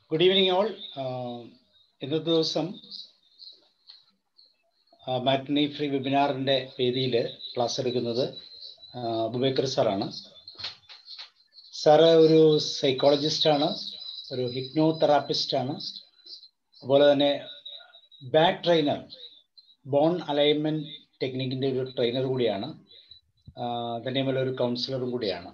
Good evening all ഇന്നത്തെ ദിവസം matinee free വെബിനാറിൻ്റെ വേദിയിൽ ക്ലാസ് എടുക്കുന്നത് അബുബേക്കർ സാറാണ് സാറ് ഒരു സൈക്കോളജിസ്റ്റാണ് ഒരു ഹിപ്നോ തെറാപ്പിസ്റ്റാണ് അതുപോലെ തന്നെ ബാക്ക് ട്രെയിനർ ബോൺ അലൈൻമെൻറ്റ് ടെക്നിക്കിൻ്റെ ഒരു ട്രെയിനർ കൂടിയാണ് തന്നെയുമല്ല ഒരു കൗൺസിലറും കൂടിയാണ്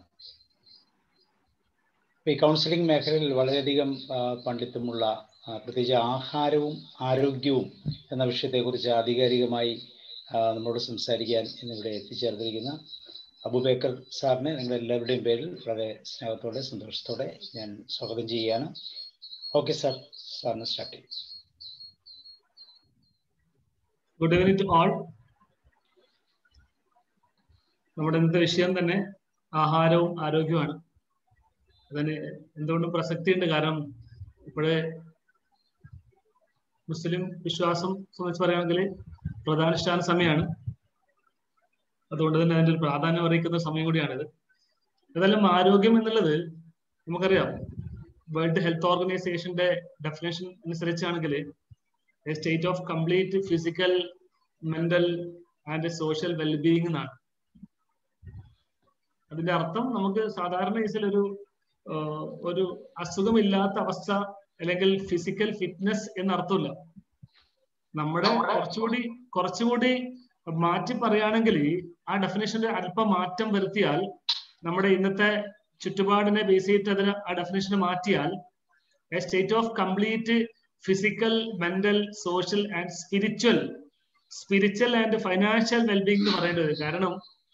ഈ കൗൺസിലിംഗ് മേഖലയിൽ വളരെയധികം പണ്ഡിത്തമുള്ള പ്രത്യേകിച്ച് ആഹാരവും ആരോഗ്യവും എന്ന വിഷയത്തെക്കുറിച്ച് ആധികാരികമായി നമ്മോട് സംസാരിക്കാൻ ഇന്നിവിടെ എത്തിച്ചേർന്നിരിക്കുന്ന അബുബേക്കർ സാറിനെ നിങ്ങളുടെ എല്ലാവരുടെയും പേരിൽ വളരെ സ്നേഹത്തോടെ സന്തോഷത്തോടെ ഞാൻ സ്വാഗതം ചെയ്യുകയാണ് ഓക്കെ സാർ സാറിന് സ്റ്റാർട്ട് ചെയ്യും ഗുഡ് ഈവനിങ് ടു ആൾ നമ്മുടെ ഇന്നത്തെ വിഷയം തന്നെ ആഹാരവും ആരോഗ്യവുമാണ് അതിന് എന്തുകൊണ്ടും പ്രസക്തിയുണ്ട് കാരണം ഇപ്പോഴേ മുസ്ലിം വിശ്വാസം സംബന്ധിച്ച് പറയുകയാണെങ്കിൽ പ്രധാനുഷ്ഠാന സമയമാണ് അതുകൊണ്ട് തന്നെ അതിന്റെ ഒരു പ്രാധാന്യം അറിയിക്കുന്ന സമയം കൂടിയാണിത് ഏതായാലും ആരോഗ്യം എന്നുള്ളത് നമുക്കറിയാം വേൾഡ് ഹെൽത്ത് ഓർഗനൈസേഷന്റെ ഡെഫിനേഷൻ അനുസരിച്ചാണെങ്കിൽ state of complete physical mental and social wellbeing എന്നാണ് അതിന്റെ അർത്ഥം നമുക്ക് സാധാരണ കേസിൽ ഒരു ഒരു അസുഖമില്ലാത്ത അവസ്ഥ അല്ലെങ്കിൽ ഫിസിക്കൽ ഫിറ്റ്നസ് എന്ന അർത്ഥമില്ല നമ്മുടെ കുറച്ചുകൂടി കുറച്ചുകൂടി മാറ്റി പറയുകയാണെങ്കിൽ ആ ഡെഫിനേഷനിൽ അല്പം മാറ്റം വരുത്തിയാൽ നമ്മുടെ ഇന്നത്തെ ചുറ്റുപാടിനെ ബേസ് ചെയ്തിട്ട് അതിന് ആ ഡെഫിനേഷൻ മാറ്റിയാൽ a state of complete physical mental social and spiritual spiritual and financial wellbeing എന്ന് പറയേണ്ടത് കാരണം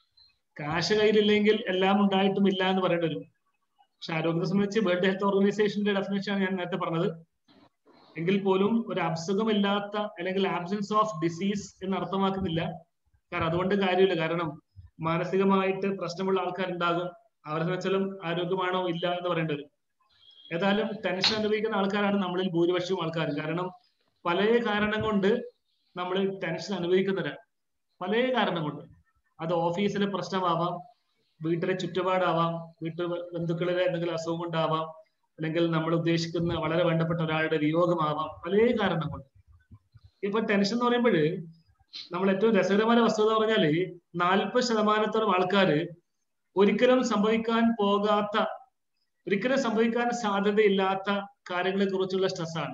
കാശ് കയ്യിലില്ലെങ്കിൽ എല്ലാം ഉണ്ടായിട്ടും ഇല്ല എന്ന് പറയേണ്ടി വരും പക്ഷെ ആരോഗ്യത്തെ സംബന്ധിച്ച് വേൾഡ് ഹെൽത്ത് ഓർഗനൈസേഷന്റെ ഡെഫിനേഷൻ ഞാൻ നേരത്തെ പറഞ്ഞത് എങ്കിൽ പോലും ഒരു അസുഖമില്ലാത്ത അല്ലെങ്കിൽ ആബ്സെൻസ് ഓഫ് ഡിസീസ് എന്ന് അർത്ഥമാക്കുന്നില്ല കാരണം അതുകൊണ്ട് കാര്യമില്ല കാരണം മാനസികമായിട്ട് പ്രശ്നമുള്ള ആൾക്കാരുണ്ടാകും അവരെ സംബന്ധിച്ചാലും ആരോഗ്യമാണോ ഇല്ല എന്ന് പറയേണ്ടി വരും ഏതായാലും ടെൻഷൻ അനുഭവിക്കുന്ന ആൾക്കാരാണ് നമ്മളിൽ ഭൂരിപക്ഷവും ആൾക്കാരും കാരണം പല കാരണം കൊണ്ട് നമ്മൾ ടെൻഷൻ അനുഭവിക്കുന്നവരാണ് പല കാരണം കൊണ്ട് അത് ഓഫീസിലെ പ്രശ്നമാവാം വീട്ടിലെ ചുറ്റുപാടാവാം വീട്ടു ബന്ധുക്കളിലെ എന്തെങ്കിലും അസുഖം കൊണ്ടാവാം അല്ലെങ്കിൽ നമ്മൾ ഉദ്ദേശിക്കുന്ന വളരെ വേണ്ടപ്പെട്ട ഒരാളുടെ വിയോഗമാവാം പല കാരണം കൊണ്ട് ഇപ്പൊ ടെൻഷൻ എന്ന് പറയുമ്പോൾ നമ്മൾ ഏറ്റവും രസകരമായ വസ്തുത പറഞ്ഞാല് നാൽപ്പത് ശതമാനത്തോളം ആൾക്കാര് ഒരിക്കലും സംഭവിക്കാൻ പോകാത്ത ഒരിക്കലും സംഭവിക്കാൻ സാധ്യതയില്ലാത്ത കാര്യങ്ങളെ കുറിച്ചുള്ള സ്ട്രെസ്സാണ്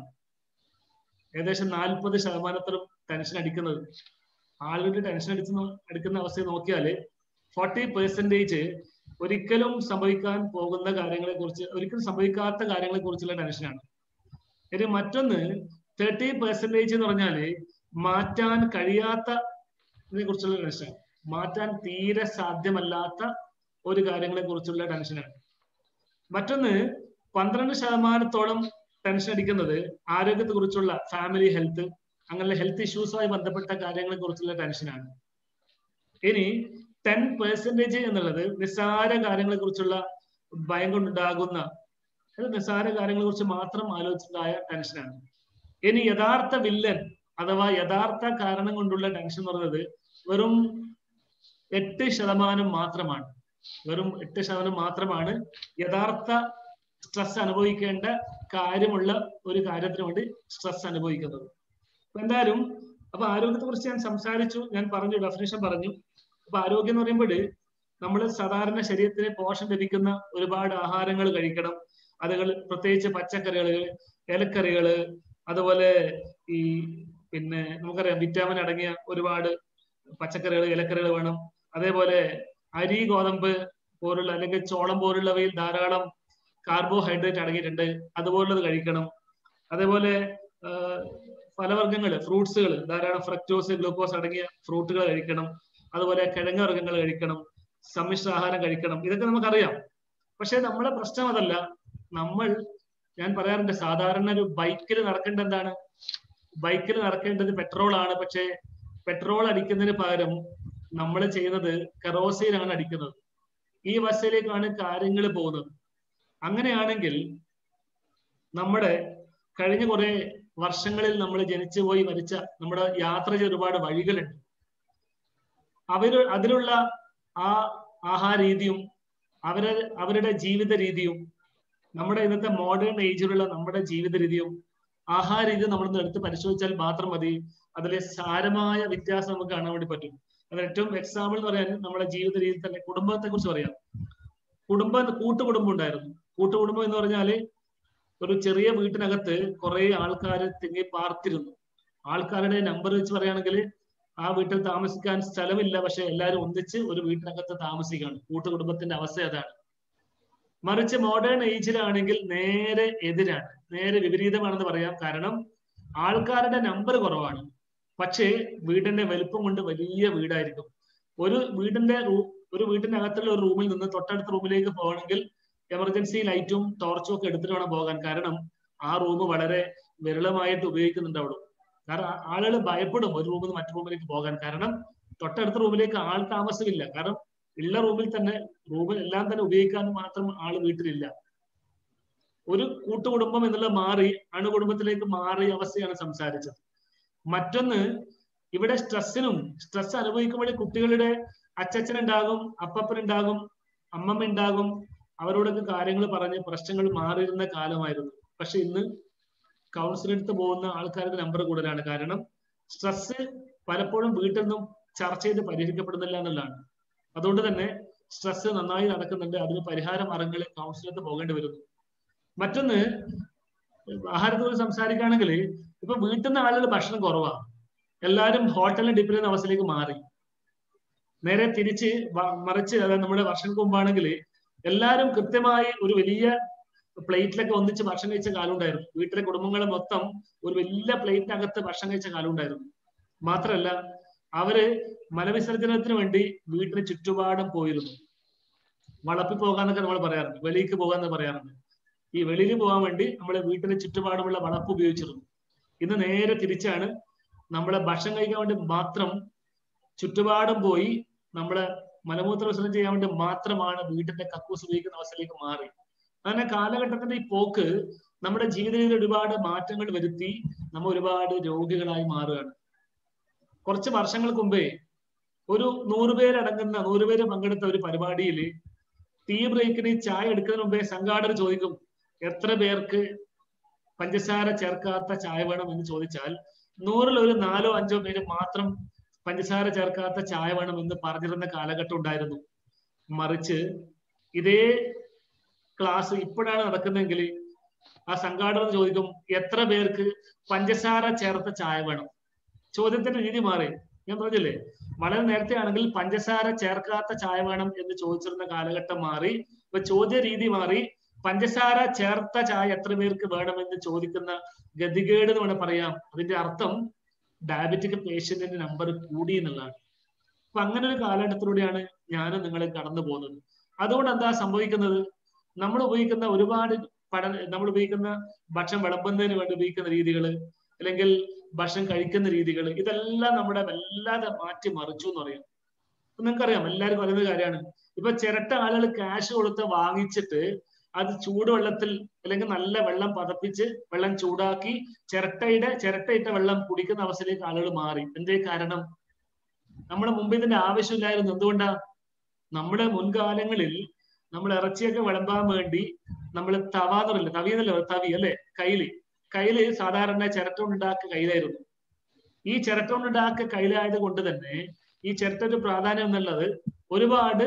ഏകദേശം നാൽപ്പത് ശതമാനത്തോളം ടെൻഷൻ അടിക്കുന്നത് ആളുകളുടെ ടെൻഷൻ അടിച്ച് എടുക്കുന്ന അവസ്ഥയെ നോക്കിയാല് ഫോർട്ടി പെർസെന്റേജ് ഒരിക്കലും സംഭവിക്കാൻ പോകുന്ന കാര്യങ്ങളെ കുറിച്ച് ഒരിക്കലും സംഭവിക്കാത്ത കാര്യങ്ങളെ കുറിച്ചുള്ള ടെൻഷനാണ് ഇനി മറ്റൊന്ന് തേർട്ടി പെർസെന്റേജ് എന്ന് പറഞ്ഞാല് മാറ്റാൻ കഴിയാത്ത കുറിച്ചുള്ള ടെൻഷനാണ് മാറ്റാൻ തീരെ സാധ്യമല്ലാത്ത ഒരു കാര്യങ്ങളെ കുറിച്ചുള്ള ടെൻഷനാണ് മറ്റൊന്ന് പന്ത്രണ്ട് ശതമാനത്തോളം ടെൻഷൻ അടിക്കുന്നത് ആരോഗ്യത്തെ കുറിച്ചുള്ള ഫാമിലി ഹെൽത്ത് അങ്ങനെയുള്ള ഹെൽത്ത് ഇഷ്യൂസുമായി ബന്ധപ്പെട്ട കാര്യങ്ങളെ കുറിച്ചുള്ള ടെൻഷനാണ് ഇനി ടെൻ പെർസെന്റേജ് എന്നുള്ളത് നിസ്സാര കാര്യങ്ങളെ കുറിച്ചുള്ള ഭയം കൊണ്ടുണ്ടാകുന്ന നിസ്സാര കാര്യങ്ങളെ കുറിച്ച് മാത്രം ആലോചിച്ചുണ്ടായ ടെൻഷനാണ് ഇനി യഥാർത്ഥ വില്ലൻ അഥവാ യഥാർത്ഥ കാരണം കൊണ്ടുള്ള ടെൻഷൻ എന്ന് പറയുന്നത് വെറും എട്ട് ശതമാനം മാത്രമാണ് വെറും എട്ട് ശതമാനം മാത്രമാണ് യഥാർത്ഥ സ്ട്രെസ് അനുഭവിക്കേണ്ട കാര്യമുള്ള ഒരു കാര്യത്തിന് വേണ്ടി സ്ട്രെസ് അനുഭവിക്കുന്നത് എന്തായാലും അപ്പൊ ആരോഗ്യത്തെ കുറിച്ച് ഞാൻ സംസാരിച്ചു ഞാൻ പറഞ്ഞു ഡെഫിനേഷൻ പറഞ്ഞു അപ്പൊ ആരോഗ്യം എന്ന് പറയുമ്പോൾ നമ്മൾ സാധാരണ ശരീരത്തിന് പോഷണം ലഭിക്കുന്ന ഒരുപാട് ആഹാരങ്ങൾ കഴിക്കണം അതുകൾ പ്രത്യേകിച്ച് പച്ചക്കറികൾ ഇലക്കറികള് അതുപോലെ ഈ പിന്നെ നമുക്കറിയാം വിറ്റാമിൻ അടങ്ങിയ ഒരുപാട് പച്ചക്കറികൾ ഇലക്കറികൾ വേണം അതേപോലെ അരി ഗോതമ്പ് പോലുള്ള അല്ലെങ്കിൽ ചോളം പോലുള്ളവയിൽ ധാരാളം കാർബോഹൈഡ്രേറ്റ് അടങ്ങിയിട്ടുണ്ട് അതുപോലുള്ളത് കഴിക്കണം അതേപോലെ ഫലവർഗ്ഗങ്ങൾ ഫ്രൂട്ട്സുകൾ ധാരാളം ഫ്രക്ടോസ് ഗ്ലൂക്കോസ് അടങ്ങിയ ഫ്രൂട്ടുകൾ കഴിക്കണം അതുപോലെ കിഴങ്ങ് വർഗ്ഗങ്ങൾ കഴിക്കണം സമ്മിശ്ര ആഹാരം കഴിക്കണം ഇതൊക്കെ നമുക്കറിയാം പക്ഷെ നമ്മളെ പ്രശ്നം അതല്ല നമ്മൾ ഞാൻ പറയാറുണ്ട് സാധാരണ ഒരു ബൈക്കിൽ നടക്കേണ്ട എന്താണ് ബൈക്കിൽ നടക്കേണ്ടത് പെട്രോൾ ആണ് പക്ഷെ പെട്രോൾ അടിക്കുന്നതിന് പകരം നമ്മൾ ചെയ്യുന്നത് കറോസയിലാണ് അടിക്കുന്നത് ഈ വശയിലേക്കാണ് കാര്യങ്ങൾ പോകുന്നത് അങ്ങനെയാണെങ്കിൽ നമ്മുടെ കഴിഞ്ഞ കുറെ വർഷങ്ങളിൽ നമ്മൾ ജനിച്ചു പോയി മരിച്ച നമ്മുടെ യാത്ര ചെയ്ത ഒരുപാട് വഴികളുണ്ട് അവര് അതിലുള്ള ആ ആഹാര രീതിയും അവരെ അവരുടെ ജീവിത രീതിയും നമ്മുടെ ഇന്നത്തെ മോഡേൺ ഏജിലുള്ള നമ്മുടെ ജീവിത രീതിയും ആഹാര രീതിയും നമ്മളൊന്ന് എടുത്ത് പരിശോധിച്ചാൽ മാത്രം മതി അതിലെ സാരമായ വ്യത്യാസം നമുക്ക് കാണാൻ വേണ്ടി പറ്റും അതിന് ഏറ്റവും എക്സാമ്പിൾ എന്ന് പറയാൻ നമ്മുടെ ജീവിത രീതിയിൽ തന്നെ കുടുംബത്തെ കുറിച്ച് പറയാം കുടുംബം കൂട്ടുകുടുംബം ഉണ്ടായിരുന്നു കൂട്ടുകുടുംബം എന്ന് പറഞ്ഞാല് ഒരു ചെറിയ വീട്ടിനകത്ത് കുറെ ആൾക്കാർ തിങ്ങി പാർത്തിരുന്നു ആൾക്കാരുടെ നമ്പർ വെച്ച് പറയുകയാണെങ്കിൽ ആ വീട്ടിൽ താമസിക്കാൻ സ്ഥലമില്ല പക്ഷെ എല്ലാവരും ഒന്നിച്ച് ഒരു വീട്ടിനകത്ത് താമസിക്കുകയാണ് കൂട്ടുകുടുംബത്തിന്റെ അവസ്ഥ അതാണ് മറിച്ച് മോഡേൺ ഏജിലാണെങ്കിൽ നേരെ എതിരാണ് നേരെ വിപരീതമാണെന്ന് പറയാം കാരണം ആൾക്കാരുടെ നമ്പർ കുറവാണ് പക്ഷേ വീടിന്റെ വലുപ്പം കൊണ്ട് വലിയ വീടായിരിക്കും ഒരു വീടിന്റെ ഒരു വീടിന്റെ അകത്തുള്ള ഒരു റൂമിൽ നിന്ന് തൊട്ടടുത്ത റൂമിലേക്ക് പോകണമെങ്കിൽ എമർജൻസി ലൈറ്റും ടോർച്ചും ഒക്കെ എടുത്തിട്ട് വേണം പോകാൻ കാരണം ആ റൂം വളരെ വിരളമായിട്ട് ഉപയോഗിക്കുന്നുണ്ട് അവിടെ കാരണം ആളുകൾ ഭയപ്പെടും ഒരു റൂമിൽ നിന്ന് മറ്റു റൂമിലേക്ക് പോകാൻ കാരണം തൊട്ടടുത്ത റൂമിലേക്ക് ആൾ താമസമില്ല കാരണം ഉള്ള റൂമിൽ തന്നെ റൂമിൽ എല്ലാം തന്നെ ഉപയോഗിക്കാൻ മാത്രം ആള് വീട്ടിലില്ല ഒരു കൂട്ടുകുടുംബം എന്നുള്ള മാറി അണുകുടുംബത്തിലേക്ക് മാറിയ അവസ്ഥയാണ് സംസാരിച്ചത് മറ്റൊന്ന് ഇവിടെ സ്ട്രെസ്സിനും സ്ട്രെസ് അനുഭവിക്കുമ്പോൾ കുട്ടികളുടെ അച്ചച്ചനുണ്ടാകും അപ്പപ്പനുണ്ടാകും അമ്മമ്മ ഉണ്ടാകും അവരോടൊക്കെ കാര്യങ്ങൾ പറഞ്ഞ് പ്രശ്നങ്ങൾ മാറിയിരുന്ന കാലമായിരുന്നു പക്ഷെ ഇന്ന് കൗൺസിൽ എടുത്ത് പോകുന്ന ആൾക്കാരുടെ നമ്പർ കൂടുതലാണ് കാരണം സ്ട്രെസ് പലപ്പോഴും വീട്ടിൽ നിന്നും ചർച്ച ചെയ്ത് പരിഹരിക്കപ്പെടുന്നില്ല എന്നുള്ളതാണ് അതുകൊണ്ട് തന്നെ സ്ട്രെസ് നന്നായി നടക്കുന്നുണ്ട് അതിന് പരിഹാര മാർഗങ്ങൾ കൗൺസിലത്ത് പോകേണ്ടി വരുന്നു മറ്റൊന്ന് ആഹാരത്തോട് സംസാരിക്കുകയാണെങ്കിൽ ഇപ്പൊ വീട്ടിൽ നിന്ന് ആളുകൾ ഭക്ഷണം കുറവാണ് എല്ലാവരും ഹോട്ടലിൽ ഡിപ്പെൻഡ് ചെയ്യുന്ന അവസ്ഥയിലേക്ക് മാറി നേരെ തിരിച്ച് മറിച്ച് അതായത് നമ്മുടെ വർഷങ്ങൾക്ക് മുമ്പാണെങ്കിൽ എല്ലാവരും കൃത്യമായി ഒരു വലിയ പ്ലേറ്റിലൊക്കെ ഒന്നിച്ച് ഭക്ഷണം കഴിച്ച കാലം ഉണ്ടായിരുന്നു വീട്ടിലെ കുടുംബങ്ങളെ മൊത്തം ഒരു വലിയ പ്ലേറ്റിനകത്ത് ഭക്ഷണം കഴിച്ച കാലം ഉണ്ടായിരുന്നു മാത്രല്ല അവര് മലവിസർജനത്തിന് വേണ്ടി വീട്ടിന് ചുറ്റുപാടും പോയിരുന്നു വളപ്പി പോകാന്നൊക്കെ നമ്മൾ പറയാറുണ്ട് വെളിക്ക് പോകാന്ന് പറയാറുണ്ട് ഈ വെളിയിൽ പോകാൻ വേണ്ടി നമ്മളെ വീട്ടിന് ചുറ്റുപാടുമുള്ള വളപ്പ് ഉപയോഗിച്ചിരുന്നു ഇന്ന് നേരെ തിരിച്ചാണ് നമ്മളെ ഭക്ഷണം കഴിക്കാൻ വേണ്ടി മാത്രം ചുറ്റുപാടും പോയി നമ്മളെ മലമൂത്ര വിസർജനം ചെയ്യാൻ വേണ്ടി മാത്രമാണ് വീട്ടിന്റെ കക്കൂസ് ഉപയോഗിക്കുന്ന അവസ്ഥയിലേക്ക് മാറി അങ്ങനെ കാലഘട്ടത്തിന്റെ ഈ പോക്ക് നമ്മുടെ ജീവിത രീതിയിൽ ഒരുപാട് മാറ്റങ്ങൾ വരുത്തി നമ്മൾ ഒരുപാട് രോഗികളായി മാറുകയാണ് കുറച്ച് വർഷങ്ങൾക്ക് മുമ്പേ ഒരു നൂറുപേരടങ്ങുന്ന നൂറുപേര് പങ്കെടുത്ത ഒരു പരിപാടിയിൽ ടീ ബ്രേക്കിന് ചായ എടുക്കുന്നതിന് മുമ്പേ സംഘാടകർ ചോദിക്കും എത്ര പേർക്ക് പഞ്ചസാര ചേർക്കാത്ത ചായ വേണം എന്ന് ചോദിച്ചാൽ നൂറിൽ ഒരു നാലോ അഞ്ചോ പേര് മാത്രം പഞ്ചസാര ചേർക്കാത്ത ചായ വേണം എന്ന് പറഞ്ഞിരുന്ന കാലഘട്ടം ഉണ്ടായിരുന്നു മറിച്ച് ഇതേ ക്ലാസ് ഇപ്പോഴാണ് നടക്കുന്നതെങ്കിൽ ആ സംഘാടകർ ചോദിക്കും എത്ര പേർക്ക് പഞ്ചസാര ചേർത്ത ചായ വേണം ചോദ്യത്തിന്റെ രീതി മാറി ഞാൻ പറഞ്ഞില്ലേ വളരെ നേരത്തെ ആണെങ്കിൽ പഞ്ചസാര ചേർക്കാത്ത ചായ വേണം എന്ന് ചോദിച്ചിരുന്ന കാലഘട്ടം മാറി ഇപ്പൊ ചോദ്യ രീതി മാറി പഞ്ചസാര ചേർത്ത ചായ എത്ര പേർക്ക് വേണമെന്ന് ചോദിക്കുന്ന ഗതികേട് എന്ന് വേണം പറയാം അതിന്റെ അർത്ഥം ഡയബറ്റിക് പേഷ്യന്റിന്റെ നമ്പർ കൂടി എന്നുള്ളതാണ് അപ്പൊ അങ്ങനെ ഒരു കാലഘട്ടത്തിലൂടെയാണ് ഞാനും നിങ്ങൾ കടന്നു പോകുന്നത് അതുകൊണ്ട് എന്താ സംഭവിക്കുന്നത് നമ്മൾ ഉപയോഗിക്കുന്ന ഒരുപാട് പഠന നമ്മൾ ഉപയോഗിക്കുന്ന ഭക്ഷണം വിളമ്പുന്നതിന് വേണ്ടി ഉപയോഗിക്കുന്ന രീതികൾ അല്ലെങ്കിൽ ഭക്ഷണം കഴിക്കുന്ന രീതികൾ ഇതെല്ലാം നമ്മുടെ വല്ലാതെ മാറ്റി മറിച്ചു എന്ന് പറയാം നിങ്ങൾക്കറിയാം എല്ലാവരും പറയുന്ന കാര്യമാണ് ഇപ്പൊ ചിരട്ട ആളുകൾ ക്യാഷ് കൊടുത്ത് വാങ്ങിച്ചിട്ട് അത് ചൂടുവെള്ളത്തിൽ അല്ലെങ്കിൽ നല്ല വെള്ളം പതപ്പിച്ച് വെള്ളം ചൂടാക്കി ചിരട്ടയുടെ ചിരട്ടയിട്ട വെള്ളം കുടിക്കുന്ന അവസ്ഥയിലേക്ക് ആളുകൾ മാറി എന്തേ കാരണം നമ്മുടെ മുമ്പ് ഇതിന്റെ ആവശ്യമില്ലായിരുന്നു എന്തുകൊണ്ടാ നമ്മുടെ മുൻകാലങ്ങളിൽ നമ്മൾ ഇറച്ചിയൊക്കെ വിളമ്പാൻ വേണ്ടി നമ്മൾ തവ എന്ന് പറയില്ല തവി എന്നല്ലോ തവി അല്ലെ കയ്യില് കയ്യില് സാധാരണ ചിരട്ട കൊണ്ടുണ്ടാക്കിയ കയ്യിലായിരുന്നു ഈ ചിരട്ട കൊണ്ടുണ്ടാക്കിയ കയ്യിലായത് കൊണ്ട് തന്നെ ഈ ചിരട്ട ഒരു പ്രാധാന്യം എന്നുള്ളത് ഒരുപാട്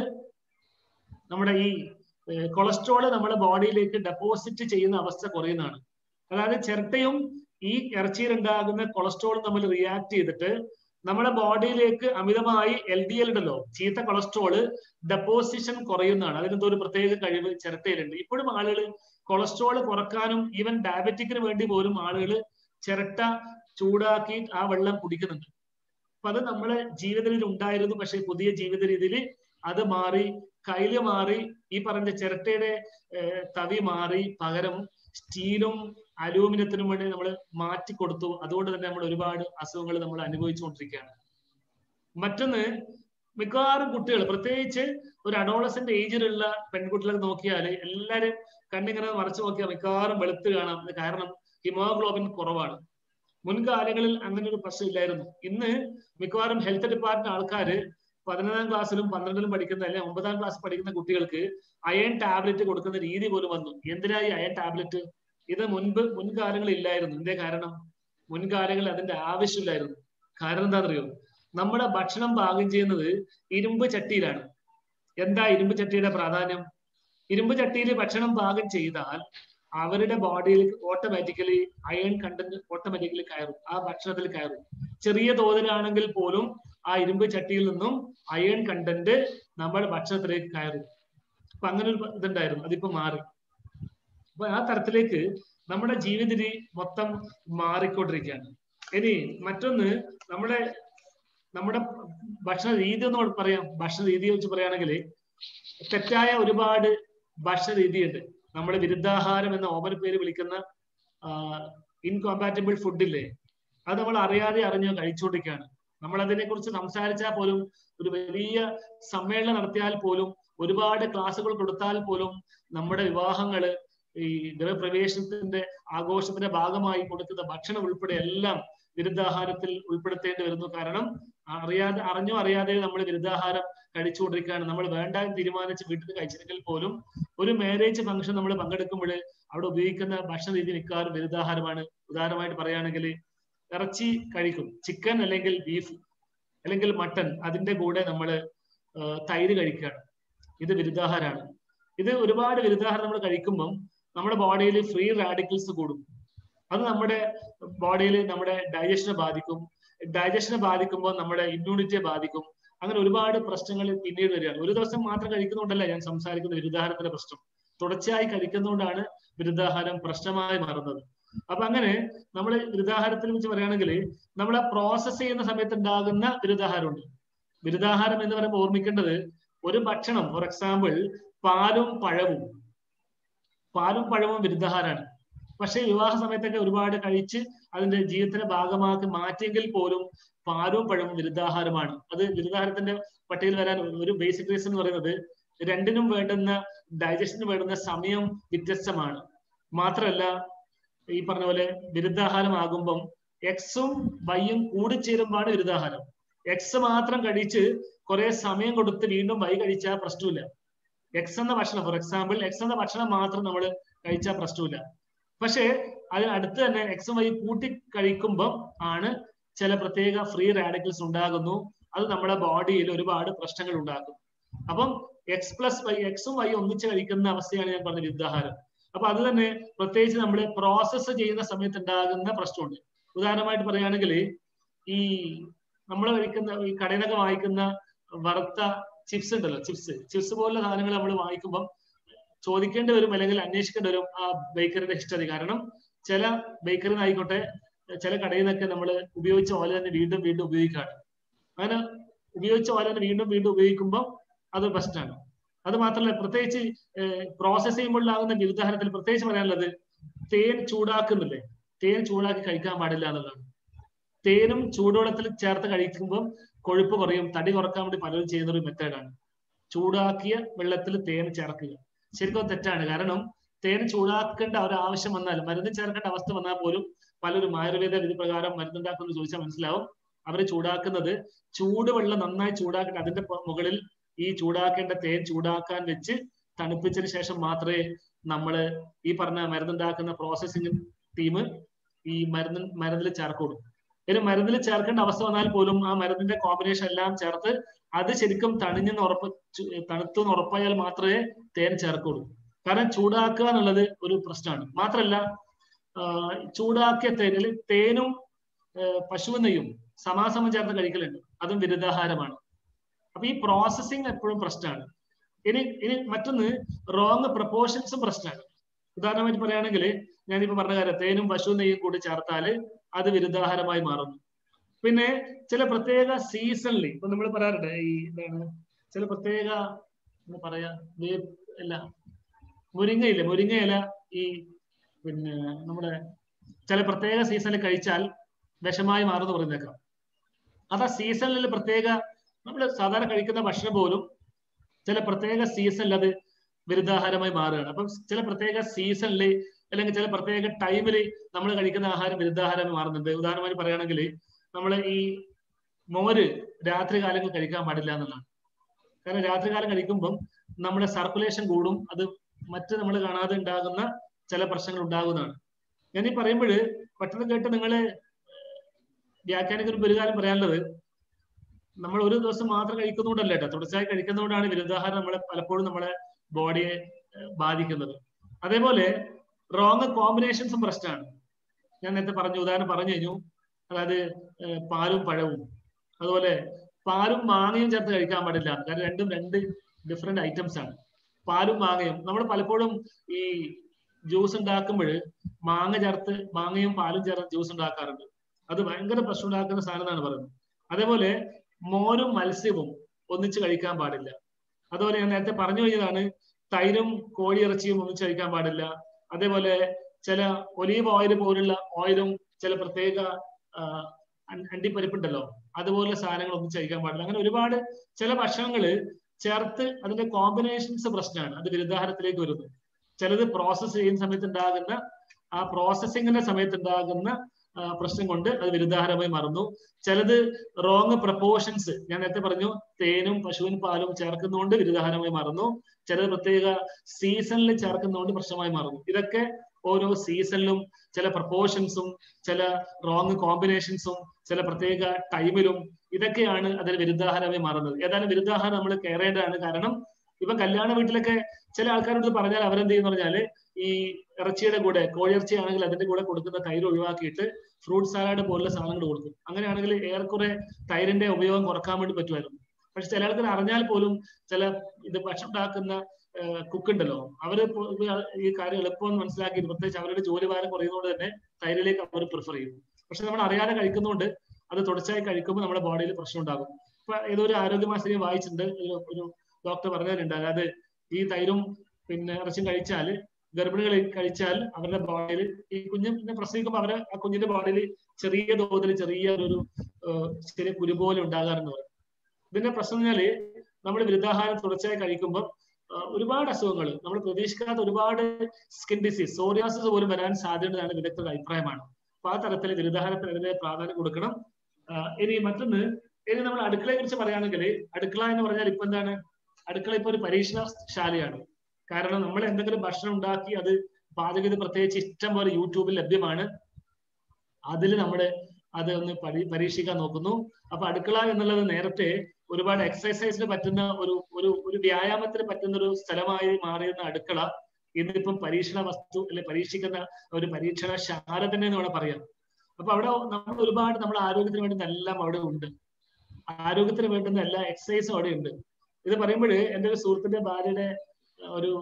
നമ്മുടെ ഈ കൊളസ്ട്രോൾ നമ്മുടെ ബോഡിയിലേക്ക് ഡെപ്പോസിറ്റ് ചെയ്യുന്ന അവസ്ഥ കുറയുന്നതാണ് അതായത് ചിരട്ടയും ഈ ഇറച്ചിയിലുണ്ടാകുന്ന കൊളസ്ട്രോളും തമ്മിൽ റിയാക്ട് ചെയ്തിട്ട് നമ്മുടെ ബോഡിയിലേക്ക് അമിതമായി എൽ ഡി എൽ ഉണ്ടല്ലോ ചീത്ത കൊളസ്ട്രോള് ഡെപ്പോസിഷൻ കുറയുന്നതാണ് അതിനെന്തോ ഒരു പ്രത്യേക കഴിവ് ചിരട്ടയിലുണ്ട് ഇപ്പോഴും ആളുകൾ കൊളസ്ട്രോൾ കുറക്കാനും ഈവൻ ഡയബറ്റിക്കിന് വേണ്ടി പോലും ആളുകൾ ചിരട്ട ചൂടാക്കി ആ വെള്ളം കുടിക്കുന്നുണ്ട് അപ്പൊ അത് നമ്മളെ ജീവിത രീതിയിൽ ഉണ്ടായിരുന്നു പക്ഷെ പുതിയ ജീവിത രീതിയിൽ അത് മാറി കയ്യില് മാറി ഈ പറഞ്ഞ ചിരട്ടയുടെ തവി മാറി പകരം സ്റ്റീലും അലൂമിനിയത്തിനും വേണ്ടി നമ്മൾ മാറ്റി കൊടുത്തു അതുകൊണ്ട് തന്നെ നമ്മൾ ഒരുപാട് അസുഖങ്ങൾ നമ്മൾ അനുഭവിച്ചുകൊണ്ടിരിക്കുകയാണ് മറ്റൊന്ന് മിക്കവാറും കുട്ടികൾ പ്രത്യേകിച്ച് ഒരു അഡോളസന്റ് ഏജിലുള്ള പെൺകുട്ടികളെ നോക്കിയാൽ എല്ലാരും കണ്ണിങ്ങനെ മറച്ചു നോക്കിയാൽ മിക്കവാറും വെളുത്ത് കാണാം കാരണം ഹിമോഗ്ലോബിൻ കുറവാണ് മുൻകാലങ്ങളിൽ അങ്ങനെ ഒരു പ്രശ്നം ഇല്ലായിരുന്നു ഇന്ന് മിക്കവാറും ഹെൽത്ത് ഡിപ്പാർട്ട്മെന്റ് ആൾക്കാർ പതിനൊന്നാം ക്ലാസ്സിലും പന്ത്രണ്ടിലും പഠിക്കുന്ന അല്ലെങ്കിൽ ഒമ്പതാം ക്ലാസ് പഠിക്കുന്ന കുട്ടികൾക്ക് അയൺ ടാബ്ലറ്റ് കൊടുക്കുന്ന രീതി പോലും വന്നു എന്തിനായി അയൺ ടാബ്ലറ്റ് ഇത് മുൻപ് മുൻകാലങ്ങളിൽ ഇല്ലായിരുന്നു എന്തേ കാരണം മുൻകാലങ്ങളിൽ അതിന്റെ ആവശ്യമില്ലായിരുന്നു കാരണം എന്താണെന്നറിയോ നമ്മുടെ ഭക്ഷണം പാകം ചെയ്യുന്നത് ഇരുമ്പ് ചട്ടിയിലാണ് എന്താ ഇരുമ്പ് ചട്ടിയുടെ പ്രാധാന്യം ഇരുമ്പ് ചട്ടിയിൽ ഭക്ഷണം പാകം ചെയ്താൽ അവരുടെ ബോഡിയിൽ ഓട്ടോമാറ്റിക്കലി അയൺ കണ്ടന്റ് ഓട്ടോമാറ്റിക്കലി കയറും ആ ഭക്ഷണത്തിൽ കയറും ചെറിയ തോതിലാണെങ്കിൽ പോലും ആ ഇരുമ്പ് ചട്ടിയിൽ നിന്നും അയൺ കണ്ടന്റ് നമ്മുടെ ഭക്ഷണത്തിലേക്ക് കയറും അപ്പൊ അങ്ങനെ ഒരു ഇതുണ്ടായിരുന്നു അതിപ്പോ മാറി അപ്പൊ ആ തരത്തിലേക്ക് നമ്മുടെ ജീവിതരി മൊത്തം മാറിക്കൊണ്ടിരിക്കുകയാണ് ഇനി മറ്റൊന്ന് നമ്മുടെ നമ്മുടെ ഭക്ഷണ രീതി എന്ന് പറയാം ഭക്ഷണ രീതി വെച്ച് പറയുകയാണെങ്കിൽ തെറ്റായ ഒരുപാട് ഭക്ഷണ രീതിയുണ്ട് നമ്മുടെ വിരുദ്ധാഹാരം എന്ന ഓമന പേര് വിളിക്കുന്ന ഇൻകോമ്പാറ്റബിൾ ഫുഡില്ലേ അത് നമ്മൾ അറിയാതെ അറിഞ്ഞോ കഴിച്ചുകൊണ്ടിരിക്കുകയാണ് നമ്മൾ അതിനെ കുറിച്ച് സംസാരിച്ചാൽ പോലും ഒരു വലിയ സമ്മേളനം നടത്തിയാൽ പോലും ഒരുപാട് ക്ലാസ്സുകൾ കൊടുത്താൽ പോലും നമ്മുടെ വിവാഹങ്ങള് ഈ ഗൃഹപ്രവേശനത്തിന്റെ ആഘോഷത്തിന്റെ ഭാഗമായി കൊടുക്കുന്ന ഭക്ഷണം ഉൾപ്പെടെ എല്ലാം വിരുദ്ധാഹാരത്തിൽ ഉൾപ്പെടുത്തേണ്ടി വരുന്നു കാരണം അറിയാതെ അറിഞ്ഞോ അറിയാതെ നമ്മൾ വിരുദ്ധാഹാരം കഴിച്ചുകൊണ്ടിരിക്കുകയാണ് നമ്മൾ വേണ്ട എന്ന് തീരുമാനിച്ച് വീട്ടിൽ കഴിച്ചില്ലെങ്കിൽ പോലും ഒരു മാരേജ് ഫംഗ്ഷൻ നമ്മൾ പങ്കെടുക്കുമ്പോൾ അവിടെ ഉപയോഗിക്കുന്ന ഭക്ഷണ രീതി മിക്കവാറും വിരുദ്ധാഹാരമാണ് ഉദാഹരണമായിട്ട് പറയുകയാണെങ്കിൽ ഇറച്ചി കഴിക്കും ചിക്കൻ അല്ലെങ്കിൽ ബീഫ് അല്ലെങ്കിൽ മട്ടൺ അതിന്റെ കൂടെ നമ്മൾ തൈര് കഴിക്കുകയാണ് ഇത് വിരുദ്ധാഹാരമാണ് ഇത് ഒരുപാട് വിരുദ്ധാഹാരം നമ്മൾ കഴിക്കുമ്പം നമ്മുടെ ബോഡിയിൽ ഫ്രീ റാഡിക്കൽസ് കൂടും അത് നമ്മുടെ ബോഡിയിൽ നമ്മുടെ ഡൈജഷനെ ബാധിക്കും ഡൈജഷനെ ബാധിക്കുമ്പോൾ നമ്മുടെ ഇമ്മ്യൂണിറ്റിയെ ബാധിക്കും അങ്ങനെ ഒരുപാട് പ്രശ്നങ്ങൾ പിന്നീട് വരികയാണ് ഒരു ദിവസം മാത്രം കഴിക്കുന്നതുകൊണ്ടല്ല ഞാൻ സംസാരിക്കുന്ന വിരുദ്ധാഹാരത്തിന്റെ പ്രശ്നം തുടർച്ചയായി കഴിക്കുന്നതുകൊണ്ടാണ് വിരുദ്ധാഹാരം പ്രശ്നമായി മാറുന്നത് അപ്പൊ അങ്ങനെ നമ്മൾ വിരുദ്ധാഹാരത്തിനെ കുറിച്ച് പറയുകയാണെങ്കിൽ നമ്മൾ പ്രോസസ് ചെയ്യുന്ന സമയത്ത് ഉണ്ടാകുന്ന വിരുദ്ധാഹാരമുണ്ട് വിരുദ്ധാഹാരം എന്ന് പറയുമ്പോൾ ഓർമ്മിക്കേണ്ടത് ഒരു ഭക്ഷണം ഫോർ എക്സാമ്പിൾ പാലും പഴവും പാലും പഴവും വിരുദ്ധാഹാരമാണ് പക്ഷേ വിവാഹ സമയത്തൊക്കെ ഒരുപാട് കഴിച്ച് അതിന്റെ ജീവിതത്തിന്റെ ഭാഗമാക്കി മാറ്റിയെങ്കിൽ പോലും പാലും പഴവും വിരുദ്ധാഹാരമാണ് അത് വിരുദ്ധാഹാരത്തിന്റെ പട്ടികയിൽ വരാൻ ഒരു ബേസിക് റീസൺ എന്ന് പറയുന്നത് രണ്ടിനും വേണ്ടുന്ന ഡൈജഷന് വേണ്ടുന്ന സമയം വ്യത്യസ്തമാണ് മാത്രമല്ല ഈ പറഞ്ഞ പോലെ വിരുദ്ധാഹാരം ആകുമ്പം എക്സും വൈയും കൂടിച്ചേരുമ്പോഴാണ് വിരുദ്ധാഹാരം എക്സ് മാത്രം കഴിച്ച് കുറെ സമയം കൊടുത്ത് വീണ്ടും വൈ കഴിച്ചാൽ പ്രശ്നമില്ല എക്സ് എന്ന ഭക്ഷണം ഫോർ എക്സാമ്പിൾ എക്സ് എന്ന ഭക്ഷണം മാത്രം നമ്മൾ കഴിച്ചാൽ പ്രശ്നമില്ല പക്ഷേ അതിന് അടുത്ത് തന്നെ എക്സും വൈ കൂട്ടി കഴിക്കുമ്പോൾ ആണ് ചില പ്രത്യേക ഫ്രീ റാഡിക്കൽസ് ഉണ്ടാകുന്നു അത് നമ്മുടെ ബോഡിയിൽ ഒരുപാട് പ്രശ്നങ്ങൾ ഉണ്ടാക്കും അപ്പം എക്സ് പ്ലസ് വൈ എക്സും വൈ ഒന്നിച്ച് കഴിക്കുന്ന അവസ്ഥയാണ് ഞാൻ പറഞ്ഞ വിദ്യാഹാരം അപ്പൊ അത് തന്നെ പ്രത്യേകിച്ച് നമ്മൾ പ്രോസസ്സ് ചെയ്യുന്ന സമയത്ത് ഉണ്ടാകുന്ന പ്രശ്നമുണ്ട് ഉദാഹരണമായിട്ട് പറയുകയാണെങ്കിൽ ഈ നമ്മൾ കഴിക്കുന്ന ഈ കടയിൽ നിന്നൊക്കെ വാങ്ങിക്കുന്ന വറുത്ത ചിപ്സ് ഉണ്ടല്ലോ ചിപ്സ് ചിപ്സ് പോലുള്ള സാധനങ്ങൾ നമ്മൾ വാങ്ങിക്കുമ്പോൾ ചോദിക്കേണ്ടി വരും അല്ലെങ്കിൽ അന്വേഷിക്കേണ്ടി വരും ആ ബേക്കറിയുടെ ഹിസ്റ്ററി കാരണം ചില ബേക്കറി ആയിക്കോട്ടെ ചില കടയിൽ നിന്നൊക്കെ നമ്മൾ ഉപയോഗിച്ച ഓല തന്നെ വീണ്ടും വീണ്ടും ഉപയോഗിക്കുകയാണ് അങ്ങനെ ഉപയോഗിച്ച ഓല തന്നെ വീണ്ടും വീണ്ടും ഉപയോഗിക്കുമ്പോൾ അത് പ്രശ്നമാണ് അത് മാത്രമല്ല പ്രത്യേകിച്ച് പ്രോസസ് ചെയ്യുമ്പോഴാകുന്ന വിരുദ്ധാഹാരത്തിൽ പ്രത്യേകിച്ച് പറയാനുള്ളത് തേൻ ചൂടാക്കുന്നില്ലേ തേൻ ചൂടാക്കി കഴിക്കാൻ പാടില്ല എന്നുള്ളതാണ് തേനും ചൂടുവെള്ളത്തിൽ ചേർത്ത് കഴിക്കുമ്പോൾ കൊഴുപ്പ് കുറയും തടി കുറക്കാൻ വേണ്ടി പലരും ചെയ്യുന്ന ഒരു മെത്തേഡാണ് ചൂടാക്കിയ വെള്ളത്തിൽ തേൻ ചേർക്കുക ശരിക്കും തെറ്റാണ് കാരണം തേൻ ചൂടാക്കേണ്ട ഒരു ആവശ്യം വന്നാൽ മരുന്ന് ചേർക്കേണ്ട അവസ്ഥ വന്നാൽ പോലും പലരും ആയുർവേദ വിധി പ്രകാരം മരുന്നുണ്ടാക്കുന്നത് ചോദിച്ചാൽ മനസ്സിലാവും അവർ ചൂടാക്കുന്നത് ചൂടുവെള്ളം നന്നായി ചൂടാക്കിയിട്ട് അതിന്റെ മുകളിൽ ഈ ചൂടാക്കേണ്ട തേൻ ചൂടാക്കാൻ വെച്ച് തണുപ്പിച്ചതിന് ശേഷം മാത്രമേ നമ്മൾ ഈ പറഞ്ഞ മരുന്നുണ്ടാക്കുന്ന പ്രോസസ്സിംഗ് ടീം ഈ മരുന്ന് മരുന്നിൽ ചേർക്കുള്ളൂ ഇനി മരുന്നിൽ ചേർക്കേണ്ട അവസ്ഥ വന്നാൽ പോലും ആ മരുന്നിന്റെ കോമ്പിനേഷൻ എല്ലാം ചേർത്ത് അത് ശരിക്കും തണിഞ്ഞെന്ന് ഉറപ്പ് തണുത്തു ഉറപ്പായാൽ മാത്രമേ തേൻ ചേർക്കുള്ളൂ കാരണം ചൂടാക്കുക എന്നുള്ളത് ഒരു പ്രശ്നമാണ് മാത്രമല്ല ചൂടാക്കിയ തേനിൽ തേനും പശു നെയ്യും സമാസമം ചേർത്ത് കഴിക്കലുണ്ട് അതും വിരുദ്ധാഹാരമാണ് അപ്പൊ ഈ പ്രോസസ്സിങ് എപ്പോഴും പ്രശ്നമാണ് ഇനി ഇനി മറ്റൊന്ന് റോങ് പ്രപ്പോർഷൻസും പ്രശ്നമാണ് ഉദാഹരണമായിട്ട് പറയുകയാണെങ്കിൽ ഞാനിപ്പോ പറഞ്ഞ കാര്യം തേനും പശു നെയ്യും കൂടി ചേർത്താല് അത് വിരുദ്ധാഹാരമായി മാറുന്നു പിന്നെ ചില പ്രത്യേക സീസണിൽ ഇപ്പൊ നമ്മൾ പറയാറുണ്ട് ഈ എന്താണ് ചില പ്രത്യേക എന്താ പറയാ അല്ല മുരിങ്ങയില്ല മുരിങ്ങയില ഈ പിന്നെ നമ്മുടെ ചില പ്രത്യേക സീസണിൽ കഴിച്ചാൽ വിഷമായി മാറുമെന്ന് പറയുന്നേക്കാം അത് ആ സീസണിൽ പ്രത്യേക നമ്മൾ സാധാരണ കഴിക്കുന്ന ഭക്ഷണം പോലും ചില പ്രത്യേക സീസണിൽ അത് വിരുദ്ധാഹാരമായി മാറുകയാണ് അപ്പം ചില പ്രത്യേക സീസണിൽ അല്ലെങ്കിൽ ചില പ്രത്യേക ടൈമിൽ നമ്മൾ കഴിക്കുന്ന ആഹാരം വിരുദ്ധാഹാരമായി മാറുന്നുണ്ട് ഉദാഹരണമായി പറയുകയാണെങ്കിൽ നമ്മൾ ഈ മോര് രാത്രി കാലങ്ങൾ കഴിക്കാൻ പാടില്ല എന്നുള്ളതാണ് കാരണം രാത്രി കാലം കഴിക്കുമ്പം നമ്മുടെ സർക്കുലേഷൻ കൂടും അത് മറ്റ് നമ്മൾ കാണാതെ ഉണ്ടാകുന്ന ചില പ്രശ്നങ്ങൾ ഉണ്ടാകുന്നതാണ് ഞാൻ ഈ പറയുമ്പോൾ പെട്ടെന്ന് കേട്ട് നിങ്ങളെ വ്യാഖ്യാനിക്കുന്ന ഒരു കാര്യം പറയാനുള്ളത് നമ്മൾ ഒരു ദിവസം മാത്രം കഴിക്കുന്നതുകൊണ്ടല്ല കേട്ടോ തുടർച്ചയായി കഴിക്കുന്നതുകൊണ്ടാണ് വിരുദ്ധാഹാരം നമ്മളെ പലപ്പോഴും നമ്മളെ ബോഡിയെ ബാധിക്കുന്നത് അതേപോലെ റോങ് കോമ്പിനേഷൻസും പ്രശ്നമാണ് ഞാൻ നേരത്തെ പറഞ്ഞു ഉദാഹരണം പറഞ്ഞു കഴിഞ്ഞു അതായത് പാലും പഴവും അതുപോലെ പാലും മാങ്ങയും ചേർത്ത് കഴിക്കാൻ പാടില്ല കാരണം രണ്ടും രണ്ട് ഡിഫറെന്റ് ഐറ്റംസ് ആണ് പാലും മാങ്ങയും നമ്മൾ പലപ്പോഴും ഈ ജ്യൂസ് ഉണ്ടാക്കുമ്പോൾ മാങ്ങ ചേർത്ത് മാങ്ങയും പാലും ചേർത്ത് ജ്യൂസ് ഉണ്ടാക്കാറുണ്ട് അത് ഭയങ്കര പ്രശ്നം ഉണ്ടാക്കുന്ന സാധനം എന്നാണ് പറയുന്നത് അതേപോലെ മോരും മത്സ്യവും ഒന്നിച്ച് കഴിക്കാൻ പാടില്ല അതുപോലെ ഞാൻ നേരത്തെ പറഞ്ഞു കഴിഞ്ഞതാണ് തൈരും കോഴിയിറച്ചിയും ഒന്നിച്ച് കഴിക്കാൻ പാടില്ല അതേപോലെ ചില ഒലീവ് ഓയിൽ പോലുള്ള ഓയിലും ചില പ്രത്യേക അണ്ടിപ്പരിപ്പുണ്ടല്ലോ അതുപോലെ സാധനങ്ങൾ ഒന്നിച്ച് കഴിക്കാൻ പാടില്ല അങ്ങനെ ഒരുപാട് ചില ഭക്ഷണങ്ങള് ചേർത്ത് അതിന്റെ കോമ്പിനേഷൻസ് പ്രശ്നമാണ് അത് വിരുദ്ധാഹാരത്തിലേക്ക് വരുന്നു ചിലത് പ്രോസസ്സ് ചെയ്യുന്ന സമയത്ത് ഉണ്ടാകുന്ന ആ പ്രോസസ്സിങ്ങിന്റെ സമയത്ത് ഉണ്ടാകുന്ന പ്രശ്നം കൊണ്ട് അത് വിരുദ്ധാഹാരമായി മറന്നു ചിലത് റോങ് പ്രപ്പോർഷൻസ് ഞാൻ നേരത്തെ പറഞ്ഞു തേനും പശുവിൻ പാലും ചേർക്കുന്നതുകൊണ്ട് വിരുദ്ധാഹാരമായി മറന്നു ചിലത് പ്രത്യേക സീസണിൽ ചേർക്കുന്നതുകൊണ്ട് പ്രശ്നമായി മറന്നു ഇതൊക്കെ ഓരോ സീസണിലും ചില പ്രപ്പോർഷൻസും ചില റോങ് കോമ്പിനേഷൻസും ചില പ്രത്യേക ടൈമിലും ഇതൊക്കെയാണ് അതിന് വിരുദ്ധാഹാരമായി മാറുന്നത് ഏതായാലും വിരുദ്ധാഹാരം നമ്മൾ കയറേണ്ടതാണ് കാരണം ഇപ്പൊ കല്യാണ വീട്ടിലൊക്കെ ചില ആൾക്കാരോട് പറഞ്ഞാൽ അവരെന്ത് ചെയ്യുന്ന പറഞ്ഞാല് ഈ ഇറച്ചിയുടെ കൂടെ കോഴിയിറച്ചി ആണെങ്കിൽ അതിന്റെ കൂടെ കൊടുക്കുന്ന തൈര് ഒഴിവാക്കിയിട്ട് ഫ്രൂട്ട് സാലാഡ് പോലുള്ള സാധനങ്ങൾ കൊടുക്കും അങ്ങനെയാണെങ്കിൽ ഏറെക്കുറെ തൈരിന്റെ ഉപയോഗം കുറക്കാൻ വേണ്ടി പറ്റുമായിരുന്നു പക്ഷെ ചില ആൾക്കാർ അറിഞ്ഞാൽ പോലും ചില ഇത് ഭക്ഷണം ഉണ്ടാക്കുന്ന കുക്ക് ഉണ്ടല്ലോ അവര് ഈ കാര്യം എളുപ്പം മനസ്സിലാക്കി പ്രത്യേകിച്ച് അവരുടെ ജോലി ഭാരം കുറയുന്നതുകൊണ്ട് തന്നെ തൈരിലേക്ക് അവർ പ്രിഫർ ചെയ്യും പക്ഷെ നമ്മൾ അറിയാതെ കഴിക്കുന്നതുകൊണ്ട് അത് തുടർച്ചയായി കഴിക്കുമ്പോൾ നമ്മുടെ ബോഡിയിൽ പ്രശ്നം ഉണ്ടാകും ഇപ്പൊ ഏതോ ഒരു ആരോഗ്യമാസിക വായിച്ചിട്ടുണ്ട് ഒരു ഡോക്ടർ പറഞ്ഞതിലുണ്ട് അതായത് ഈ തൈരും പിന്നെ ഇറച്ചും കഴിച്ചാൽ ഗർഭിണികൾ കഴിച്ചാൽ അവരുടെ ബോഡിയിൽ ഈ കുഞ്ഞിനെ പ്രസവിക്കുമ്പോൾ അവരെ ആ കുഞ്ഞിന്റെ ബോഡിയിൽ ചെറിയ തോതിൽ ചെറിയ ഒരു ചെറിയ കുരു പോലെ ഉണ്ടാകാറെന്ന് പറയും ഇതിന്റെ പ്രശ്നം പറഞ്ഞാല് നമ്മൾ വിരുദ്ധാഹാരം തുടർച്ചയായി കഴിക്കുമ്പോൾ ഒരുപാട് അസുഖങ്ങൾ നമ്മൾ പ്രതീക്ഷിക്കാത്ത ഒരുപാട് സ്കിൻ ഡിസീസ് സോറിയാസിസ് പോലും വരാൻ സാധ്യതയാണ് വിദഗ്ധരുടെ അഭിപ്രായമാണ് അപ്പൊ ആ തരത്തിൽ വിരുദ്ധാഹാരത്തിന് അതിനെ പ്രാധാന്യം കൊടുക്കണം ഇനി മറ്റൊന്ന് ഇനി നമ്മൾ അടുക്കളയെ കുറിച്ച് പറയുകയാണെങ്കിൽ അടുക്കള എന്ന് പറഞ്ഞാൽ ഇപ്പൊ എന്താണ് അടുക്കള ഇപ്പൊ ഒരു പരീക്ഷണശാലയാണ് കാരണം നമ്മൾ എന്തെങ്കിലും ഭക്ഷണം ഉണ്ടാക്കി അത് പാചകം ചെയ്ത് പ്രത്യേകിച്ച് ഇഷ്ടം പോലെ യൂട്യൂബിൽ ലഭ്യമാണ് അതിൽ നമ്മുടെ അത് ഒന്ന് പരീക്ഷിക്കാൻ നോക്കുന്നു അപ്പൊ അടുക്കള എന്നുള്ളത് നേരത്തെ ഒരുപാട് എക്സസൈസിന് പറ്റുന്ന ഒരു ഒരു ഒരു വ്യായാമത്തിന് പറ്റുന്ന ഒരു സ്ഥലമായി മാറിയിരുന്ന അടുക്കള ഇന്നിപ്പം പരീക്ഷണ വസ്തു അല്ലെ പരീക്ഷിക്കുന്ന ഒരു പരീക്ഷണ ശാല തന്നെ എന്ന് വേണം പറയാം അപ്പൊ അവിടെ നമ്മൾ ഒരുപാട് നമ്മുടെ ആരോഗ്യത്തിന് വേണ്ടുന്ന എല്ലാം അവിടെ ഉണ്ട് ആരോഗ്യത്തിന് വേണ്ടുന്ന എല്ലാ എക്സസൈസും അവിടെ ഉണ്ട് ഇത് പറയുമ്പോൾ എൻ്റെ ഒരു സുഹൃത്തിന്റെ ഭാര്യയുടെ ഒരു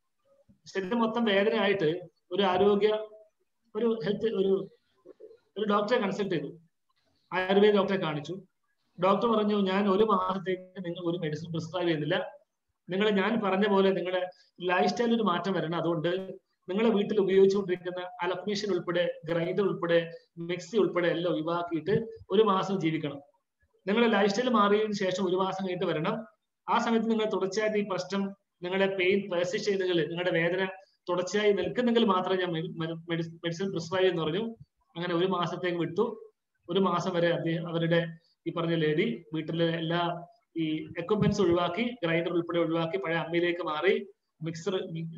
ശരീരം മൊത്തം വേദനയായിട്ട് ഒരു ആരോഗ്യ ഒരു ഹെൽത്ത് ഒരു ഒരു ഡോക്ടറെ കൺസൾട്ട് ചെയ്തു ആയുർവേദ ഡോക്ടറെ കാണിച്ചു ഡോക്ടർ പറഞ്ഞു ഞാൻ ഒരു മാസത്തേക്ക് നിങ്ങൾ ഒരു മെഡിസിൻ പ്രിസ്ക്രൈബ് ചെയ്യുന്നില്ല നിങ്ങൾ ഞാൻ പറഞ്ഞ പോലെ നിങ്ങളുടെ ലൈഫ് സ്റ്റൈലിൽ ഒരു മാറ്റം വരണം അതുകൊണ്ട് നിങ്ങളെ വീട്ടിൽ ഉപയോഗിച്ചുകൊണ്ടിരിക്കുന്ന അലക്മീഷൻ ഉൾപ്പെടെ ഗ്രൈൻഡർ ഉൾപ്പെടെ മിക്സി ഉൾപ്പെടെ എല്ലാം ഒഴിവാക്കിയിട്ട് ഒരു മാസം ജീവിക്കണം നിങ്ങളുടെ ലൈഫ് സ്റ്റൈൽ മാറിയതിനു ശേഷം ഒരു മാസം കഴിഞ്ഞിട്ട് വരണം ആ സമയത്ത് നിങ്ങൾ തുടർച്ചയായിട്ട് ഈ പ്രശ്നം നിങ്ങളുടെ പെയിൻ പേഴ്സിസ്റ്റ് ചെയ്യുന്നെങ്കിൽ നിങ്ങളുടെ വേദന തുടർച്ചയായി നിൽക്കുന്നെങ്കിൽ മാത്രമേ ഞാൻ മെഡിസിൻ പ്രിസ്ക്രൈബ് ചെയ്യുന്നു പറഞ്ഞു അങ്ങനെ ഒരു മാസത്തേക്ക് വിട്ടു ഒരു മാസം വരെ അദ്ദേഹം അവരുടെ ഈ പറഞ്ഞ ലേഡി വീട്ടിലെ എല്ലാ ഈ എക്വിപ്മെന്റ്സ് ഒഴിവാക്കി ഗ്രൈൻഡർ ഉൾപ്പെടെ ഒഴിവാക്കി പഴയ അമ്മയിലേക്ക് മാറി മിക്സർ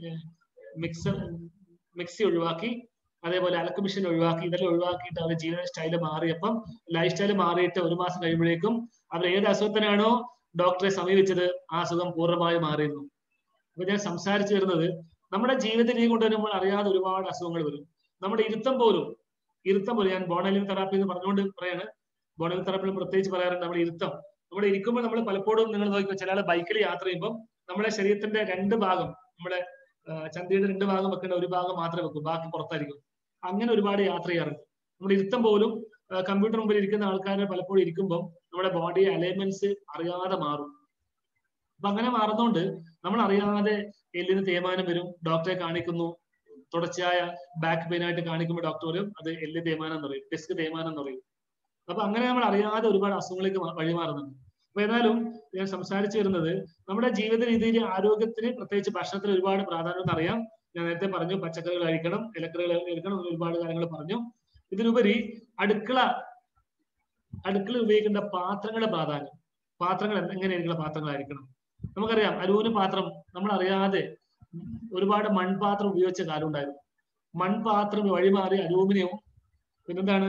മിക്സർ മിക്സി ഒഴിവാക്കി അതേപോലെ അലക്ക് മെഷീൻ ഒഴിവാക്കി ഇതെല്ലാം ഒഴിവാക്കിയിട്ട് അവരുടെ ജീവിത സ്റ്റൈല് മാറിയപ്പം ലൈഫ് സ്റ്റൈല് മാറിയിട്ട് ഒരു മാസം കഴിയുമ്പോഴേക്കും അവർ ഏത് അസുഖത്തിനാണോ ഡോക്ടറെ സമീപിച്ചത് ആ അസുഖം പൂർണ്ണമായി മാറിയിരുന്നു അപ്പൊ ഞാൻ സംസാരിച്ചു വരുന്നത് നമ്മുടെ ജീവിത രീതി കൊണ്ട് തന്നെ നമ്മൾ അറിയാതെ ഒരുപാട് അസുഖങ്ങൾ വരും നമ്മുടെ ഇരുത്തം പോലും ഇരുത്തം പോലും ഞാൻ ബോണലിൻ തെറാപ്പി എന്ന് പറഞ്ഞുകൊണ്ട് പറയാണ് ബോണലിൻ തെറാപ്പിയിൽ പ്രത്യേകിച്ച് പറയാറുണ്ട് നമ്മുടെ ഇരുത്തം നമ്മൾ ഇരിക്കുമ്പോൾ നമ്മൾ പലപ്പോഴും നിങ്ങൾ നോക്കിക്കോ ചില ആൾ ബൈക്കിൽ യാത്ര ചെയ്യുമ്പോൾ നമ്മുടെ ശരീരത്തിന്റെ രണ്ട് ഭാഗം നമ്മുടെ ചന്തയുടെ രണ്ട് ഭാഗം വെക്കേണ്ട ഒരു ഭാഗം മാത്രമേ വെക്കൂ ബാക്കി പുറത്തായിരിക്കും അങ്ങനെ ഒരുപാട് യാത്ര ചെയ്യാറുണ്ട് നമ്മുടെ ഇരുത്തം പോലും കമ്പ്യൂട്ടർ മുമ്പിൽ ഇരിക്കുന്ന ആൾക്കാരെ പലപ്പോഴും ഇരിക്കുമ്പോൾ നമ്മുടെ ബോഡി അലൈൻമെന്റ്സ് അറിയാതെ മാറും അപ്പൊ അങ്ങനെ മാറുന്നോണ്ട് നമ്മൾ അറിയാതെ എല്ലിന് തേയ്മാനം വരും ഡോക്ടറെ കാണിക്കുന്നു തുടർച്ചയായ ബാക്ക് പെയിൻ ആയിട്ട് കാണിക്കുമ്പോൾ ഡോക്ടർ പറയും അത് എല്ല് തേയ്മാനം എന്ന് പറയും ഡിസ്ക് തേയ്മാനം എന്ന് പറയും അപ്പൊ അങ്ങനെ നമ്മൾ അറിയാതെ ഒരുപാട് അസുഖങ്ങളിലേക്ക് വഴിമാറുന്നുണ്ട് അപ്പൊ ഏതായാലും ഞാൻ സംസാരിച്ചു വരുന്നത് നമ്മുടെ ജീവിത രീതിയിൽ ആരോഗ്യത്തിന് പ്രത്യേകിച്ച് ഭക്ഷണത്തിന് ഒരുപാട് പ്രാധാന്യം അറിയാം ഞാൻ നേരത്തെ പറഞ്ഞു പച്ചക്കറികൾ കഴിക്കണം ഇലക്കറികൾ കഴിക്കണം ഒരുപാട് കാര്യങ്ങൾ പറഞ്ഞു ഇതിനുപരി അടുക്കള അടുക്കളയിൽ ഉപയോഗിക്കേണ്ട പാത്രങ്ങളുടെ പ്രാധാന്യം പാത്രങ്ങൾ എങ്ങനെയായിരിക്കുന്ന പാത്രങ്ങളായിരിക്കണം നമുക്കറിയാം അലൂമിനിയം പാത്രം നമ്മൾ അറിയാതെ ഒരുപാട് മൺപാത്രം ഉപയോഗിച്ച കാലം ഉണ്ടായിരുന്നു മൺപാത്രം വഴിമാറി അലൂമിനിയവും പിന്നെന്താണ്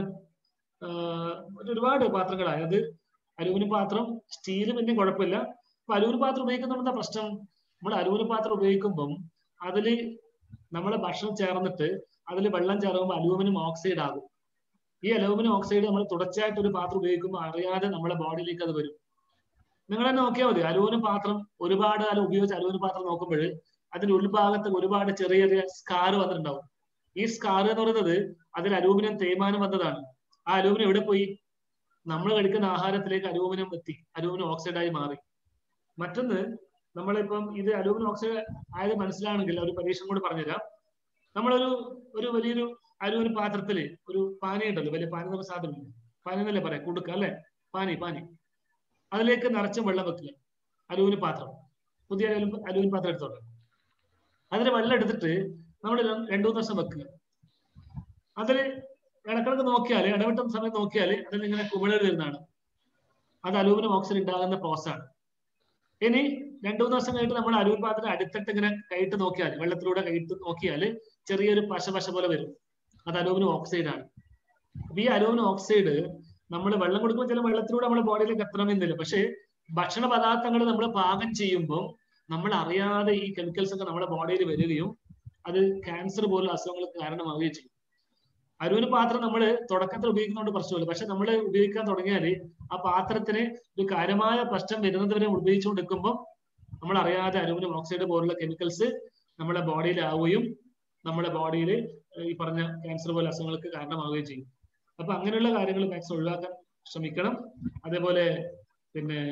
ഒരുപാട് പാത്രങ്ങളായി അത് അലൂമിനിയം പാത്രം സ്റ്റീല് പിന്നെ കുഴപ്പമില്ല അപ്പൊ അലൂമിനിയം പാത്രം ഉപയോഗിക്കുന്ന എന്താ പ്രശ്നം നമ്മൾ അലൂമിനിയം പാത്രം ഉപയോഗിക്കുമ്പം അതില് നമ്മളെ ഭക്ഷണം ചേർന്നിട്ട് അതിൽ വെള്ളം ചേർക്കുമ്പോൾ അലൂമിനിയം ഓക്സൈഡ് ആകും ഈ അലൂമിനിയം ഓക്സൈഡ് നമ്മൾ തുടർച്ചയായിട്ട് ഒരു പാത്രം ഉപയോഗിക്കുമ്പോൾ അറിയാതെ നമ്മുടെ ബോഡിയിലേക്ക് അത് വരും നിങ്ങൾ തന്നെ നോക്കിയാൽ മതി അലൂമിനിയം പാത്രം ഒരുപാട് കാലം ഉപയോഗിച്ച് അലൂമിനിയം പാത്രം നോക്കുമ്പോൾ അതിന്റെ ഉൾഭാഗത്ത് ഒരുപാട് ചെറിയ ചെറിയ സ്കാർ വന്നിട്ടുണ്ടാവും ഈ സ്കാർ എന്ന് പറയുന്നത് അതിൽ അലൂമിനിയം തേയ്മാനം വന്നതാണ് ആ അലൂമിനിയം എവിടെ പോയി നമ്മൾ കഴിക്കുന്ന ആഹാരത്തിലേക്ക് അലൂമിനിയം എത്തി അലൂമിനിയം ഓക്സൈഡായി മാറി മറ്റൊന്ന് നമ്മളിപ്പം ഇത് അലൂമിനിയം ഓക്സൈഡ് ആയത് മനസ്സിലാണെങ്കിൽ ഒരു പരീക്ഷണം കൂടി പറഞ്ഞുതരാം നമ്മളൊരു ഒരു വലിയൊരു അലൂമിനിയം പാത്രത്തില് ഒരു പാനി ഉണ്ടല്ലോ വലിയ പാനി എന്ന സാധനം പാനി എന്നല്ലേ പറയാം കുടുക്ക അല്ലെ പാനി പാനി അതിലേക്ക് നിറച്ച വെള്ളം വെക്കുക അലൂമിനിയം പാത്രം പുതിയ അലൂമിനിയം പാത്രം എടുത്തോട്ടെ അതിൽ വെള്ളം എടുത്തിട്ട് നമ്മൾ രണ്ടു മൂന്ന് ദിവസം വെക്കുക അതില് ഇടക്കിടക്ക് നോക്കിയാൽ ഇടവിട്ട സമയം നോക്കിയാൽ അതിൽ ഇങ്ങനെ കുമിളൽ വരുന്നതാണ് അത് അലൂമിനിയം ഓക്സൈഡ് ഉണ്ടാകുന്ന പ്രോസസ്സാണ് ഇനി രണ്ടു മൂന്ന് ദിവസം കഴിഞ്ഞിട്ട് നമ്മൾ അലൂമിനിയം പാത്രം അടുത്തിട്ട് ഇങ്ങനെ കൈയിട്ട് നോക്കിയാൽ വെള്ളത്തിലൂടെ കൈയിട്ട് നോക്കിയാൽ ചെറിയൊരു പശ പശ പോലെ വരും അത് അലൂമിനിയം ഓക്സൈഡ് ആണ് ഈ അലൂമിനിയം ഓക്സൈഡ് നമ്മൾ വെള്ളം കൊടുക്കുമ്പോൾ ചില വെള്ളത്തിലൂടെ നമ്മുടെ ബോഡിയിലേക്ക് എത്തണമെന്നില്ല പക്ഷേ ഭക്ഷണ പദാർത്ഥങ്ങൾ നമ്മൾ പാകം ചെയ്യുമ്പോൾ നമ്മൾ അറിയാതെ ഈ കെമിക്കൽസ് ഒക്കെ നമ്മുടെ ബോഡിയിൽ വരികയും അത് ക്യാൻസർ പോലുള്ള അസുഖങ്ങൾക്ക് കാരണമാവുകയും ചെയ്യും അരുവിന് പാത്രം നമ്മൾ തുടക്കത്തിൽ ഉപയോഗിക്കുന്നതുകൊണ്ട് പ്രശ്നമില്ല പക്ഷെ നമ്മൾ ഉപയോഗിക്കാൻ തുടങ്ങിയാൽ ആ പാത്രത്തിന് ഒരു കാര്യമായ പ്രശ്നം വരുന്നത് വരെ ഉപയോഗിച്ചുകൊണ്ടിരിക്കുമ്പോൾ നമ്മൾ അറിയാതെ അലൂമിനിയം ഓക്സൈഡ് പോലുള്ള കെമിക്കൽസ് നമ്മുടെ ബോഡിയിലാവുകയും നമ്മുടെ ബോഡിയിൽ ഈ പറഞ്ഞ ക്യാൻസർ പോലെ അസുഖങ്ങൾക്ക് കാരണമാവുകയും ചെയ്യും അപ്പൊ അങ്ങനെയുള്ള കാര്യങ്ങൾ മാക്സിമം ഒഴിവാക്കാൻ ശ്രമിക്കണം അതേപോലെ പിന്നെ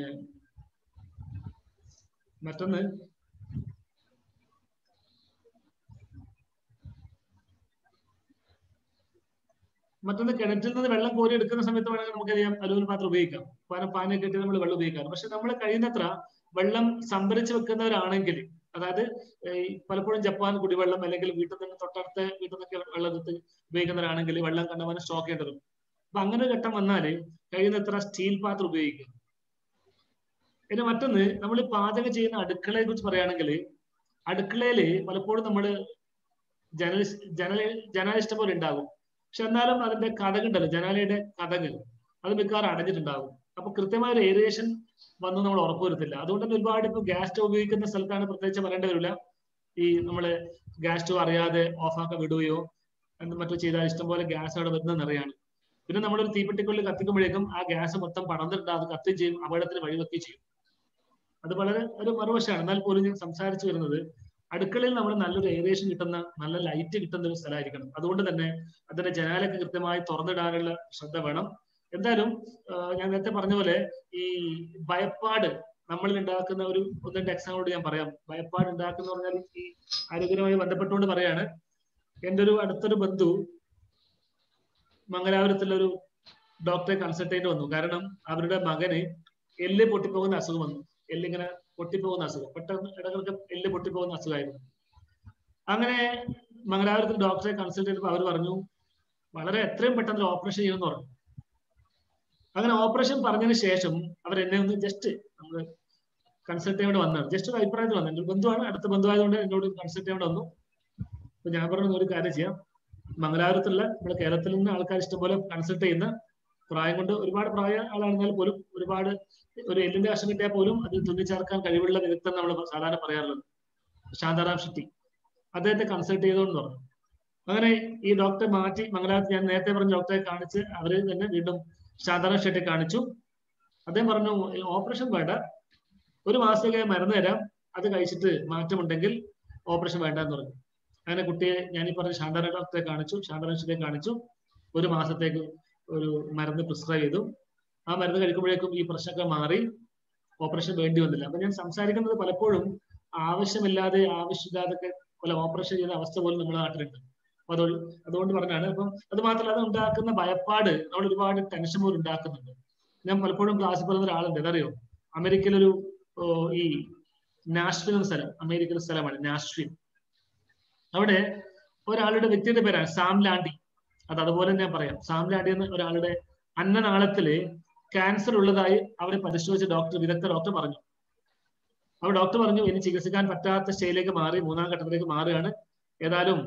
മറ്റൊന്ന് മറ്റൊന്ന് കിണറ്റിൽ നിന്ന് വെള്ളം കോരി എടുക്കുന്ന സമയത്ത് വേണമെങ്കിൽ നമുക്കറിയാം അലൂമിനിയം പാത്രം ഉപയോഗിക്കാം കാരണം പാനൊക്കെ ഇട്ട് നമ്മൾ വെള്ളം ഉപയോഗിക്കാം പക്ഷെ നമ്മൾ കഴിയുന്നത്ര വെള്ളം സംഭരിച്ചു വെക്കുന്നവരാണെങ്കിൽ അതായത് പലപ്പോഴും ജപ്പാൻ കുടിവെള്ളം അല്ലെങ്കിൽ വീട്ടിൽ നിന്ന് തൊട്ടടുത്ത വീട്ടിൽ നിന്നൊക്കെ വെള്ളം എടുത്ത് ഉപയോഗിക്കുന്നവരാണെങ്കിൽ വെള്ളം കണ്ടമാനം സ്റ്റോക്ക് ചെയ്യേണ്ടത് അപ്പൊ അങ്ങനെ ഒരു ഘട്ടം വന്നാല് കഴിയുന്നത്ര സ്റ്റീൽ പാത്രം ഉപയോഗിക്കുക പിന്നെ മറ്റൊന്ന് നമ്മൾ പാചകം ചെയ്യുന്ന അടുക്കളയെ കുറിച്ച് പറയുകയാണെങ്കിൽ അടുക്കളയിൽ പലപ്പോഴും നമ്മൾ ജനൽ ജനൽ ജനാലിഷ്ടം പോലെ ഉണ്ടാകും പക്ഷെ എന്നാലും അതിന്റെ കഥകുണ്ടല്ലോ ജനാലയുടെ കഥകൾ അത് മിക്കവാറും അടഞ്ഞിട്ടുണ്ടാകും അപ്പൊ കൃത്യമായ ഒരു ഏരിയേഷൻ വന്നു നമ്മൾ ഉറപ്പുവരുത്തില്ല അതുകൊണ്ട് തന്നെ ഒരുപാട് ഇപ്പൊ ഗ്യാസ് സ്റ്റവ് ഉപയോഗിക്കുന്ന സ്ഥലത്താണ് പ്രത്യേകിച്ച് പറയേണ്ടി വരില്ല ഈ നമ്മള് ഗ്യാസ് സ്റ്റവ് അറിയാതെ ഓഫാക്കാൻ വിടുകയോ മറ്റോ ചെയ്താൽ ഇഷ്ടംപോലെ ഗ്യാസ് അവിടെ വരുന്നത് നിറയാണ് പിന്നെ നമ്മളൊരു തീപ്പെട്ടിക്കുള്ളിൽ കത്തിക്കുമ്പോഴേക്കും ആ ഗ്യാസ് മൊത്തം പടർന്നിട്ട് അത് കത്തുകയും ചെയ്യും അപകടത്തിന് വഴിവെക്കുകയും ചെയ്യും അത് വളരെ ഒരു മറുവശമാണ് എന്നാൽ പോലും ഞാൻ സംസാരിച്ചു വരുന്നത് അടുക്കളയിൽ നമ്മൾ നല്ലൊരു ഏരിയേഷൻ കിട്ടുന്ന നല്ല ലൈറ്റ് കിട്ടുന്ന ഒരു സ്ഥലമായിരിക്കണം അതുകൊണ്ട് തന്നെ അതിന്റെ ജനാലൊക്കെ കൃത്യമായി തുറന്നിടാനുള്ള ശ്രദ്ധ വേണം എന്തായാലും ഞാൻ നേരത്തെ പറഞ്ഞ പോലെ ഈ ഭയപ്പാട് നമ്മളിൽ ഉണ്ടാക്കുന്ന ഒരു ഒന്ന് രണ്ട് എക്സാമ്പിളോട് ഞാൻ പറയാം ഭയപ്പാട് ഉണ്ടാക്കുന്ന പറഞ്ഞാൽ ഈ ആരോഗ്യവുമായി ബന്ധപ്പെട്ടുകൊണ്ട് പറയാണ് എൻ്റെ ഒരു അടുത്തൊരു ബന്ധു മംഗലാപുരത്തുള്ള ഒരു ഡോക്ടറെ കൺസൾട്ട് ചെയ്യേണ്ടി വന്നു കാരണം അവരുടെ മകന് എല്ല് പൊട്ടിപ്പോകുന്ന അസുഖം വന്നു എല്ലിങ്ങനെ പൊട്ടിപ്പോകുന്ന അസുഖം പെട്ടെന്ന് ഇടകൾക്ക് എല്ല് പൊട്ടിപ്പോകുന്ന അസുഖമായിരുന്നു അങ്ങനെ മംഗലാപുരത്തിൽ ഡോക്ടറെ കൺസൾട്ട് ചെയ്തപ്പോൾ അവർ പറഞ്ഞു വളരെ എത്രയും പെട്ടെന്ന് ഓപ്പറേഷൻ ചെയ്യണമെന്ന് പറഞ്ഞു അങ്ങനെ ഓപ്പറേഷൻ പറഞ്ഞതിന് ശേഷം അവർ എന്നെ ഒന്ന് ജസ്റ്റ് നമ്മൾ കൺസൾട്ട് ചെയ്യേണ്ടി വന്നതാണ് ജസ്റ്റ് ഒരു അഭിപ്രായത്തിൽ വന്നു എൻ്റെ ബന്ധുവാണ് അടുത്ത ബന്ധുവായതുകൊണ്ട് എന്നോട് കൺസൾട്ട് ചെയ്യേണ്ടി വന്നു അപ്പൊ ഞാൻ പറഞ്ഞു ഒരു കാര്യം ചെയ്യാം മംഗലാപുരത്തുള്ള നമ്മുടെ കേരളത്തിൽ നിന്ന് ആൾക്കാർ ഇഷ്ടംപോലെ കൺസൾട്ട് ചെയ്യുന്ന പ്രായം കൊണ്ട് ഒരുപാട് പ്രായ ആളാണെന്നാൽ പോലും ഒരുപാട് ഒരു എല്ലിന്റെ വശം കിട്ടിയാൽ പോലും അത് തുന്നിച്ചേർക്കാൻ കഴിവുള്ള വിദഗ്ധൻ നമ്മൾ സാധാരണ പറയാറുള്ളത് ശാന്താറാം ഷെട്ടി അദ്ദേഹത്തെ കൺസൾട്ട് ചെയ്തോന്ന് പറഞ്ഞു അങ്ങനെ ഈ ഡോക്ടറെ മാറ്റി മംഗലാപുരത്ത് ഞാൻ നേരത്തെ പറഞ്ഞ ഡോക്ടറെ കാണിച്ച് അവര് തന്നെ വീണ്ടും ശാന്താറാം ഷെട്ടി കാണിച്ചു അദ്ദേഹം പറഞ്ഞു ഓപ്പറേഷൻ വേണ്ട ഒരു മാസത്തേക്ക് മരുന്ന് തരാം അത് കഴിച്ചിട്ട് മാറ്റമുണ്ടെങ്കിൽ ഓപ്പറേഷൻ വേണ്ട എന്ന് പറഞ്ഞു അങ്ങനെ കുട്ടിയെ ഞാൻ ഈ പറഞ്ഞ ശാന്താറാം ഡോക്ടറെ കാണിച്ചു ശാന്താറാം ഷെട്ടിയെ കാണിച്ചു ഒരു മാസത്തേക്ക് ഒരു മരുന്ന് പ്രിസ്ക്രൈബ് ചെയ്തു ആ മരുന്ന് കഴിക്കുമ്പോഴേക്കും ഈ പ്രശ്നമൊക്കെ മാറി ഓപ്പറേഷൻ വേണ്ടി വന്നില്ല അപ്പൊ ഞാൻ സംസാരിക്കുന്നത് പലപ്പോഴും ആവശ്യമില്ലാതെ ആവശ്യമില്ലാതൊക്കെ പല ഓപ്പറേഷൻ ചെയ്ത അവസ്ഥ പോലും നമ്മുടെ നാട്ടിലുണ്ട് അപ്പൊ അത് അതുകൊണ്ട് പറഞ്ഞാണ് അപ്പം അത് മാത്രമല്ല അത് ഉണ്ടാക്കുന്ന ഭയപ്പാട് നമ്മൾ ഒരുപാട് ടെൻഷൻ പോലും ഉണ്ടാക്കുന്നുണ്ട് ഞാൻ പലപ്പോഴും ക്ലാസ്സിൽ പറയുന്ന ഒരാളുണ്ട് അതറിയോ അമേരിക്കയിലൊരു ഈ നാഷ്വിൻ എന്ന സ്ഥലം അമേരിക്കയിലെ സ്ഥലമാണ് നാഷ്വിൻ അവിടെ ഒരാളുടെ വ്യക്തിയുടെ പേരാണ് സാം ലാൻഡി അത് അതുപോലെ തന്നെ പറയാം സാം ലാൻഡി എന്ന ഒരാളുടെ അന്നനാളത്തില് ക്യാൻസർ ഉള്ളതായി അവരെ പരിശോധിച്ച ഡോക്ടർ വിദഗ്ധ ഡോക്ടർ പറഞ്ഞു അപ്പോൾ ഡോക്ടർ പറഞ്ഞു ഇനി ചികിത്സിക്കാൻ പറ്റാത്ത സ്റ്റേജിലേക്ക് മാറി മൂന്നാം ഘട്ടത്തിലേക്ക് മാറുകയാണ് ഏതായാലും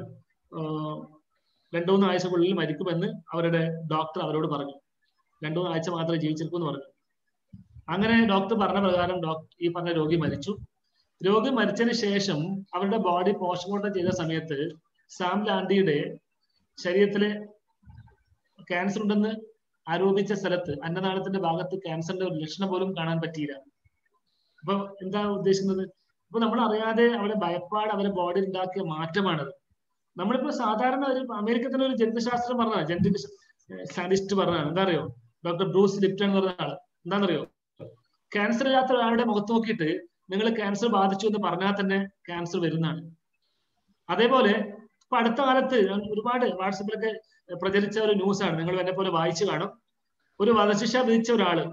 രണ്ടു മൂന്ന് ആഴ്ചക്കുള്ളിൽ മരിക്കുമെന്ന് അവരുടെ ഡോക്ടർ അവരോട് പറഞ്ഞു രണ്ടു മൂന്ന് ആഴ്ച മാത്രമേ ജീവിച്ചിരിക്കൂ എന്ന് പറഞ്ഞു അങ്ങനെ ഡോക്ടർ പറഞ്ഞ പ്രകാരം ഡോക്ടർ ഈ പറഞ്ഞ രോഗി മരിച്ചു രോഗി മരിച്ചതിന് ശേഷം അവരുടെ ബോഡി പോസ്റ്റ്മോർട്ടം ചെയ്ത സമയത്ത് സാം ലാൻഡിയുടെ ശരീരത്തിലെ ക്യാൻസർ ഉണ്ടെന്ന് ആരോപിച്ച സ്ഥലത്ത് അന്നനാളത്തിന്റെ ഭാഗത്ത് ക്യാൻസറിന്റെ ഒരു ലക്ഷണം പോലും കാണാൻ പറ്റിയില്ല അപ്പൊ എന്താ ഉദ്ദേശിക്കുന്നത് അപ്പൊ നമ്മൾ അറിയാതെ അവരുടെ ഭയപ്പാട് അവരുടെ ബോഡിയിൽ ഉണ്ടാക്കിയ മാറ്റമാണത് നമ്മളിപ്പോ സാധാരണ ഒരു അമേരിക്കത്തിലെ ഒരു ജന്തുശാസ്ത്രം പറഞ്ഞതാണ് ജന്തു സയന്റിസ്റ്റ് പറഞ്ഞതാണ് എന്താ അറിയോ ഡോക്ടർ ബ്രൂസ് ലിപ്റ്റൺ എന്ന് പറഞ്ഞ ആള് എന്താണെന്നറിയോ ക്യാൻസർ ഇല്ലാത്ത ഒരാളുടെ മുഖത്ത് നോക്കിയിട്ട് നിങ്ങൾ ക്യാൻസർ ബാധിച്ചു എന്ന് പറഞ്ഞാൽ തന്നെ ക്യാൻസർ വരുന്നതാണ് അതേപോലെ ഇപ്പൊ അടുത്ത കാലത്ത് ഒരുപാട് വാട്സപ്പിലൊക്കെ പ്രചരിച്ച ഒരു ന്യൂസാണ് നിങ്ങൾ എന്നെ പോലെ വായിച്ചു കാണും ഒരു വധശിക്ഷ വിധിച്ച ഒരാള്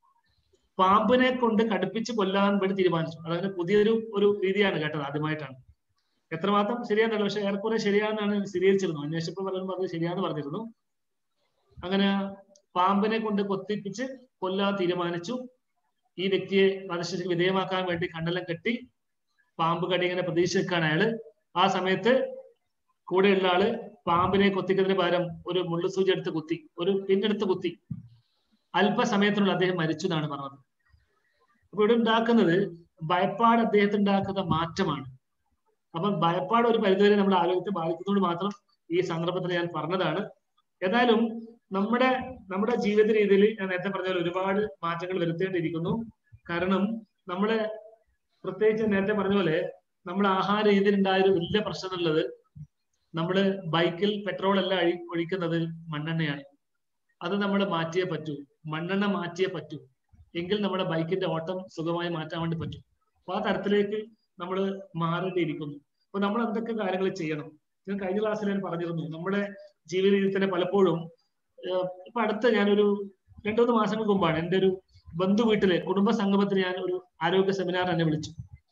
പാമ്പിനെ കൊണ്ട് കടുപ്പിച്ച് കൊല്ലാൻ വേണ്ടി തീരുമാനിച്ചു അതങ്ങനെ പുതിയൊരു ഒരു രീതിയാണ് കേട്ടത് ആദ്യമായിട്ടാണ് എത്രമാത്രം ശരിയാന്നല്ല പക്ഷെ ഏറെക്കുറെ ശരിയാണെന്നാണ് സ്ഥിരീകരിച്ചിരുന്നു അന്വേഷിച്ചപ്പോൾ പലരും പറഞ്ഞത് ശരിയാന്ന് പറഞ്ഞിരുന്നു അങ്ങനെ പാമ്പിനെ കൊണ്ട് കൊത്തിപ്പിച്ച് കൊല്ലാൻ തീരുമാനിച്ചു ഈ വ്യക്തിയെ വധശിക്ഷയ്ക്ക് വിധേയമാക്കാൻ വേണ്ടി കണ്ണെല്ലാം കെട്ടി പാമ്പ് കടി ഇങ്ങനെ പ്രതീക്ഷ നിൽക്കാൻ അയാള് ആ സമയത്ത് കൂടെയുള്ള ആള് പാമ്പിനെ കൊത്തിക്കുന്നതിന് പകരം ഒരു മുള്ളുസൂചി എടുത്ത് കുത്തി ഒരു പിന്നെടുത്ത് കുത്തി അല്പസമയത്തിനുള്ള അദ്ദേഹം മരിച്ചു എന്നാണ് പറഞ്ഞത് അപ്പൊ ഇവിടെ ഉണ്ടാക്കുന്നത് ഭയപ്പാട് അദ്ദേഹത്തിന് ഉണ്ടാക്കുന്ന മാറ്റമാണ് അപ്പം ഭയപ്പാട് ഒരു പരിധിവരെ നമ്മുടെ ആരോഗ്യത്തെ ബാധിക്കുന്നതുകൊണ്ട് മാത്രം ഈ സന്ദർഭത്തിൽ ഞാൻ പറഞ്ഞതാണ് ഏതായാലും നമ്മുടെ നമ്മുടെ ജീവിത രീതിയിൽ ഞാൻ നേരത്തെ പറഞ്ഞ പോലെ ഒരുപാട് മാറ്റങ്ങൾ വരുത്തേണ്ടിയിരിക്കുന്നു കാരണം നമ്മള് പ്രത്യേകിച്ച് നേരത്തെ പറഞ്ഞ പോലെ നമ്മുടെ ആഹാര രീതിയിൽ ഉണ്ടായ ഒരു വലിയ പ്രശ്നം എന്നുള്ളത് നമ്മള് ബൈക്കിൽ പെട്രോൾ എല്ലാം അഴി ഒഴിക്കുന്നത് മണ്ണെണ്ണയാണ് അത് നമ്മൾ മാറ്റിയേ പറ്റൂ മണ്ണെണ്ണ മാറ്റിയേ പറ്റൂ എങ്കിൽ നമ്മുടെ ബൈക്കിന്റെ ഓട്ടം സുഖമായി മാറ്റാൻ വേണ്ടി പറ്റും അപ്പൊ ആ തരത്തിലേക്ക് നമ്മൾ മാറേണ്ടിയിരിക്കുന്നു അപ്പൊ നമ്മൾ എന്തൊക്കെ കാര്യങ്ങൾ ചെയ്യണം ഞാൻ കഴിഞ്ഞ ക്ലാസ്സിൽ ഞാൻ പറഞ്ഞിരുന്നു നമ്മുടെ ജീവിത രീതിയിൽ തന്നെ പലപ്പോഴും ഇപ്പൊ അടുത്ത ഞാനൊരു രണ്ടു മാസങ്ങൾക്ക് മുമ്പാണ് എൻ്റെ ഒരു ബന്ധു വീട്ടിലെ കുടുംബ സംഗമത്തിന് ഞാൻ ഒരു ആരോഗ്യ സെമിനാർ എന്നെ വിളിച്ചു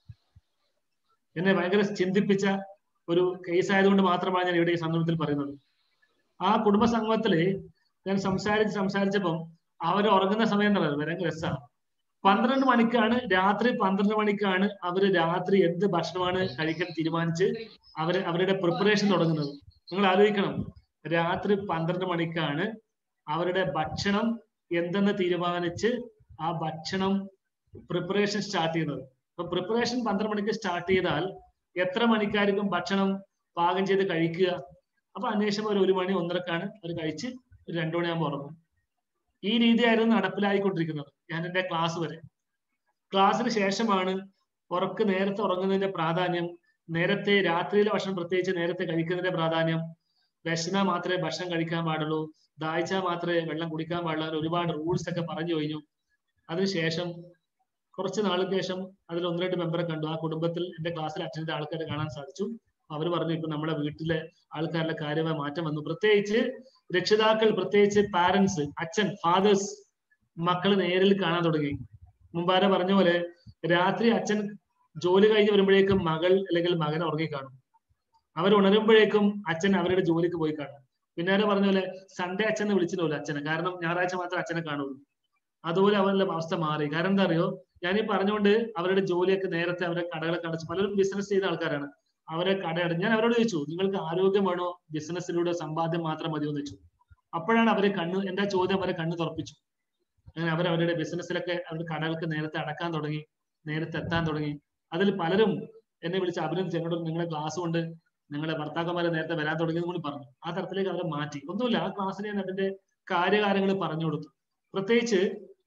എന്നെ ഭയങ്കര ചിന്തിപ്പിച്ച ഒരു കേസ് ആയതുകൊണ്ട് മാത്രമാണ് ഞാൻ ഇവിടെ ഈ സന്ദർഭത്തിൽ പറയുന്നത് ആ കുടുംബ സംഗമത്തില് ഞാൻ സംസാരിച്ച് സംസാരിച്ചപ്പം അവർ ഉറങ്ങുന്ന സമയം എന്ന് പറയുന്നത് ഭയങ്കര രസമാണ് പന്ത്രണ്ട് മണിക്കാണ് രാത്രി പന്ത്രണ്ട് മണിക്കാണ് അവര് രാത്രി എന്ത് ഭക്ഷണമാണ് കഴിക്കാൻ തീരുമാനിച്ച് അവര് അവരുടെ പ്രിപ്പറേഷൻ തുടങ്ങുന്നത് നിങ്ങൾ ആലോചിക്കണം രാത്രി പന്ത്രണ്ട് മണിക്കാണ് അവരുടെ ഭക്ഷണം എന്തെന്ന് തീരുമാനിച്ച് ആ ഭക്ഷണം പ്രിപ്പറേഷൻ സ്റ്റാർട്ട് ചെയ്യുന്നത് അപ്പൊ പ്രിപ്പറേഷൻ പന്ത്രണ്ട് മണിക്ക് സ്റ്റാർട്ട് ചെയ്താൽ എത്ര മണിക്കായിരിക്കും ഭക്ഷണം പാകം ചെയ്ത് കഴിക്കുക അപ്പൊ അന്വേഷണം ഒരു ഒരു മണി ഒന്നരക്കാണ് അവർ കഴിച്ച് ഒരു രണ്ടു മണിയാകുമ്പോൾ ഉറങ്ങും ഈ രീതിയായിരുന്നു നടപ്പിലായിക്കൊണ്ടിരിക്കുന്നത് ഞാൻ എന്റെ ക്ലാസ് വരെ ക്ലാസ്സിന് ശേഷമാണ് ഉറക്ക് നേരത്തെ ഉറങ്ങുന്നതിന്റെ പ്രാധാന്യം നേരത്തെ രാത്രിയിലെ ഭക്ഷണം പ്രത്യേകിച്ച് നേരത്തെ കഴിക്കുന്നതിന്റെ പ്രാധാന്യം വിശന മാത്രമേ ഭക്ഷണം കഴിക്കാൻ പാടുള്ളൂ ദാഹിച്ചാൽ മാത്രമേ വെള്ളം കുടിക്കാൻ പാടുള്ളൂ ഒരുപാട് റൂൾസ് ഒക്കെ പറഞ്ഞു കഴിഞ്ഞു അതിനുശേഷം കുറച്ച് നാൾക്ക് ശേഷം അതിൽ ഒന്ന് രണ്ട് മെമ്പറെ കണ്ടു ആ കുടുംബത്തിൽ എന്റെ ക്ലാസ്സിൽ അറ്റൻഡ് ചെയ്ത ആൾക്കാരെ കാണാൻ സാധിച്ചു അവർ പറഞ്ഞു ഇപ്പൊ നമ്മുടെ വീട്ടിലെ ആൾക്കാരുടെ കാര്യമായ മാറ്റം വന്നു പ്രത്യേകിച്ച് രക്ഷിതാക്കൾ പ്രത്യേകിച്ച് പാരന്റ്സ് അച്ഛൻ ഫാദേഴ്സ് മക്കൾ നേരിൽ കാണാൻ തുടങ്ങി മുമ്പാരെ പറഞ്ഞ പോലെ രാത്രി അച്ഛൻ ജോലി കഴിഞ്ഞ് വരുമ്പോഴേക്കും മകൾ അല്ലെങ്കിൽ മകൻ ഉറങ്ങി കാണും അവർ ഉണരുമ്പോഴേക്കും അച്ഛൻ അവരുടെ ജോലിക്ക് പോയി കാണും പിന്നാരെ പറഞ്ഞ പോലെ സൺഡേ അച്ഛനെ വിളിച്ചിട്ടില്ല അച്ഛനെ കാരണം ഞായറാഴ്ച മാത്രമേ അച്ഛനെ കാണുള്ളൂ അതുപോലെ അവരുടെ അവസ്ഥ മാറി കാരണം എന്താ അറിയോ ഞാൻ ഈ പറഞ്ഞുകൊണ്ട് അവരുടെ ജോലിയൊക്കെ നേരത്തെ അവരുടെ കടകളൊക്കെ അടച്ചു പലരും ബിസിനസ് ചെയ്ത ആൾക്കാരാണ് അവരെ കടയടച്ച് ഞാൻ അവരോട് ചോദിച്ചു നിങ്ങൾക്ക് ആരോഗ്യം വേണോ ബിസിനസ്സിലൂടെ സമ്പാദ്യം മാത്രം മതിയോ എന്ന് വെച്ചു അപ്പോഴാണ് അവരെ കണ്ണ് എന്റെ ചോദ്യം അവരെ കണ്ണ് തുറപ്പിച്ചു അങ്ങനെ അവർ അവരുടെ ബിസിനസ്സിലൊക്കെ അവരുടെ കടകൾക്ക് നേരത്തെ അടക്കാൻ തുടങ്ങി നേരത്തെ എത്താൻ തുടങ്ങി അതിൽ പലരും എന്നെ വിളിച്ച് അഭിനന്ദിച്ച് എന്നോട് നിങ്ങളുടെ ക്ലാസ് കൊണ്ട് നിങ്ങളുടെ ഭർത്താക്കന്മാരെ നേരത്തെ വരാൻ തുടങ്ങിയത് കൂടി പറഞ്ഞു ആ തരത്തിലേക്ക് അവരെ മാറ്റി ഒന്നുമില്ല ആ ക്ലാസ്സിൽ ഞാൻ അതിന്റെ കാര്യകാര്യങ്ങൾ പറഞ്ഞു കൊടുത്തു പ്രത്യേകിച്ച്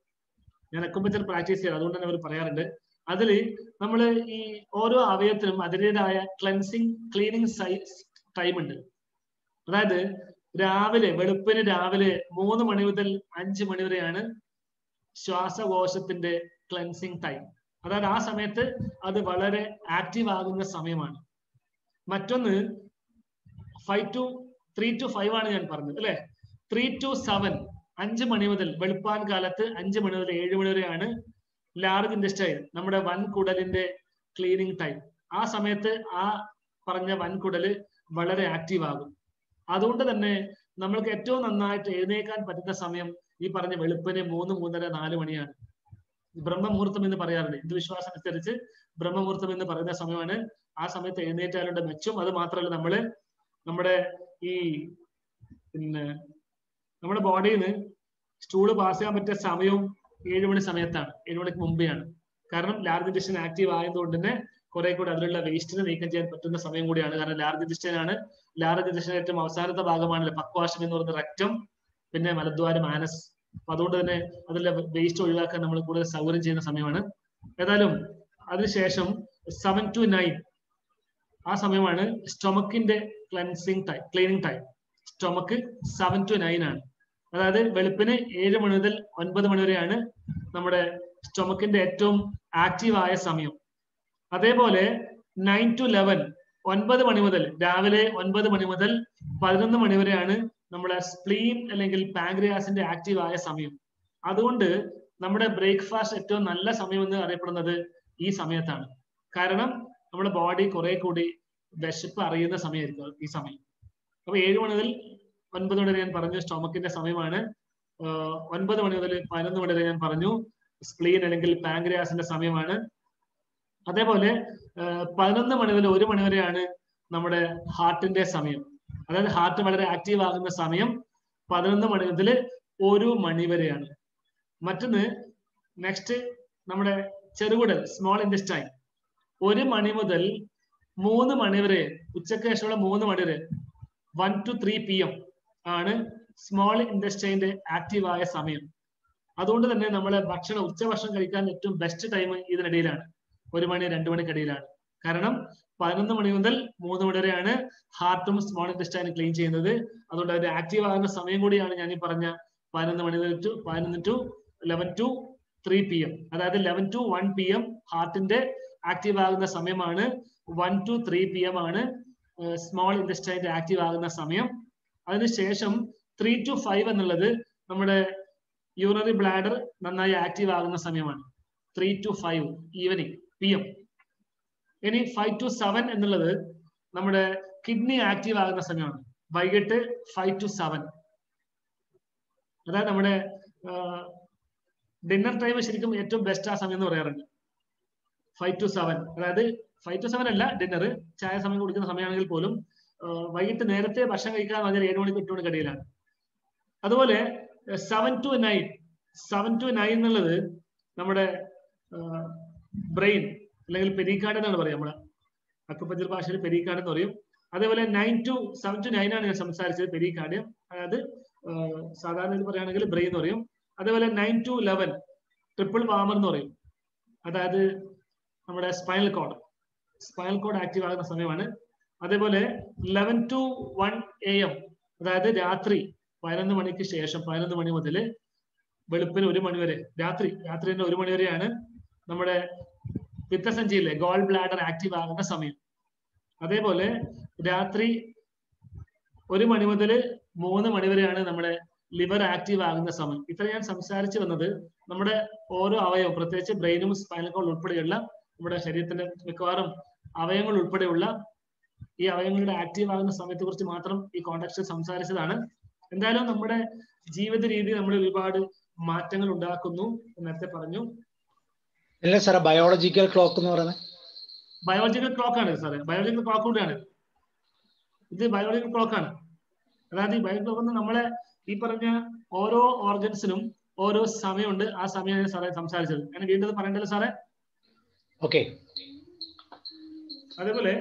ഞാൻ അക്കുമ്പച്ചർ പ്രാക്ടീസ് ചെയ്ത് അതുകൊണ്ട് തന്നെ അവർ പറയാറുണ്ട് അതിൽ നമ്മൾ ഈ ഓരോ അവയവത്തിനും അതിൻ്റെതായ ക്ലെൻസിങ് ക്ലീനിങ് ടൈം ഉണ്ട് അതായത് രാവിലെ വെളുപ്പിന് രാവിലെ മൂന്ന് മണി മുതൽ അഞ്ച് മണി വരെയാണ് ശ്വാസകോശത്തിന്റെ ക്ലെൻസിങ് ടൈം അതായത് ആ സമയത്ത് അത് വളരെ ആക്റ്റീവ് ആകുന്ന സമയമാണ് മറ്റൊന്ന് five to three to five ആണ് ഞാൻ പറഞ്ഞത് അല്ലെ ത്രീ ടു സെവൻ അഞ്ച് മണി മുതൽ വെളുപ്പാൻ കാലത്ത് അഞ്ച് മണി മുതൽ ഏഴ് മണി വരെയാണ് ലാർജ് ഇൻഡസ്റ്റൈൽ നമ്മുടെ വൻകുടലിന്റെ ക്ലീനിങ് ടൈം ആ സമയത്ത് ആ പറഞ്ഞ വൻകുടല് വളരെ ആക്റ്റീവ് ആകും അതുകൊണ്ട് തന്നെ നമ്മൾക്ക് ഏറ്റവും നന്നായിട്ട് എഴുന്നേക്കാൻ പറ്റുന്ന സമയം ഈ പറഞ്ഞ വെളുപ്പിന് മൂന്ന് മൂന്നര നാല് മണിയാണ് ബ്രഹ്മമുഹൂർത്തം എന്ന് പറയാറുണ്ട് ഹിന്ദു വിശ്വാസം അനുസരിച്ച് ബ്രഹ്മമുഹൂർത്തം എന്ന് പറയുന്ന സമയമാണ് ആ സമയത്ത് എഴുന്നേറ്റാലുള്ള മെച്ചം അത് മാത്രമല്ല നമ്മള് നമ്മുടെ ഈ പിന്നെ നമ്മുടെ ബോഡിയിൽ നിന്ന് സ്റ്റൂള് പാസ് ചെയ്യാൻ പറ്റിയ സമയവും ഏഴ് മണി സമയത്താണ് ഏഴ് മണിക്ക് മുമ്പെയാണ് കാരണം ലാർജ് ഡിസ്റ്റൻ ആക്റ്റീവ് ആയതുകൊണ്ട് തന്നെ കുറെ കൂടി അതിലുള്ള വേസ്റ്റിനെ നീക്കം ചെയ്യാൻ പറ്റുന്ന സമയം കൂടിയാണ് കാരണം ലാർജ് ഡിസ്റ്റൻ ആണ് ലാർജ് ഡിസ്റ്റൻ ഏറ്റവും അവസാനത്തെ ഭാഗമാണല്ലോ പക്വാശം എന്ന് പറയുന്ന റക്റ്റം പിന്നെ മലദ്വാരം ആനസ് അപ്പൊ അതുകൊണ്ട് തന്നെ അതിലെ വേസ്റ്റ് ഒഴിവാക്കാൻ നമ്മൾ കൂടുതൽ സൗകര്യം ചെയ്യുന്ന സമയമാണ് ഏതായാലും അതിനുശേഷം സെവൻ ടു നയൻ ആ സമയമാണ് സ്റ്റൊമക്കിന്റെ cleansing time cleaning time stomach seven to nine ആണ് അതായത് വെളുപ്പിന് ഏഴ് മണി മുതൽ ഒൻപത് മണി വരെയാണ് നമ്മുടെ സ്റ്റൊമക്കിന്റെ ഏറ്റവും ആക്റ്റീവ് ആയ സമയം അതേപോലെ നയൻ ടു ലെവൻ ഒൻപത് മണി മുതൽ രാവിലെ ഒൻപത് മണി മുതൽ പതിനൊന്ന് മണി വരെയാണ് നമ്മുടെ സ്പ്ലീൻ അല്ലെങ്കിൽ പാങ്ക്രിയാസിന്റെ ആക്റ്റീവ് ആയ സമയം അതുകൊണ്ട് നമ്മുടെ ബ്രേക്ക്ഫാസ്റ്റ് ഏറ്റവും നല്ല സമയം എന്ന് അറിയപ്പെടുന്നത് ഈ സമയത്താണ് കാരണം നമ്മുടെ ബോഡി കുറെ കൂടി വിശപ്പ് അറിയുന്ന സമയമായിരിക്കും ഈ സമയം അപ്പൊ ഏഴ് മണി മുതൽ ഒൻപത് മണി വരെ ഞാൻ പറഞ്ഞു സ്റ്റൊമക്കിന്റെ സമയമാണ് ഒൻപത് മണി മുതൽ പതിനൊന്ന് മണി വരെ ഞാൻ പറഞ്ഞു സ്പ്ലീൻ അല്ലെങ്കിൽ പാങ്ക്രിയാസിന്റെ സമയമാണ് അതേപോലെ പതിനൊന്ന് മണി മുതൽ ഒരു മണി വരെയാണ് നമ്മുടെ ഹാർട്ടിന്റെ സമയം അതായത് ഹാർട്ട് വളരെ ആക്റ്റീവ് ആകുന്ന സമയം പതിനൊന്ന് മണി മുതൽ ഒരു മണി വരെയാണ് മറ്റൊന്ന് നെക്സ്റ്റ് നമ്മുടെ ചെറുകുടൽ സ്മോൾ ഇൻഡസ്റ്റൈൻ ഒരു മണി മുതൽ മൂന്ന് മണി വരെ ഉച്ചക്ക് ശേഷമുള്ള മൂന്ന് മണി വരെ one to three P M ആണ് സ്മോൾ ഇൻഡസ്റ്റൈന്റെ ആക്റ്റീവ് ആയ സമയം അതുകൊണ്ട് തന്നെ നമ്മളെ ഭക്ഷണം ഉച്ചഭക്ഷണം കഴിക്കാൻ ഏറ്റവും ബെസ്റ്റ് ടൈം ഇതിനിടയിലാണ് ഒരു മണി രണ്ടു മണിക്കിടയിലാണ് കാരണം പതിനൊന്ന് മണി മുതൽ മൂന്ന് മണി വരെയാണ് ഹാർട്ടും സ്മോൾ ഇൻഡസ്റ്റൈനും ക്ലീൻ ചെയ്യുന്നത് അതുകൊണ്ട് അതിന്റെ ആക്റ്റീവ് ആകുന്ന സമയം കൂടിയാണ് ഞാൻ ഈ പറഞ്ഞ പതിനൊന്ന് മണി മുതൽ ടു പതിനൊന്ന് to eleven to three P M അതായത് eleven to one P M ഹാർട്ടിന്റെ ആക്റ്റീവ് ആകുന്ന സമയമാണ് one to three P M ആണ് സ്മോൾ ഇൻഡസ്റ്റൈൻ്റെ ആക്റ്റീവ് ആകുന്ന സമയം അതിനുശേഷം ത്രീ ടു ഫൈവ് എന്നുള്ളത് നമ്മുടെ യൂറിനറി ബ്ലാഡർ നന്നായി ആക്റ്റീവ് ആകുന്ന സമയമാണ് three to five evening P M ഇനി ഫൈവ് ടു സെവൻ എന്നുള്ളത് നമ്മുടെ കിഡ്നി ആക്റ്റീവ് ആകുന്ന സമയമാണ് വൈകിട്ട് ഫൈവ് ടു സെവൻ അതായത് നമ്മുടെ ഡിന്നർ ടൈം ശരിക്കും ഏറ്റവും ബെസ്റ്റ് ആ സമയം എന്ന് പറയാറുണ്ട് ഫൈവ് ടു സെവൻ അതായത് ഫൈവ് ടു സെവൻ അല്ല ഡിന്നർ ചായ സമയം കുടിക്കുന്ന സമയമാണെങ്കിൽ പോലും വൈകിട്ട് നേരത്തെ ഭക്ഷണം കഴിക്കാൻ പറഞ്ഞാൽ ഏഴ് മണിക്ക് എട്ട് മണിക്കിടയിലാണ് അതുപോലെ seven to nine seven to nine എന്നുള്ളത് നമ്മുടെ ബ്രെയിൻ അല്ലെങ്കിൽ പെരിക്കാട് എന്നാണ് പറയുക നമ്മളെ അക്കുപഞ്ചർ ഭാഷയിൽ പെരിക്കാട് എന്ന് പറയും അതേപോലെ nine to seven to nine ആണ് ഞാൻ സംസാരിച്ചത് പെരിക്കാട് അതായത് സാധാരണ ഇത് പറയുകയാണെങ്കിൽ ബ്രെയിൻ എന്ന് പറയും അതേപോലെ nine to eleven triple warmer എന്ന് പറയും അതായത് നമ്മുടെ spinal cord spinal cord active ആകുന്ന സമയമാണ് അതേപോലെ eleven to one A M അതായത് രാത്രി പതിനൊന്ന് മണിക്ക് ശേഷം പതിനൊന്ന് മണി മുതൽ വെളുപ്പിന് ഒരു മണി വരെ രാത്രി രാത്രി തന്നെ ഒരു മണി വരെയാണ് നമ്മുടെ പിത്തസഞ്ചിയിലെ ഗോൾ ബ്ലാഡർ ആക്റ്റീവ് ആകുന്ന സമയം അതേപോലെ രാത്രി ഒരു മണി മുതൽ മൂന്ന് മണി വരെയാണ് നമ്മുടെ ലിവർ ആക്റ്റീവ് ആകുന്ന സമയം ഇത്ര ഞാൻ സംസാരിച്ചു വന്നത് നമ്മുടെ ഓരോ അവയവം പ്രത്യേകിച്ച് ബ്രെയിനും സ്പൈനൽ കോഡ് ഉൾപ്പെടെയുള്ള നമ്മുടെ ശരീരത്തിന്റെ മിക്കവാറും അവയവങ്ങൾ ഉൾപ്പെടെയുള്ള ഈ അവയവങ്ങളുടെ ആക്റ്റീവ് ആകുന്ന സമയത്തെ കുറിച്ച് മാത്രം ഈ കോണ്ടാക്ട് സംസാരിച്ചതാണ് എന്തായാലും നമ്മുടെ ജീവിത രീതി നമ്മൾ ഒരുപാട് മാറ്റങ്ങൾ ഉണ്ടാക്കുന്നു നേരത്തെ പറഞ്ഞു അല്ല സാറേ ബയോളജിക്കൽ ക്ലോക്ക് എന്ന് പറയുന്നത് ബയോളജിക്കൽ ക്ലോക്ക് ആണ് സാറേ ബയോളജിക്കൽ ക്ലോക്ക് കൂടിയാണ് ഇത് ബയോളജിക്കൽ ക്ലോക്ക് ആണ് അതായത് ഈ ബയോളജിക്കൽ ക്ലോക്ക് നമ്മളെ ഈ പറഞ്ഞ ഓരോ ഓർഗൻസിനും ഓരോ സമയമുണ്ട് ആ സമയമാണ് സാറേ സംസാരിച്ചത് ഞാൻ വീണ്ടും പറയണ്ടല്ലോ സാറേ ഓക്കെ അതേപോലെ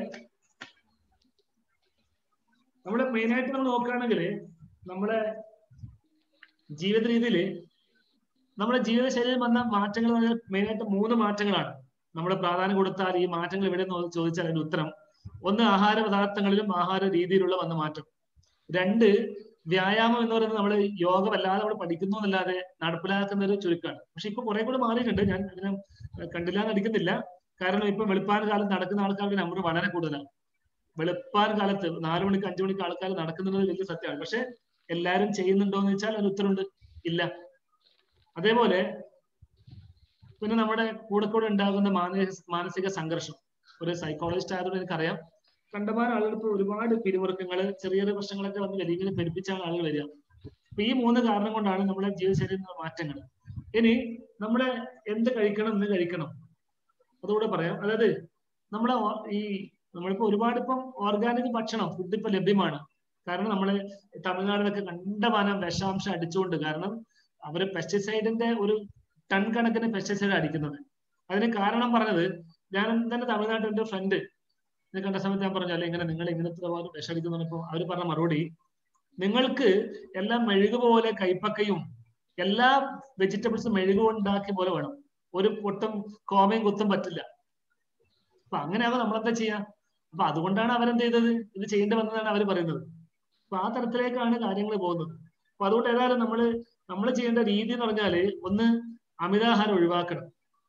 നമ്മള് മെയിൻ ആയിട്ട് നമ്മൾ നോക്കുകയാണെങ്കിൽ നമ്മുടെ ജീവിത രീതിയിൽ നമ്മുടെ ജീവിതശൈലിയിൽ വന്ന മാറ്റങ്ങൾ മെയിൻ ആയിട്ട് മൂന്ന് മാറ്റങ്ങളാണ് നമ്മൾ പ്രാധാന്യം കൊടുത്താൽ ഈ മാറ്റങ്ങൾ എവിടെ നിന്ന് ചോദിച്ചാൽ അതിന്റെ ഉത്തരം ഒന്ന് ആഹാര പദാർത്ഥങ്ങളിലും ആഹാര രീതിയിലുള്ള വന്ന മാറ്റം രണ്ട് വ്യായാമം എന്ന് പറയുന്നത് നമ്മൾ യോഗ വല്ലാതെ നമ്മൾ പഠിക്കുന്നു എന്നല്ലാതെ നടപ്പിലാക്കുന്ന ഒരു ചുരുക്കമാണ് പക്ഷെ ഇപ്പൊ കുറെ കൂടെ മാറിയിട്ടുണ്ട് ഞാൻ അതിനെ കണ്ടില്ല എന്ന് അടിക്കുന്നില്ല കാരണം ഇപ്പൊ വെളുപ്പാൻ കാലത്ത് നടക്കുന്ന ആൾക്കാർക്ക് നമ്പർ വളരെ കൂടുതലാണ് വെളുപ്പാൻ കാലത്ത് നാലു മണിക്ക് അഞ്ചു മണിക്ക് ആൾക്കാർ നടക്കുന്നത് വലിയ സത്യമാണ് പക്ഷെ എല്ലാവരും ചെയ്യുന്നുണ്ടോ എന്ന് വെച്ചാൽ അതിന് ഉത്തരവുണ്ട് ഇല്ല അതേപോലെ പിന്നെ നമ്മുടെ കൂടെ കൂടെ ഉണ്ടാകുന്ന മാനസിക മാനസിക സംഘർഷം ഒരു സൈക്കോളജിസ്റ്റ് ആയതുകൊണ്ട് എനിക്കറിയാം കണ്ടമാനം ആളുകൾ ഇപ്പോൾ ഒരുപാട് പിരിമുറുക്കങ്ങൾ ചെറിയ ചെറിയ പ്രശ്നങ്ങളൊക്കെ വന്ന് വലിയ പെരുപ്പിച്ചാണ് ആളുകൾ വരിക അപ്പൊ ഈ മൂന്ന് കാരണം കൊണ്ടാണ് നമ്മുടെ ജീവിതശൈലിയിലുള്ള മാറ്റങ്ങൾ ഇനി നമ്മളെ എന്ത് കഴിക്കണം എന്ന് കഴിക്കണം അതുകൂടെ പറയാം അതായത് നമ്മളെ ഓ- ഈ നമ്മളിപ്പോ ഒരുപാട് ഇപ്പം ഓർഗാനിക് ഭക്ഷണം ഫുഡ് ഇപ്പൊ ലഭ്യമാണ് കാരണം നമ്മള് തമിഴ്നാടിലൊക്കെ കണ്ടമാനം വിഷാംശം അടിച്ചുകൊണ്ട് കാരണം അവര് പെസ്റ്റിസൈഡിന്റെ ഒരു ടൺ കണക്കിന് പെസ്റ്റിസൈഡ് അടിക്കുന്നത് അതിന് കാരണം പറഞ്ഞത് ഞാൻ തന്നെ തമിഴ്നാട്ടിൽ എന്റെ ഫ്രണ്ട് ഇത് കണ്ട സമയത്ത് ഞാൻ പറഞ്ഞു അല്ലെ ഇങ്ങനെ നിങ്ങൾ ഇങ്ങനത്തെ വിഷം അടിക്കുന്നപ്പോ അവര് പറഞ്ഞ മറുപടി നിങ്ങൾക്ക് എല്ലാം മെഴുക് പോലെ കൈപ്പക്കയും എല്ലാ വെജിറ്റബിൾസും മെഴുക് ഉണ്ടാക്കിയ പോലെ വേണം ഒരു പൊട്ടും കോമയും കുത്തും പറ്റില്ല അപ്പൊ അങ്ങനെയാകുമ്പോൾ നമ്മളെന്താ ചെയ്യാ അപ്പൊ അതുകൊണ്ടാണ് അവരെന്ത് ചെയ്തത് ഇത് ചെയ്യേണ്ടി വന്നതാണ് അവർ പറയുന്നത് അപ്പൊ ആ തരത്തിലേക്കാണ് കാര്യങ്ങൾ പോകുന്നത് അപ്പൊ അതുകൊണ്ട് ഏതായാലും നമ്മള് നമ്മൾ ചെയ്യേണ്ട രീതി എന്ന് പറഞ്ഞാല് ഒന്ന് അമിതാഹാരം ഒഴിവാക്കണം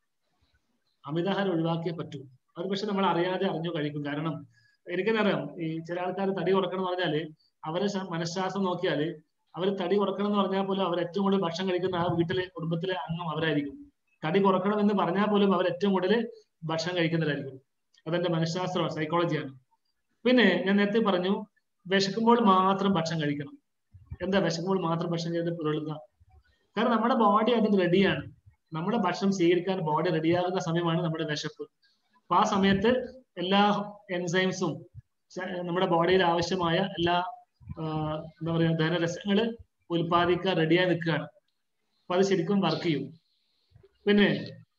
അമിതാഹാരം ഒഴിവാക്കിയേ പറ്റൂ അത് പക്ഷെ നമ്മൾ അറിയാതെ അറിഞ്ഞു കഴിക്കും കാരണം എനിക്കെന്നറിയാം ഈ ചില ആൾക്കാർ തടി കുറക്കണം എന്ന് പറഞ്ഞാല് അവരെ ശ- മനഃശാസ്ത്രം നോക്കിയാല് അവർ തടി കുറക്കണം എന്ന് പറഞ്ഞാൽ പോലും അവർ ഏറ്റവും കൂടുതൽ ഭക്ഷണം കഴിക്കുന്ന ആ വീട്ടിലെ കുടുംബത്തിലെ അംഗം അവരായിരിക്കും തടി കുറക്കണം എന്ന് പറഞ്ഞാൽ പോലും അവർ ഏറ്റവും കൂടുതൽ ഭക്ഷണം കഴിക്കുന്നവരായിരിക്കും അതെന്റെ മനഃശാസ്ത്രമാണ് സൈക്കോളജിയാണ് പിന്നെ ഞാൻ നേരത്തെ പറഞ്ഞു വിശക്കുമ്പോൾ മാത്രം ഭക്ഷണം കഴിക്കണം എന്താ വിശക്കുമ്പോൾ മാത്രം ഭക്ഷണം ചെയ്ത് പുരളുക കാരണം നമ്മുടെ ബോഡി അതിന് റെഡിയാണ് നമ്മുടെ ഭക്ഷണം സ്വീകരിക്കാൻ ബോഡി റെഡിയാകുന്ന സമയമാണ് നമ്മുടെ വിശപ്പ് അപ്പൊ ആ സമയത്ത് എല്ലാ എൻസൈംസും നമ്മുടെ ബോഡിയിൽ ആവശ്യമായ എല്ലാ ആ, എന്താ പറയാ ദഹനരസങ്ങള് ഉൽപ്പാദിക്കാൻ റെഡിയായി നിൽക്കുകയാണ് അപ്പൊ അത് ശരിക്കും വർക്ക് ചെയ്യും പിന്നെ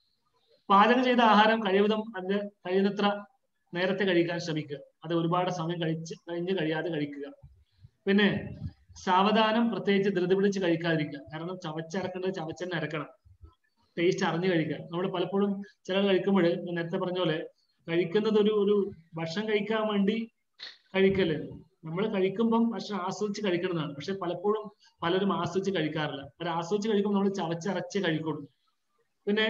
പാചകം ചെയ്ത ആഹാരം കഴിവതും അതിന്റെ കഴിയുന്നത്ര നേരത്തെ കഴിക്കാൻ ശ്രമിക്കുക അത് ഒരുപാട് സമയം കഴിച്ച് കഴിഞ്ഞ് കഴിയാതെ കഴിക്കുക പിന്നെ സാവധാനം പ്രത്യേകിച്ച് ധൃതി പിടിച്ച് കഴിക്കാതിരിക്കുക കാരണം ചവച്ചരക്കേണ്ടത് ചവച്ചന്നെ അരക്കണം ടേസ്റ്റ് അറിഞ്ഞു കഴിക്കുക നമ്മൾ പലപ്പോഴും ചില കഴിക്കുമ്പോൾ ഞാൻ നേരത്തെ പറഞ്ഞ പോലെ കഴിക്കുന്നത് ഒരു ഒരു ഭക്ഷണം കഴിക്കാൻ വേണ്ടി കഴിക്കല്ലേ നമ്മൾ കഴിക്കുമ്പം ഭക്ഷണം ആസ്വദിച്ച് കഴിക്കുന്നതാണ് പക്ഷെ പലപ്പോഴും പലരും ആസ്വദിച്ച് കഴിക്കാറില്ല അവർ ആസ്വദിച്ച് കഴിക്കുമ്പോൾ നമ്മൾ ചവച്ചരച്ച് കഴിക്കുള്ളൂ പിന്നെ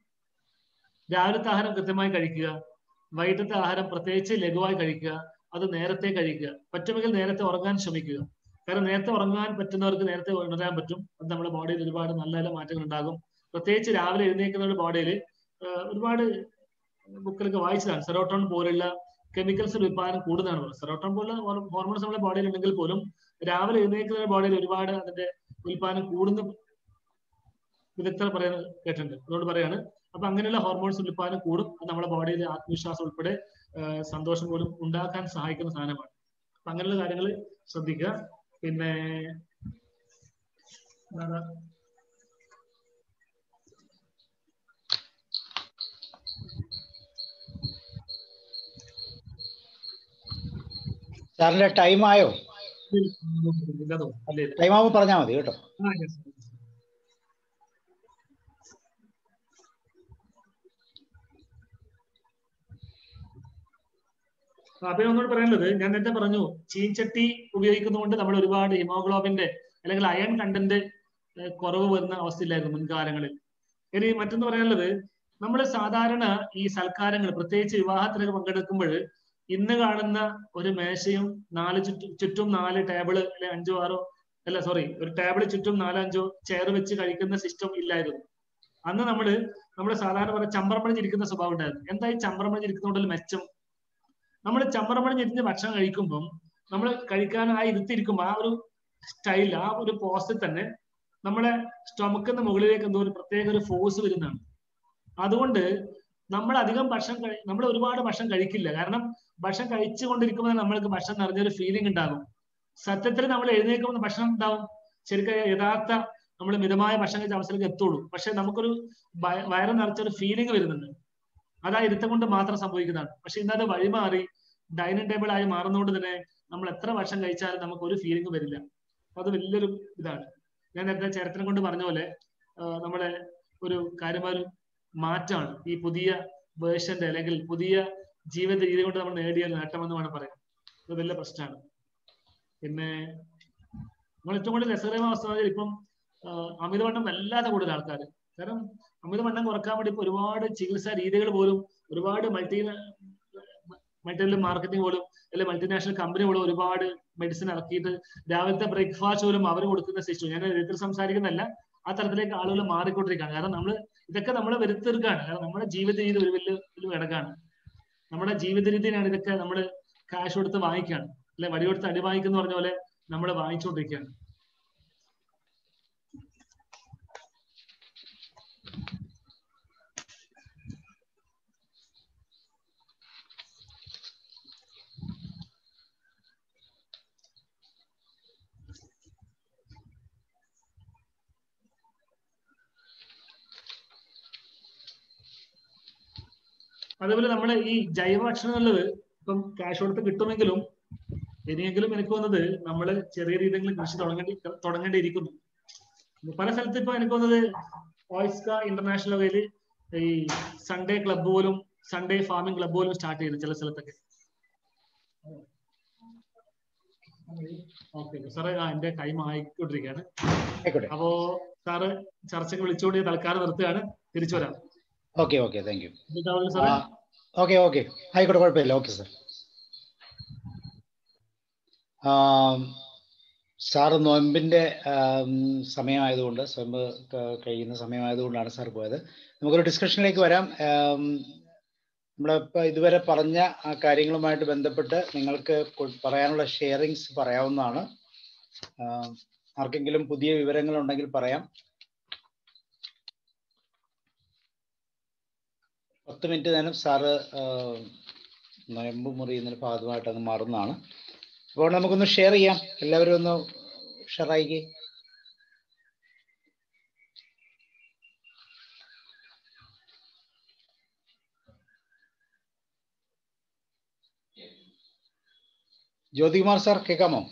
രാവിലത്തെ ആഹാരം കൃത്യമായി കഴിക്കുക വൈകിട്ടത്തെ ആഹാരം പ്രത്യേകിച്ച് ലഘുവായി കഴിക്കുക അത് നേരത്തെ കഴിക്കുക പറ്റുമെങ്കിൽ നേരത്തെ ഉറങ്ങാൻ ശ്രമിക്കുക കാരണം നേരത്തെ ഉറങ്ങാൻ പറ്റുന്നവർക്ക് നേരത്തെ ഉണരാൻ പറ്റും അത് നമ്മുടെ ബോഡിയിൽ ഒരുപാട് നല്ല നല്ല മാറ്റങ്ങൾ ഉണ്ടാകും പ്രത്യേകിച്ച് രാവിലെ എഴുന്നേൽക്കുന്നവരുടെ ബോഡിയിൽ ഒരുപാട് ബുക്കിലൊക്കെ വായിച്ചതാണ് സെറോട്ടോൺ പോലുള്ള കെമിക്കൽസ് ഉൽപാദനം കൂടുതലാണ് പറയുന്നത് സെറോട്ടോൺ പോലുള്ള ഹോർമോൺസ് നമ്മുടെ ബോഡിയിൽ ഉണ്ടെങ്കിൽ പോലും രാവിലെ എഴുന്നേൽക്കുന്നവരുടെ ബോഡിയിൽ ഒരുപാട് അതിന്റെ ഉൽപാദനം കൂടുന്ന വിദഗ്ധർ പറയുന്നത് കേട്ടിട്ടുണ്ട് അതുകൊണ്ട് പറയാണ് അപ്പൊ അങ്ങനെയുള്ള ഹോർമോൺസ് ഉൽപാദനം കൂടും അത് നമ്മുടെ ബോഡിയിൽ ആത്മവിശ്വാസം ഉൾപ്പെടെ ആ, സന്തോഷം പോലും ഉണ്ടാക്കാൻ സഹായിക്കുന്ന സാധനമാണ് അപ്പൊ അങ്ങനെയുള്ള കാര്യങ്ങൾ ശ്രദ്ധിക്കുക പിന്നെ എന്താണ് സാറിന്റെ ടൈം ആയോ ഇല്ലതോ അല്ലേ ടൈം ആവുമ്പോൾ പറഞ്ഞാൽ മതി കേട്ടോ ആ yes അപ്പൊ ഒന്നുകൂടി പറയാനുള്ളത് ഞാൻ നേരത്തെ പറഞ്ഞു ചീൻചട്ടി ഉപയോഗിക്കുന്നതുകൊണ്ട് നമ്മൾ ഒരുപാട് ഹിമോഗ്ലോബിന്റെ അല്ലെങ്കിൽ അയൺ കണ്ടന്റ് കുറവ് വരുന്ന അവസ്ഥയിലായിരുന്നു മുൻകാലങ്ങളിൽ ഇനി മറ്റൊന്ന് പറയാനുള്ളത് നമ്മൾ സാധാരണ ഈ സൽക്കാരങ്ങൾ പ്രത്യേകിച്ച് വിവാഹത്തിലൊക്കെ പങ്കെടുക്കുമ്പോൾ ഇന്ന് കാണുന്ന ഒരു മേശയും നാല് ചുറ്റും ചുറ്റും നാല് ടേബിള് അല്ലെ അഞ്ചോ ആറോ അല്ല സോറി ഒരു ടേബിൾ ചുറ്റും നാലോ അഞ്ചോ ചെയർ വെച്ച് കഴിക്കുന്ന സിസ്റ്റം ഇല്ലായിരുന്നു അന്ന് നമ്മള് നമ്മൾ സാധാരണ പറഞ്ഞ ചമ്പറമണിഞ്ഞിരിക്കുന്ന സ്വഭാവം ഉണ്ടായിരുന്നു എന്താ ഈ ചമ്പറമണിഞ്ഞിരിക്കുന്നതുകൊണ്ടുള്ള മെച്ചം നമ്മൾ ചമ്പറമണിഞ്ഞിരിക്കുന്ന ഭക്ഷണം കഴിക്കുമ്പം നമ്മൾ കഴിക്കാൻ ആ ഇരുത്തിരിക്കുമ്പോൾ ആ ഒരു സ്റ്റൈൽ ആ ഒരു പോസ്റ്റിൽ തന്നെ നമ്മളെ സ്റ്റൊമക്കിന്റെ മുകളിലേക്ക് എന്തോ ഒരു പ്രത്യേക ഒരു ഫോഴ്സ് വരുന്നതാണ് അതുകൊണ്ട് നമ്മൾ അധികം ഭക്ഷണം കഴി നമ്മൾ ഒരുപാട് ഭക്ഷണം കഴിക്കില്ല കാരണം ഭക്ഷണം കഴിച്ചുകൊണ്ടിരിക്കുമ്പോൾ നമ്മൾക്ക് ഭക്ഷണം നിറഞ്ഞൊരു ഫീലിംഗ് ഉണ്ടാകും സത്യത്തിൽ നമ്മൾ എഴുന്നേൽക്കുമ്പോൾ ഭക്ഷണം ഉണ്ടാവും ശരിക്കും യഥാർത്ഥ നമ്മൾ മിതമായ ഭക്ഷണം കഴിച്ച അവസരത്തിൽ എത്തുള്ളൂ പക്ഷെ നമുക്കൊരു വയ- വയറ് നിറച്ചൊരു ഫീലിംഗ് വരുന്നുണ്ട് അത് ആ ഇരുത്തം കൊണ്ട് മാത്രം സംഭവിക്കുന്നതാണ് പക്ഷെ ഇന്നത് വഴിമാറി ഡൈനിങ് ടേബിൾ ആയി മാറുന്നതുകൊണ്ട് തന്നെ നമ്മൾ എത്ര ഭക്ഷണം കഴിച്ചാലും നമുക്ക് ഒരു ഫീലിംഗ് വരില്ല അപ്പൊ അത് വലിയൊരു ഇതാണ് ഞാൻ നേരത്തെ ചരിത്രം കൊണ്ട് പറഞ്ഞ പോലെ ആ, നമ്മുടെ ഒരു കാര്യമായ ഒരു മാറ്റമാണ് ഈ പുതിയ വേർഷന്റെ അല്ലെങ്കിൽ പുതിയ ജീവിത രീതി കൊണ്ട് നമ്മൾ നേടിയ നേട്ടമെന്ന് വേണം പറയാം ഇത് വലിയ പ്രശ്നമാണ് പിന്നെ നമ്മൾ ഏറ്റവും കൂടുതൽ രസകരമായ അവസ്ഥ എന്ന് പറഞ്ഞാൽ ഇപ്പം ആ, അമിതവണ്ണം വല്ലാതെ കൂടുതൽ ആൾക്കാർ കാരണം അമിതവണ്ണം കുറക്കാൻ വേണ്ടി ഇപ്പൊ ഒരുപാട് ചികിത്സാ രീതികൾ പോലും ഒരുപാട് മൾട്ടി മൾട്ടി മാർക്കറ്റിംഗ് പോലും അല്ലെങ്കിൽ മൾട്ടിനാഷണൽ കമ്പനി പോലും ഒരുപാട് മെഡിസിൻ ഇറക്കിയിട്ട് രാവിലത്തെ ബ്രേക്ക്ഫാസ്റ്റ് പോലും അവർ കൊടുക്കുന്ന സിസ്റ്റം ഞാൻ എതിർ സംസാരിക്കുന്നല്ല ആ തരത്തിലേക്ക് ആളുകൾ മാറിക്കൊണ്ടിരിക്കുകയാണ് കാരണം നമ്മൾ ഇതൊക്കെ നമ്മൾ വരുത്തിർക്കാണ് കാരണം നമ്മുടെ ജീവിത രീതി ഒരു വലിയ ഒരു ഘടകമാണ് നമ്മുടെ ജീവിത രീതിയിലാണ് ഇതൊക്കെ നമ്മൾ കാശ് കൊടുത്ത് വാങ്ങിക്കുകയാണ് അല്ലെ വടി കൊടുത്ത് അടി വാങ്ങിക്കുന്ന പറഞ്ഞ പോലെ നമ്മൾ വാങ്ങിച്ചുകൊണ്ടിരിക്കുകയാണ് അതേപോലെ നമ്മുടെ ഈ ജൈവ ഭക്ഷണങ്ങളില് ഇപ്പം ക്യാഷ് കൊടുത്ത് കിട്ടുമെങ്കിലും ഇനിയെങ്കിലും എനിക്ക് തോന്നുന്നത് നമ്മള് ചെറിയ രീതിയിൽ കൃഷി തുടങ്ങേണ്ടി തുടങ്ങേണ്ടിയിരിക്കുന്നു പല സ്ഥലത്ത് ഇപ്പൊ എനിക്ക് തോന്നുന്നത് ഓയിസ്ക ഇന്റർനാഷണൽ വകയില് ഈ സൺഡേ ക്ലബ് പോലും സൺഡേ ഫാമിംഗ് ക്ലബ് പോലും സ്റ്റാർട്ട് ചെയ്യുന്നു ചില സ്ഥലത്തൊക്കെ ഓക്കെ സാറേ ആ എന്റെ ടൈം ആയിക്കൊണ്ടിരിക്കുകയാണ് ആയിക്കോട്ടെ അപ്പോ സാറ് ചർച്ചയ്ക്ക് വിളിച്ചുകൊണ്ട് തൽക്കാലം നിർത്തുകയാണ് തിരിച്ചു വരാം ഓക്കെ ഓക്കെ താങ്ക് യു ഇതാവുമല്ലോ സാറേ ഓക്കെ ഓക്കെ ആയിക്കോട്ടെ കുഴപ്പമില്ല ഓക്കെ സാർ സാറ് നോയമ്പിൻ്റെ സമയമായതുകൊണ്ട് സ്വയംബ് ക- കഴിയുന്ന സമയമായതുകൊണ്ടാണ് സാർ പോയത് നമുക്കൊരു ഡിസ്കഷനിലേക്ക് വരാം നമ്മളിപ്പോൾ ഇതുവരെ പറഞ്ഞ ആ കാര്യങ്ങളുമായിട്ട് ബന്ധപ്പെട്ട് നിങ്ങൾക്ക് കൊ- പറയാനുള്ള ഷെയറിങ്സ് പറയാവുന്നതാണ് ആം, ആർക്കെങ്കിലും പുതിയ വിവരങ്ങൾ ഉണ്ടെങ്കിൽ പറയാം പത്ത് മിനിറ്റ് നേരം സാറ് നൊയമ്പ് മുറിയുന്നതിന് ഭാഗമായിട്ട് അങ്ങ് മാറുന്നതാണ് അപ്പോൾ നമുക്കൊന്ന് ഷെയർ ചെയ്യാം എല്ലാവരും ഒന്ന് ഷെയറായിക്കേ ജ്യോതികുമാർ സാർ കേൾക്കാമോ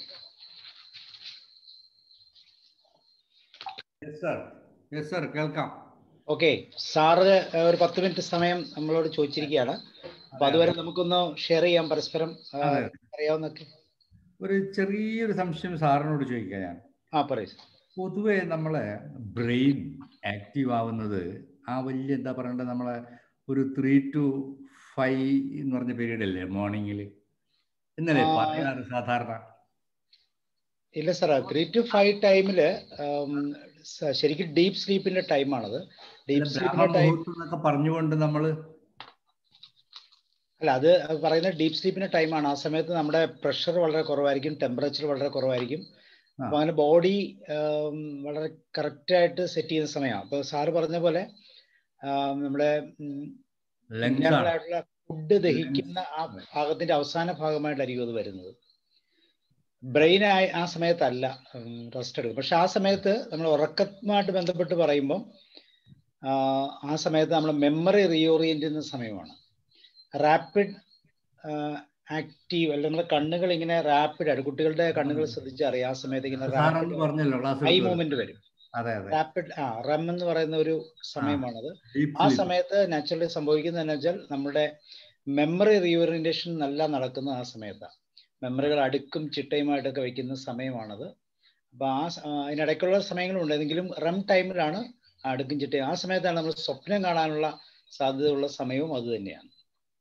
യെസ് സർ യെസ് സർ കേൾക്കാം ഓക്കെ സാറ് ഒരു പത്ത് മിനിറ്റ് സമയം നമ്മളോട് ചോദിച്ചിരിക്കുകയാണ് അപ്പൊ അതുവരെ നമുക്കൊന്ന് ഷെയർ ചെയ്യാം പരസ്പരം ആ, അതെ. അറിയാവുന്നൊക്കെ ഒരു ചെറിയൊരു സംശയം സാറിനോട് ചോദിക്കാം ഞാൻ ആ പറയൂ പൊതുവെ നമ്മളെ ബ്രെയിൻ ആക്റ്റീവ് ആവുന്നത് ആ വലിയ എന്താ പറയണ്ടത് നമ്മളെ ഒരു ത്രീ ടു ഫൈവ് എന്ന് പറഞ്ഞ പീരീഡ് അല്ലേ മോർണിംഗിൽ എന്നല്ലേ ആ. പറയാറ് സാധാരണ ഇല്ല സാർ ത്രീ ടു ഫൈവ് ടൈമില് ശരിക്കും ഡീപ് സ്ലീപ്പിന്റെ ടൈമാണത് ഡീപ് സ്ലീപ്പിന്റെ ടൈം ബ്രാഹ്മണ എന്നൊക്കെ പറഞ്ഞുകൊണ്ട് നമ്മള് അല്ല അത് പറയുന്ന ഡീപ് സ്ലീപ്പിന്റെ ടൈമാണ് ആ സമയത്ത് നമ്മുടെ പ്രഷർ വളരെ കുറവായിരിക്കും ടെമ്പറേച്ചർ വളരെ കുറവായിരിക്കും ആ. അപ്പൊ അങ്ങനെ ബോഡി വളരെ കറക്റ്റ് ആയിട്ട് സെറ്റ് ചെയ്യുന്ന സമയമാണ് അപ്പൊ സാറ് പറഞ്ഞ പോലെ ആം, നമ്മുടെ ലങ്സ് ആണ് ആയിട്ടുള്ള ഫുഡ് ദഹിക്കുന്ന ആ ഭാഗത്തിന്റെ അവസാന ഭാഗമായിട്ടായിരിക്കും അത് വരുന്നത് ബ്രെയിൻ ആ സമയത്തല്ല റെസ്റ്റ് എടുക്കും പക്ഷെ ആ സമയത്ത് നമ്മൾ ഉറക്കവുമായിട്ട് ബന്ധപ്പെട്ട് പറയുമ്പം ആ, ആ സമയത്ത് നമ്മൾ മെമ്മറി റീഓറിയന്റ് ചെയ്യുന്ന സമയമാണ് റാപ്പിഡ് ആക്റ്റീവ് അല്ലെങ്കിൽ നമ്മുടെ കണ്ണുകൾ ഇങ്ങനെ റാപ്പിഡ് ആയിട്ട് കുട്ടികളുടെ കണ്ണുകൾ ശ്രദ്ധിച്ച് അറിയാം ആ സമയത്ത് ഇങ്ങനെ സാറൊന്ന് റാപ്പിഡ് പറഞ്ഞല്ലോ ഹൈ ക്ലാസ് മൂവ്മെന്റ് വരും അതെ അതെ റാപ്പിഡ് ആ റം എന്ന് പറയുന്ന ഒരു സമയമാണത് Deep ആ sleep. സമയത്ത് നാച്ചുറലി സംഭവിക്കുന്നത് എന്ന് വെച്ചാൽ നമ്മുടെ മെമ്മറി റീഓറിയന്റേഷൻ നല്ല നടക്കുന്ന ആ സമയത്താണ് മെമ്മറികൾ അടുക്കും ചിട്ടയുമായിട്ടൊക്കെ വെക്കുന്ന സമയമാണത് അപ്പൊ ആ സ- ആ, അതിനിടയ്ക്കുള്ള സമയങ്ങളുണ്ട് എങ്കിലും റം ടൈമിലാണ് ആ അടുക്കും ചിട്ടയും ആ സമയത്താണ് നമ്മൾ സ്വപ്നം കാണാനുള്ള സാധ്യതയുള്ള സമയവും അത് തന്നെയാണ്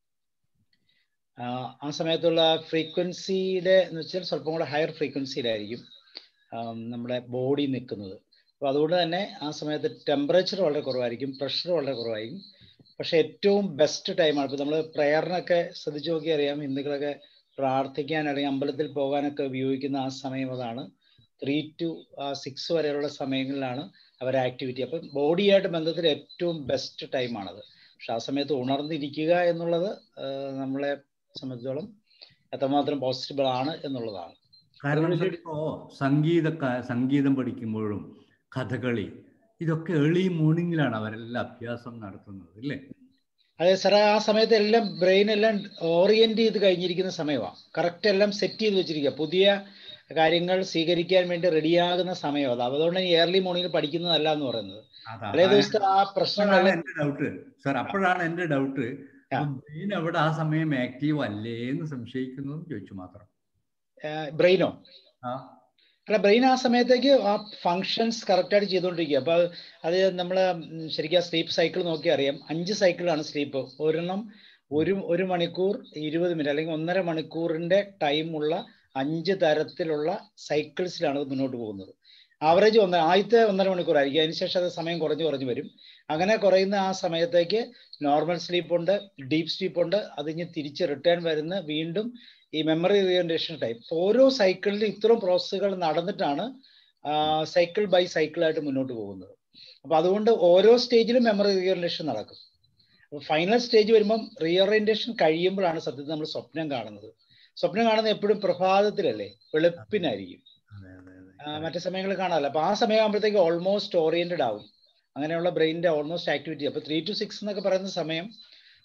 ആ, ആ സമയത്തുള്ള ഫ്രീക്വൻസിയുടെ എന്ന് വെച്ചാൽ സ്വല്പം കൂടെ ഹയർ ഫ്രീക്വൻസിയിലായിരിക്കും ആം, നമ്മുടെ ബോഡി നിൽക്കുന്നത് അപ്പോൾ അതുകൊണ്ട് തന്നെ ആ സമയത്ത് ടെമ്പറേച്ചർ വളരെ കുറവായിരിക്കും പ്രഷർ വളരെ കുറവായിരിക്കും പക്ഷെ ഏറ്റവും ബെസ്റ്റ് ടൈമാണ് ഇപ്പോൾ നമ്മൾ പ്രയറിനൊക്കെ ശ്രദ്ധിച്ചു നോക്കി അറിയാം ഹിന്ദുക്കളൊക്കെ പ്രാർത്ഥിക്കാൻ അല്ലെങ്കിൽ അമ്പലത്തിൽ പോകാനൊക്കെ ഉപയോഗിക്കുന്ന ആ സമയം അതാണ് ത്രീ ടു സിക്സ് വരെയുള്ള സമയങ്ങളിലാണ് അവരുടെ ആക്ടിവിറ്റി അപ്പം ബോഡിയായിട്ട് ബന്ധത്തിൽ ഏറ്റവും ബെസ്റ്റ് ടൈമാണത് പക്ഷെ ആ സമയത്ത് ഉണർന്നിരിക്കുക എന്നുള്ളത് ആ, നമ്മളെ സംബന്ധിച്ചോളം എത്രമാത്രം പോസിബിൾ ആണ് എന്നുള്ളതാണ് കാരണം അതുകൊണ്ട് ഇപ്പോ സംഗീത സംഗീതം പഠിക്കുമ്പോഴും കഥകളി ഇതൊക്കെ ഏർലി മോർണിംഗിലാണ് അവരെല്ലാം അഭ്യാസം നടത്തുന്നത് അല്ലേ അതെ സാറേ ആ സമയത്ത് എല്ലാം ബ്രെയിൻ എല്ലാം ഓറിയന്റ് ചെയ്ത് കഴിഞ്ഞിരിക്കുന്ന സമയമാണ് കറക്റ്റ് എല്ലാം സെറ്റ് ചെയ്ത് വെച്ചിരിക്കുക പുതിയ കാര്യങ്ങൾ സ്വീകരിക്കാൻ വേണ്ടി റെഡിയാകുന്ന സമയം അത് അതുകൊണ്ട് ഇയർലി മോർണിംഗിൽ പഠിക്കുന്നതല്ല എന്ന് പറയുന്നത് അതാ തലേ ദിവസത്തെ ആ അപ്പോഴാണ് പ്രശ്നങ്ങളെല്ലാം എന്റെ ഡൗട്ട് സാർ അപ്പോഴാണ് എന്റെ ഡൗട്ട് ആ. ബ്രെയിൻ അവിടെ ആ സമയം ആക്റ്റീവ് അല്ലേ എന്ന് സംശയിക്കുന്നു എന്ന് ചോദിച്ചു മാത്രം ബ്രെയിനോ ആ അല്ല ബ്രെയിൻ ആ സമയത്തേക്ക് ആ ഫങ്ഷൻസ് കറക്റ്റായിട്ട് ചെയ്തുകൊണ്ടിരിക്കുക അപ്പോൾ അത് നമ്മൾ ശരിക്കും ആ സ്ലീപ്പ് സൈക്കിൾ നോക്കി അറിയാം അഞ്ച് സൈക്കിളാണ് സ്ലീപ്പ് ഒരെണ്ണം ഒരു ഒരു മണിക്കൂർ ഇരുപത് മിനിറ്റ് അല്ലെങ്കിൽ ഒന്നര മണിക്കൂറിന്റെ ടൈമുള്ള അഞ്ച് തരത്തിലുള്ള സൈക്കിൾസിലാണ് അത് മുന്നോട്ട് പോകുന്നത് ആവറേജ് ഒന്ന് ആദ്യത്തെ ഒന്നര മണിക്കൂർ ആയിരിക്കും അതിനുശേഷം അത് സമയം കുറഞ്ഞു കുറഞ്ഞു വരും അങ്ങനെ കുറയുന്ന ആ സമയത്തേക്ക് നോർമൽ സ്ലീപ്പ് ഉണ്ട് ഡീപ്പ് സ്ലീപ്പ് ഉണ്ട് അത് ഇനി തിരിച്ച് റിട്ടേൺ വരുന്ന വീണ്ടും ഈ മെമ്മറി റീഓറിയന്റേഷൻ ടൈം ഓരോ സൈക്കിളിൽ ഇത്രയും പ്രോസസ്സുകൾ നടന്നിട്ടാണ് സൈക്കിൾ ബൈ സൈക്കിളായിട്ട് മുന്നോട്ട് പോകുന്നത് അപ്പൊ അതുകൊണ്ട് ഓരോ സ്റ്റേജിലും മെമ്മറി റീഓറിയന്റേഷൻ നടക്കും അപ്പൊ ഫൈനൽ സ്റ്റേജ് വരുമ്പം റീഓറിയന്റേഷൻ കഴിയുമ്പോഴാണ് സത്യത്തിൽ നമ്മൾ സ്വപ്നം കാണുന്നത് സ്വപ്നം കാണുന്നത് എപ്പോഴും പ്രഭാതത്തിലല്ലേ വെളുപ്പിനായിരിക്കും അതെ അതെ ആ, അതെ മറ്റു സമയങ്ങളിൽ കാണാമല്ലോ അപ്പൊ ആ സമയമാകുമ്പോഴത്തേക്ക് ഓൾമോസ്റ്റ് ഓറിയന്റഡ് ആവും അങ്ങനെയുള്ള ബ്രെയിനിന്റെ ഓൾമോസ്റ്റ് ആക്ടിവിറ്റി അപ്പൊ ത്രീ ടു സിക്സ് എന്നൊക്കെ പറയുന്ന സമയം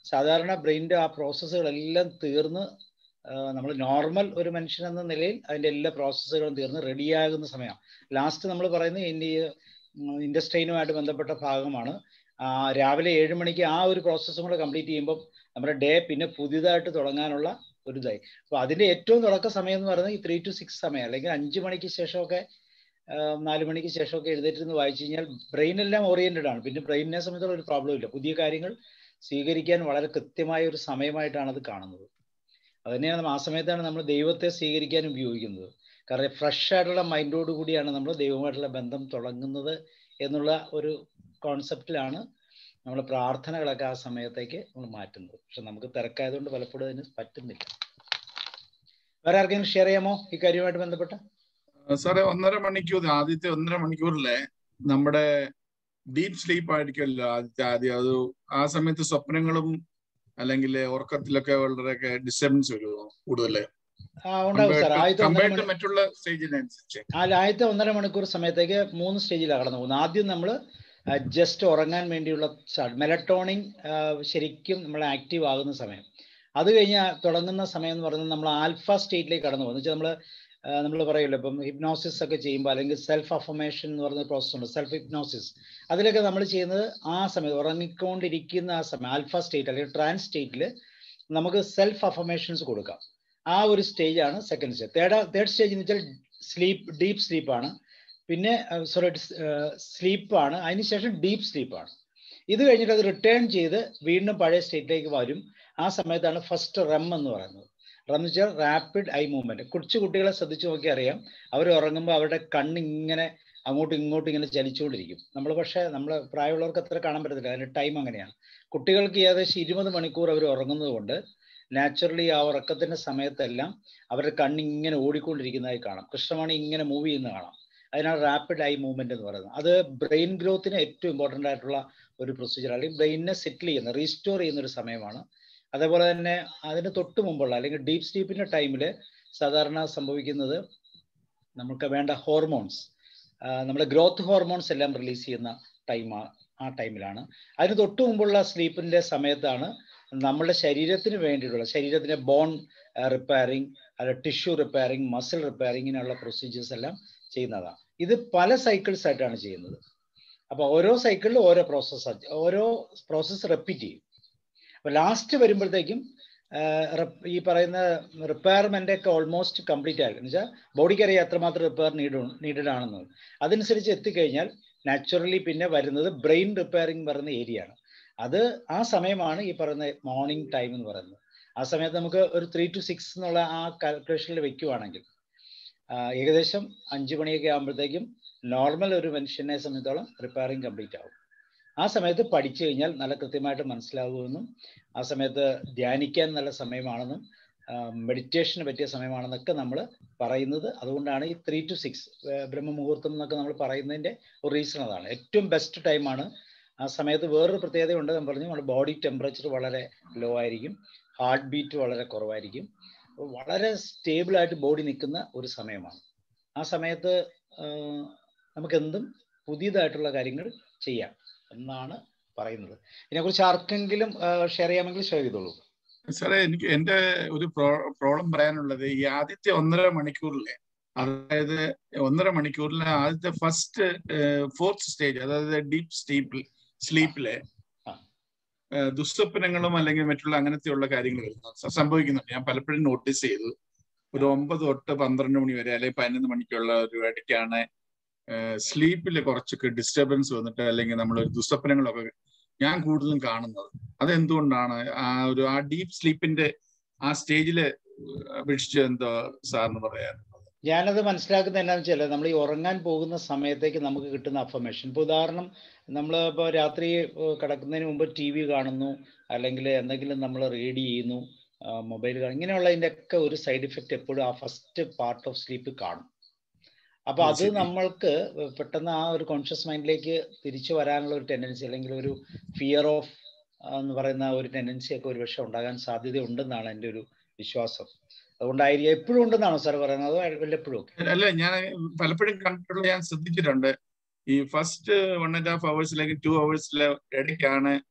സാധാരണ ബ്രെയിനിന്റെ ആ പ്രോസസ്സുകളെല്ലാം തീർന്ന് നമ്മൾ നോർമൽ ഒരു മനുഷ്യൻ എന്ന നിലയിൽ അതിന്റെ എല്ലാ പ്രോസസ്സുകളും തീർന്ന് റെഡിയാകുന്ന സമയമാണ് ലാസ്റ്റ് നമ്മൾ പറയുന്നത് ഇനി ഇൻഡസ്ട്രീനുമായിട്ട് ബന്ധപ്പെട്ട ഭാഗമാണ് രാവിലെ ഏഴ് മണിക്ക് ആ ഒരു പ്രോസസ്സും കൂടെ കംപ്ലീറ്റ് ചെയ്യുമ്പോൾ നമ്മുടെ ഡേ പിന്നെ പുതിയതായിട്ട് തുടങ്ങാനുള്ള ഒരു ഇതായി അപ്പോൾ അതിന്റെ ഏറ്റവും തുടക്ക സമയം എന്ന് പറയുന്നത് ഈ ത്രീ ടു സിക്സ് സമയം അല്ലെങ്കിൽ അഞ്ച് മണിക്ക് ശേഷമൊക്കെ നാല് മണിക്ക് ശേഷമൊക്കെ എഴുന്നേറ്റിരുന്ന് വായിച്ചു കഴിഞ്ഞാൽ ബ്രെയിൻ എല്ലാം ഓറിയന്റഡ് ആണ് പിന്നെ ബ്രെയിനിനെ സംബന്ധിച്ചുള്ള ഒരു പ്രോബ്ലം ഇല്ല പുതിയ കാര്യങ്ങൾ സ്വീകരിക്കാൻ വളരെ കൃത്യമായ ഒരു സമയമായിട്ടാണ് അത് കാണുന്നത് അതുതന്നെയാണ് ആ സമയത്താണ് നമ്മൾ ദൈവത്തെ സ്വീകരിക്കാൻ ഉപയോഗിക്കുന്നത് കാരണം ഫ്രഷ് ആയിട്ടുള്ള മൈൻഡോട് കൂടിയാണ് നമ്മൾ ദൈവമായിട്ടുള്ള ബന്ധം തുടങ്ങുന്നത് എന്നുള്ള ഒരു കോൺസെപ്റ്റിലാണ് നമ്മൾ പ്രാർത്ഥനകളൊക്കെ ആ സമയത്തേക്ക് നമ്മൾ മാറ്റുന്നത് പക്ഷെ നമുക്ക് തിരക്കായതുകൊണ്ട് പലപ്പോഴും അതിന് പറ്റുന്നില്ല വേറെ ആർക്കെങ്കിലും ഷെയർ ചെയ്യാമോ ഈ കാര്യവുമായിട്ട് ബന്ധപ്പെട്ട് സാറേ ഒന്നര മണിക്കൂർ ആദ്യത്തെ ഒന്നര മണിക്കൂറിലെ നമ്മുടെ ഡീപ് സ്ലീപ്പ് ആയിരിക്കുമല്ലോ ആദ്യത്തെ ആദ്യം അത് ആ സമയത്ത് സ്വപ്നങ്ങളും അല്ലെങ്കിൽ ഉറക്കത്തിലൊക്കെ വളരെയൊക്കെ ഡിസ്റ്റർബൻസ് വരുമോ കൂടുതൽ മറ്റുള്ള സ്റ്റേജിനനുസരിച്ച് ആദ്യത്തെ ഒന്നര മണിക്കൂർ സമയത്തേക്ക് മൂന്ന് സ്റ്റേജിലാണ് കടന്നു പോകുന്നത് ആദ്യം നമ്മൾ ജസ്റ്റ് ഉറങ്ങാൻ വേണ്ടിയുള്ള മെലട്ടോണിങ് ശരിക്കും നമ്മൾ ആക്റ്റീവ് ആകുന്ന സമയം അത് കഴിഞ്ഞ് തുടങ്ങുന്ന സമയം എന്ന് പറയുന്നത് നമ്മൾ ആൽഫ സ്റ്റേറ്റിലേക്ക് കടന്നു പോകുന്നത് വെച്ചാൽ നമ്മൾ നമ്മൾ പറയുമല്ലോ ഇപ്പം ഹിപ്നോസിസ് ഒക്കെ ചെയ്യുമ്പോൾ അല്ലെങ്കിൽ സെൽഫ് അഫർമേഷൻ എന്ന് പറയുന്ന പ്രോസസ് ഉണ്ട് സെൽഫ് ഹിപ്നോസിസ് അതിലൊക്കെ നമ്മൾ ചെയ്യുന്നത് ആ സമയത്ത് ഉറങ്ങിക്കൊണ്ടിരിക്കുന്ന ആ സമയം ആൽഫ സ്റ്റേറ്റ് അല്ലെങ്കിൽ ട്രാൻസ് സ്റ്റേറ്റിൽ നമുക്ക് സെൽഫ് അഫർമേഷൻസ് കൊടുക്കാം ആ ഒരു സ്റ്റേജ് ആണ് second stage third third stage എന്ന് വെച്ചാൽ സ്ലീപ്പ് ഡീപ്പ് സ്ലീപ്പാണ് പിന്നെ സോറി സ്ലീപ്പാണ് അതിനുശേഷം ഡീപ്പ് സ്ലീപ്പാണ് ഇത് കഴിഞ്ഞിട്ട് അത് റിട്ടേൺ ചെയ്ത് വീണ്ടും പഴയ സ്റ്റേറ്റിലേക്ക് വരും ആ സമയത്താണ് ഫസ്റ്റ് റം എന്ന് പറയുന്നത് റം എന്ന് വെച്ചാൽ റാപ്പിഡ് ഐ മൂവ്മെന്റ് കൊച്ചു കുട്ടികളെ ശ്രദ്ധിച്ചു നോക്കി അറിയാം അവർ ഉറങ്ങുമ്പോൾ അവരുടെ കണ്ണ് ഇങ്ങനെ അങ്ങോട്ടും ഇങ്ങോട്ടും ഇങ്ങനെ ചലിച്ചുകൊണ്ടിരിക്കും നമ്മൾ പക്ഷേ നമ്മൾ പ്രായമുള്ളവർക്ക് അത്ര കാണാൻ പറ്റത്തില്ല അതിന്റെ ടൈം അങ്ങനെയാണ് കുട്ടികൾക്ക് ഏകദേശം ഇരുപത് മണിക്കൂർ അവർ ഉറങ്ങുന്നത് കൊണ്ട് നാച്ചുറലി ആ ഉറക്കത്തിന്റെ സമയത്തെല്ലാം അവരുടെ കണ്ണിങ്ങനെ ഓടിക്കൊണ്ടിരിക്കുന്നതായി കാണാം കൃഷ്ണമണി ഇങ്ങനെ മൂവ് ചെയ്യുന്ന കാണാം അതിനാണ് റാപ്പിഡ് ഐ മൂവ്മെന്റ് എന്ന് പറയുന്നത് അത് ബ്രെയിൻ ഗ്രോത്തിന് ഏറ്റവും ഇമ്പോർട്ടൻ്റ് ആയിട്ടുള്ള ഒരു പ്രൊസീജിയർ അല്ലെങ്കിൽ ബ്രെയിനിനെ സെറ്റിൽ ചെയ്യുന്ന റീസ്റ്റോർ ചെയ്യുന്ന ഒരു സമയമാണ് അതേപോലെ തന്നെ അതിന് തൊട്ട് മുമ്പുള്ള അല്ലെങ്കിൽ ഡീപ്പ് സ്ലീപ്പിന്റെ ടൈമിൽ സാധാരണ സംഭവിക്കുന്നത് നമുക്ക് വേണ്ട ഹോർമോൺസ് നമ്മുടെ ഗ്രോത്ത് ഹോർമോൺസ് എല്ലാം റിലീസ് ചെയ്യുന്ന ടൈം ആ ടൈമിലാണ് അതിന് തൊട്ട് മുമ്പുള്ള സ്ലീപ്പിന്റെ സമയത്താണ് നമ്മുടെ ശരീരത്തിന് വേണ്ടിയിട്ടുള്ള ശരീരത്തിന്റെ ബോൺ റിപ്പയറിങ് അല്ല ടിഷ്യൂ റിപ്പയറിങ് മസിൽ റിപ്പയറിങ്ങിനുള്ള പ്രൊസീജിയേഴ്സ് എല്ലാം ചെയ്യുന്നതാണ് ഇത് പല സൈക്കിൾസ് ആയിട്ടാണ് ചെയ്യുന്നത് അപ്പോൾ ഓരോ സൈക്കിളിലും ഓരോ പ്രോസസ്സ് ഓരോ പ്രോസസ്സ് റിപ്പീറ്റ് ചെയ്യും അപ്പോൾ ലാസ്റ്റ് വരുമ്പോഴത്തേക്കും ഈ പറയുന്ന റിപ്പയർമെന്റ് ഒക്കെ ഓൾമോസ്റ്റ് കംപ്ലീറ്റ് ആയി എന്ന് വെച്ചാൽ ബോഡിക്ക് അറിയാം എത്രമാത്രം റിപ്പയർ നീഡ് നീഡഡ് ആണെന്ന് അതനുസരിച്ച് എത്തിക്കഴിഞ്ഞാൽ നാച്ചുറലി പിന്നെ വരുന്നത് ബ്രെയിൻ റിപ്പയറിംഗ് പറയുന്ന ഏരിയ ആണ് അത് ആ സമയമാണ് ഈ പറയുന്ന മോർണിംഗ് ടൈം എന്ന് പറയുന്നത് ആ സമയത്ത് നമുക്ക് ഒരു ത്രീ ടു സിക്സ് എന്നുള്ള ആ കാൽക്കുലേഷനിൽ വെക്കുവാണെങ്കിൽ ഏകദേശം അഞ്ച് മണിയൊക്കെ ആകുമ്പോഴത്തേക്കും നോർമൽ ഒരു മനുഷ്യനെ സംബന്ധിച്ചോളം റിപ്പയറിംഗ് കംപ്ലീറ്റ് ആവും ആ സമയത്ത് പഠിച്ചു കഴിഞ്ഞാൽ നല്ല കൃത്യമായിട്ട് മനസ്സിലാകുമെന്നും ആ സമയത്ത് ധ്യാനിക്കാൻ നല്ല സമയമാണെന്നും മെഡിറ്റേഷന് പറ്റിയ സമയമാണെന്നൊക്കെ നമ്മൾ പറയുന്നത് അതുകൊണ്ടാണ് ഈ ത്രീ ടു സിക്സ് ബ്രഹ്മമുഹൂർത്തം എന്നൊക്കെ നമ്മൾ പറയുന്നതിൻ്റെ ഒരു റീസൺ അതാണ് ഏറ്റവും ബെസ്റ്റ് ടൈമാണ് ആ സമയത്ത് വേറൊരു പ്രത്യേകതയുണ്ട് ഞാൻ പറഞ്ഞു നമ്മുടെ ബോഡി ടെമ്പറേച്ചർ വളരെ ലോ ആയിരിക്കും ഹാർട്ട് ബീറ്റ് വളരെ കുറവായിരിക്കും വളരെ സ്റ്റേബിൾ ആയിട്ട് ബോഡി നിൽക്കുന്ന ഒരു സമയമാണ് ആ സമയത്ത് നമുക്ക് എന്തും പുതിയതായിട്ടുള്ള കാര്യങ്ങൾ ചെയ്യാം എന്നാണ് പറയുന്നത് ഇതിനെക്കുറിച്ച് ആർക്കെങ്കിലും ഷെയർ ചെയ്യാമെങ്കിൽ ഷെയർ ചെയ്തോളൂ സാറേ എനിക്ക് എന്റെ ഒരു പ്രോബ്ലം പറയാനുള്ളത് ഈ ആദ്യത്തെ ഒന്നര മണിക്കൂറിലെ അതായത് ഒന്നര മണിക്കൂറിലെ ആദ്യത്തെ ഫസ്റ്റ് ഫോർത്ത് സ്റ്റേജ് അതായത് ഡീപ്പ് സ്ലീപ്പിൽ സ്ലീപ്പിലെ ദുസ്വപ്നങ്ങളും അല്ലെങ്കിൽ മറ്റുള്ള അങ്ങനത്തെയുള്ള കാര്യങ്ങൾ സംഭവിക്കുന്നുണ്ട് ഞാൻ പലപ്പോഴും നോട്ടീസ് ചെയ്തു ഒരു ഒമ്പത് തൊട്ട് പന്ത്രണ്ട് മണി വരെ അല്ലെങ്കിൽ പതിനൊന്ന് മണിക്കുള്ള ഒരു ഇടയ്ക്കാണ് സ്ലീപ്പിൽ കുറച്ചൊക്കെ ഡിസ്റ്റർബൻസ് വന്നിട്ട് അല്ലെങ്കിൽ നമ്മൾ ദുസ്വപ്നങ്ങളൊക്കെ ഞാൻ കൂടുതലും കാണുന്നത് അതെന്തുകൊണ്ടാണ് ആ ഒരു ആ ഡീപ്പ് സ്ലീപ്പിന്റെ ആ സ്റ്റേജില് അപേക്ഷിച്ച് എന്തോ സാറിന് പറയാനുള്ളത് ഞാനത് മനസ്സിലാക്കുന്നത് എന്താണെന്ന് വെച്ചാൽ നമ്മൾ ഈ ഉറങ്ങാൻ പോകുന്ന സമയത്തേക്ക് നമുക്ക് കിട്ടുന്ന അഫർമേഷൻ ഇപ്പോൾ ഉദാഹരണം നമ്മൾ ഇപ്പോൾ രാത്രി കിടക്കുന്നതിന് മുമ്പ് ടി വി കാണുന്നു അല്ലെങ്കിൽ എന്തെങ്കിലും നമ്മൾ റീഡ് ചെയ്യുന്നു മൊബൈൽ കാണും ഇങ്ങനെയുള്ളതിൻ്റെ ഒക്കെ ഒരു സൈഡ് ഇഫക്റ്റ് എപ്പോഴും ആ ഫസ്റ്റ് പാർട്ട് ഓഫ് സ്ലീപ്പ് കാണും അപ്പൊ അത് നമ്മൾക്ക് പെട്ടെന്ന് ആ ഒരു കോൺഷ്യസ് മൈൻഡിലേക്ക് തിരിച്ചു വരാനുള്ള ഒരു ടെൻഡൻസി അല്ലെങ്കിൽ ഒരു ഫിയർ ഓഫ് എന്ന് പറയുന്ന ഒരു ടെൻഡൻസി ഒക്കെ ഒരുപക്ഷെ ഉണ്ടാകാൻ സാധ്യതയുണ്ടെന്നാണ് എൻ്റെ ഒരു വിശ്വാസം അതുകൊണ്ടായിരിക്കും എപ്പോഴും ഉണ്ടെന്നാണോ സാർ പറയുന്നത് വല്ലപ്പോഴും അല്ല ഞാൻ പലപ്പോഴും കണ്ടിട്ടുള്ള ഞാൻ ശ്രദ്ധിച്ചിട്ടുണ്ട് ഈ first one and half hours അല്ലെങ്കിൽ ടു അവേഴ്സിലെ ഇടയ്ക്കാണ്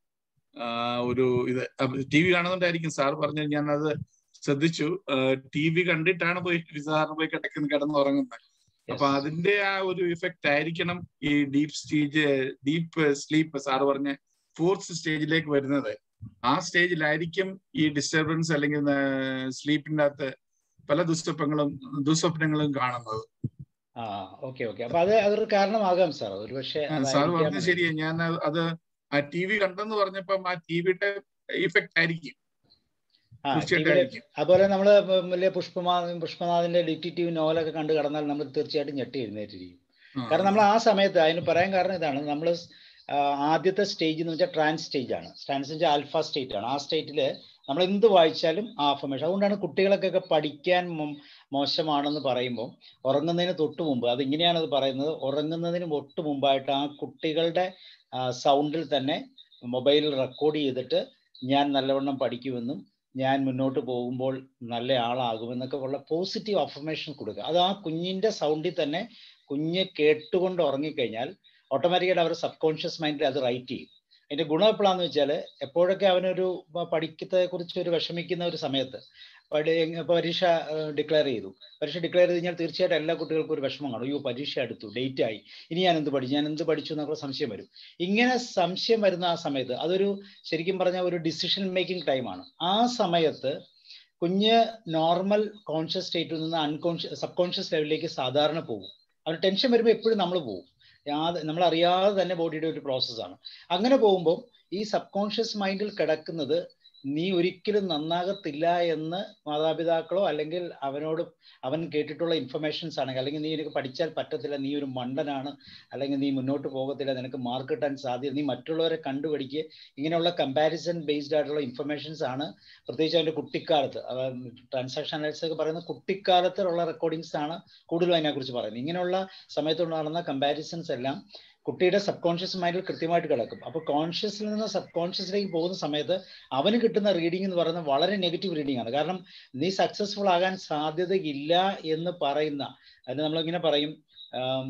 ആ, ഒരു ഇത് ടി വി കാണുന്നുണ്ടായിരിക്കും സാർ പറഞ്ഞു ഞാനത് ശ്രദ്ധിച്ചു ടി വി കണ്ടിട്ടാണ് പോയി സാറിന് പോയി കിടക്കുന്ന കിടന്ന് ഉറങ്ങുന്നത് അപ്പൊ അതിന്റെ ആ ഒരു ഇഫക്റ്റ് ആയിരിക്കണം ഈ deep stage deep sleep sir പറഞ്ഞ ഫോർത്ത് സ്റ്റേജിലേക്ക് വരുന്നത് ആ സ്റ്റേജിലായിരിക്കും ഈ ഡിസ്റ്റർബൻസ് അല്ലെങ്കിൽ സ്ലീപ്പിന്റെ അകത്ത് പല ദുസ്വപ്നങ്ങളും ദുസ്വപ്നങ്ങളും കാണുന്നത് ആ ഓക്കെ ഓക്കെ അപ്പൊ അത് അതൊരു കാരണമാകാം സാർ ഒരു പക്ഷേ സാർ പറഞ്ഞത് ശരിയാ ഞാൻ അത് അത് ആ ടി വി കണ്ടെന്ന് പറഞ്ഞപ്പം ആ ടി വിയുടെ ഇഫക്റ്റ് ആയിരിക്കും തീർച്ചയായിട്ടും ആയിരിക്കും അതുപോലെ നമ്മൾ വലിയ പുഷ്പമാ പുഷ്പനാഥിന്റെ ഡിറ്റക്റ്റീവ് നോവലൊക്കെ കണ്ടു കടന്നാൽ നമ്മൾ തീർച്ചയായിട്ടും ഞെട്ടി എഴുന്നേറ്റിരിക്കും ആ, കാരണം നമ്മൾ ആ സമയത്ത് അതിന് പറയാൻ കാരണം ഇതാണ് നമ്മൾ ആദ്യത്തെ സ്റ്റേജ് എന്ന് വെച്ചാൽ ട്രാൻസ് സ്റ്റേജ് ആണ് ട്രാൻസ് വെച്ചാൽ ആൽഫ സ്റ്റേറ്റ് ആണ് ആ സ്റ്റേറ്റിൽ നമ്മൾ എന്ത് വായിച്ചാലും ആ അഫർമേഷൻ അതുകൊണ്ടാണ് കുട്ടികൾക്കൊക്കെ പഠിക്കാൻ മോ- മോശമാണെന്ന് പറയുമ്പോൾ ഉറങ്ങുന്നതിന് തൊട്ട് മുമ്പ് അത് ഇങ്ങനെയാണ് അത് പറയുന്നത് ഉറങ്ങുന്നതിന് തൊട്ട് മുമ്പായിട്ട് ആ കുട്ടികളുടെ സൗണ്ടിൽ തന്നെ മൊബൈലിൽ റെക്കോർഡ് ചെയ്തിട്ട് ഞാൻ നല്ലവണ്ണം പഠിക്കുമെന്നും ഞാൻ മുന്നോട്ട് പോകുമ്പോൾ നല്ല ആളാകുമെന്നൊക്കെ ഉള്ള പോസിറ്റീവ് അഫർമേഷൻ കൊടുക്കുക അത് ആ കുഞ്ഞിന്റെ സൗണ്ടിൽ തന്നെ കുഞ്ഞ് കേട്ടുകൊണ്ട് ഉറങ്ങിക്കഴിഞ്ഞാൽ ഓട്ടോമാറ്റിക്കായിട്ട് അവരുടെ സബ് കോൺഷ്യസ് മൈൻഡിൽ അത് റൈറ്റ് ചെയ്യും അതിന്റെ ഗുണം എപ്പോഴാന്ന് വെച്ചാൽ എപ്പോഴൊക്കെ അവനൊരു പ- പഠിക്കത്തെ കുറിച്ച് ഒരു വിഷമിക്കുന്ന ഒരു സമയത്ത് പഠി- ഇപ്പൊ പരീക്ഷ ഡിക്ലെയർ ചെയ്തു പരീക്ഷ ഡിക്ലെയർ ചെയ്ത് കഴിഞ്ഞാൽ തീർച്ചയായിട്ടും എല്ലാ കുട്ടികൾക്കും ഒരു വിഷമം കാണും അയ്യോ പരീക്ഷ അടുത്തു ഡേറ്റ് ആയി ഇനി ഞാൻ എന്ത് പഠിച്ചു ഞാൻ എന്ത് പഠിച്ചു എന്നൊക്കെ സംശയം വരും ഇങ്ങനെ സംശയം വരുന്ന ആ സമയത്ത് അതൊരു ശരിക്കും പറഞ്ഞാൽ ഒരു ഡിസിഷൻ മേക്കിംഗ് ടൈമാണ് ആ സമയത്ത് കുഞ്ഞ് നോർമൽ കോൺഷ്യസ് സ്റ്റേറ്റിൽ നിന്ന് അൺകോൺഷ്യസ് സബ് കോൺഷ്യസ് ലെവലിലേക്ക് സാധാരണ പോകും അവന് ടെൻഷൻ വരുമ്പോൾ എപ്പോഴും നമ്മൾ പോകും യാതെ നമ്മൾ അറിയാതെ തന്നെ ബോഡിയുടെ ഒരു പ്രോസസ്സാണ് അങ്ങനെ പോകുമ്പോൾ ഈ സബ് കോൺഷ്യസ് മൈൻഡിൽ കിടക്കുന്നത് നീ ഒരിക്കലും നന്നാകത്തില്ല എന്ന് മാതാപിതാക്കളോ അല്ലെങ്കിൽ അവനോട് അവൻ കേട്ടിട്ടുള്ള ഇൻഫർമേഷൻസ് ആണെങ്കിൽ അല്ലെങ്കിൽ നീ എനിക്ക് പഠിച്ചാൽ പറ്റത്തില്ല നീ ഒരു മണ്ടനാണ് അല്ലെങ്കിൽ നീ മുന്നോട്ട് പോകത്തില്ല നിനക്ക് മാർക്ക് കിട്ടാൻ സാധ്യത നീ മറ്റുള്ളവരെ കണ്ടുപിടിക്കുക ഇങ്ങനെയുള്ള കമ്പാരിസൺ ബേസ്ഡ് ആയിട്ടുള്ള ഇൻഫർമേഷൻസ് ആണ് പ്രത്യേകിച്ച് അവൻ്റെ കുട്ടിക്കാലത്ത് ട്രാൻസാക്ഷൻ അനലിസിസ് ഒക്കെ പറയുന്ന കുട്ടിക്കാലത്തിലുള്ള റെക്കോർഡിങ്സ് ആണ് കൂടുതലും അതിനെക്കുറിച്ച് പറയുന്നത് ഇങ്ങനെയുള്ള സമയത്തുള്ള നടന്ന കമ്പാരിസൺസ് എല്ലാം കുട്ടിയുടെ സബ് കോൺഷ്യസ് മൈൻഡിൽ കൃത്യമായിട്ട് കിടക്കും അപ്പോൾ കോൺഷ്യസിൽ നിന്ന് സബ് കോൺഷ്യസിലേക്ക് പോകുന്ന സമയത്ത് അവന് കിട്ടുന്ന റീഡിംഗ് എന്ന് പറയുന്നത് വളരെ നെഗറ്റീവ് റീഡിംഗ് ആണ് കാരണം നീ സക്സസ്ഫുൾ ആകാൻ സാധ്യതയില്ല എന്ന് പറയുന്ന അതിന് നമ്മളിങ്ങനെ പറയും ആം,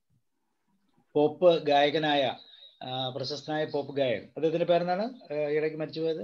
പോപ്പ് ഗായകനായ ആ, പ്രശസ്തനായ പോപ്പ് ഗായകൻ അദ്ദേഹത്തിന്റെ പേരെന്താണ് ആ, ഇടയ്ക്ക് മരിച്ചുപോയത്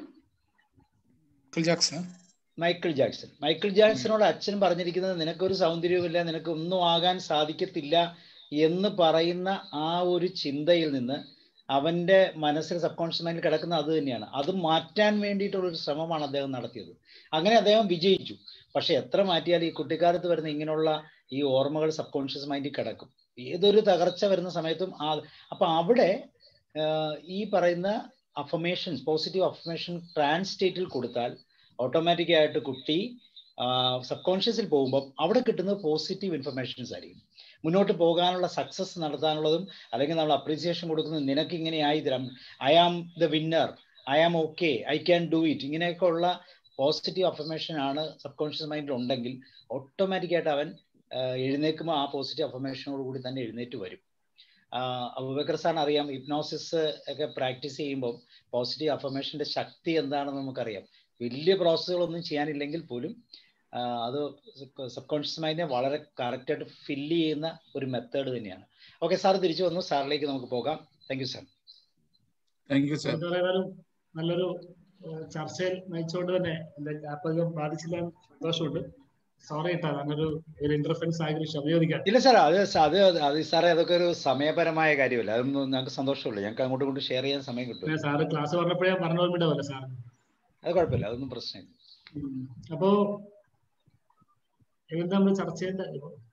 Michael Jackson Michael Jackson Michael ജാക്സണോട് അച്ഛൻ പറഞ്ഞിരിക്കുന്നത് നിനക്കൊരു സൗന്ദര്യവുമില്ല നിനക്ക് ഒന്നും ആകാൻ സാധിക്കത്തില്ല എന്ന് പറയുന്ന ആ ഒരു ചിന്തയിൽ നിന്ന് അവന്റെ മനസ്സിൽ സബ് കോൺഷ്യസ് മൈൻഡിൽ കിടക്കുന്ന അത് തന്നെയാണ് അത് മാറ്റാൻ വേണ്ടിയിട്ടുള്ള ഒരു ശ്രമമാണ് അദ്ദേഹം നടത്തിയത് അങ്ങനെ അദ്ദേഹം വിജയിച്ചു പക്ഷെ എത്ര മാറ്റിയാൽ ഈ കുട്ടിക്കാലത്ത് വരുന്ന ഇങ്ങനെയുള്ള ഈ ഓർമ്മകൾ സബ് കോൺഷ്യസ് മൈൻഡിൽ കിടക്കും ഏതൊരു തകർച്ച വരുന്ന സമയത്തും ആ അപ്പൊ അവിടെ ആഹ്, ഈ പറയുന്ന അഫമേഷൻസ് പോസിറ്റീവ് അഫമേഷൻ ട്രാൻസ് സ്റ്റേറ്റിൽ കൊടുത്താൽ ഓട്ടോമാറ്റിക് ആയിട്ട് കുട്ടി സബ് കോൺഷ്യസിൽ പോകുമ്പോൾ അവിടെ കിട്ടുന്നത് പോസിറ്റീവ് ഇൻഫർമേഷൻസ് ആയിരിക്കും മുന്നോട്ട് പോകാനുള്ള സക്സസ് നടത്താനുള്ളതും അല്ലെങ്കിൽ നമ്മൾ അപ്രീസിയേഷൻ കൊടുക്കുന്നത് നിനക്ക് ഇങ്ങനെ ആയി തരാം I am the winner I am okay I can do it ഇങ്ങനെയൊക്കെ ഉള്ള പോസിറ്റീവ് അഫർമേഷൻ ആണ് സബ് കോൺഷ്യസ് മൈൻഡിൽ ഉണ്ടെങ്കിൽ ഓട്ടോമാറ്റിക് ആയിട്ട് അവൻ ആഹ്, എഴുന്നേൽക്കുമ്പോൾ ആ പോസിറ്റീവ് അഫർമേഷനോട് കൂടി തന്നെ എഴുന്നേറ്റ് വരും അബുബക്കർ സാറിന് അറിയാം ഹിപ്നോസിസ് ഒക്കെ പ്രാക്ടീസ് ചെയ്യുമ്പോൾ പോസിറ്റീവ് അഫർമേഷന്റെ ശക്തി എന്താണെന്ന് നമുക്കറിയാം വലിയ പ്രോസസ്സുകളൊന്നും ചെയ്യാനില്ലെങ്കിൽ പോലും ആ, അത് സബ് കോൺഷ്യസ് മൈൻഡിനെ വളരെ കറക്റ്റായിട്ട് ഫില്ല് ചെയ്യുന്ന ഒരു മെത്തേഡ് തന്നെയാണ് ഓക്കെ സാർ തിരിച്ചു വന്നു സാറിലേക്ക് നമുക്ക് പോകാം thank you sir thank you sir നമുക്ക് ഏതായാലും നല്ലൊരു ഏഹ്, ചർച്ചയിൽ നയിച്ചുകൊണ്ട് തന്നെ എന്റെ ജ്ഞാപകം ബാധിച്ചില്ല എന്ന് സന്തോഷമുണ്ട് സോറി കേട്ടോ അങ്ങനൊരു ഒരു ഇന്റർഫറൻസ് ആയി ക്ഷമയോദിക്കാം ഇല്ല സാർ അത് സ- അത് അത് സാറേ അതൊക്കെ ഒരു സമയപരമായ കാര്യമല്ല അതൊന്നും ഞങ്ങൾക്ക് സന്തോഷമുള്ളൂ ഞങ്ങൾക്ക് അങ്ങോട്ടും ഇങ്ങോട്ടും ഷെയർ ചെയ്യാൻ സമയം കിട്ടും സാറ് ക്ലാസ് പറഞ്ഞപ്പോഴേ ഞാൻ പറഞ്ഞ ഓർമ്മയുണ്ടാവല്ലോ സാർ അത് കുഴപ്പമില്ല അതൊന്നും പ്രശ്നമില്ല അപ്പോ എന്താ നമ്മൾ ചർച്ച ചെയ്യേണ്ട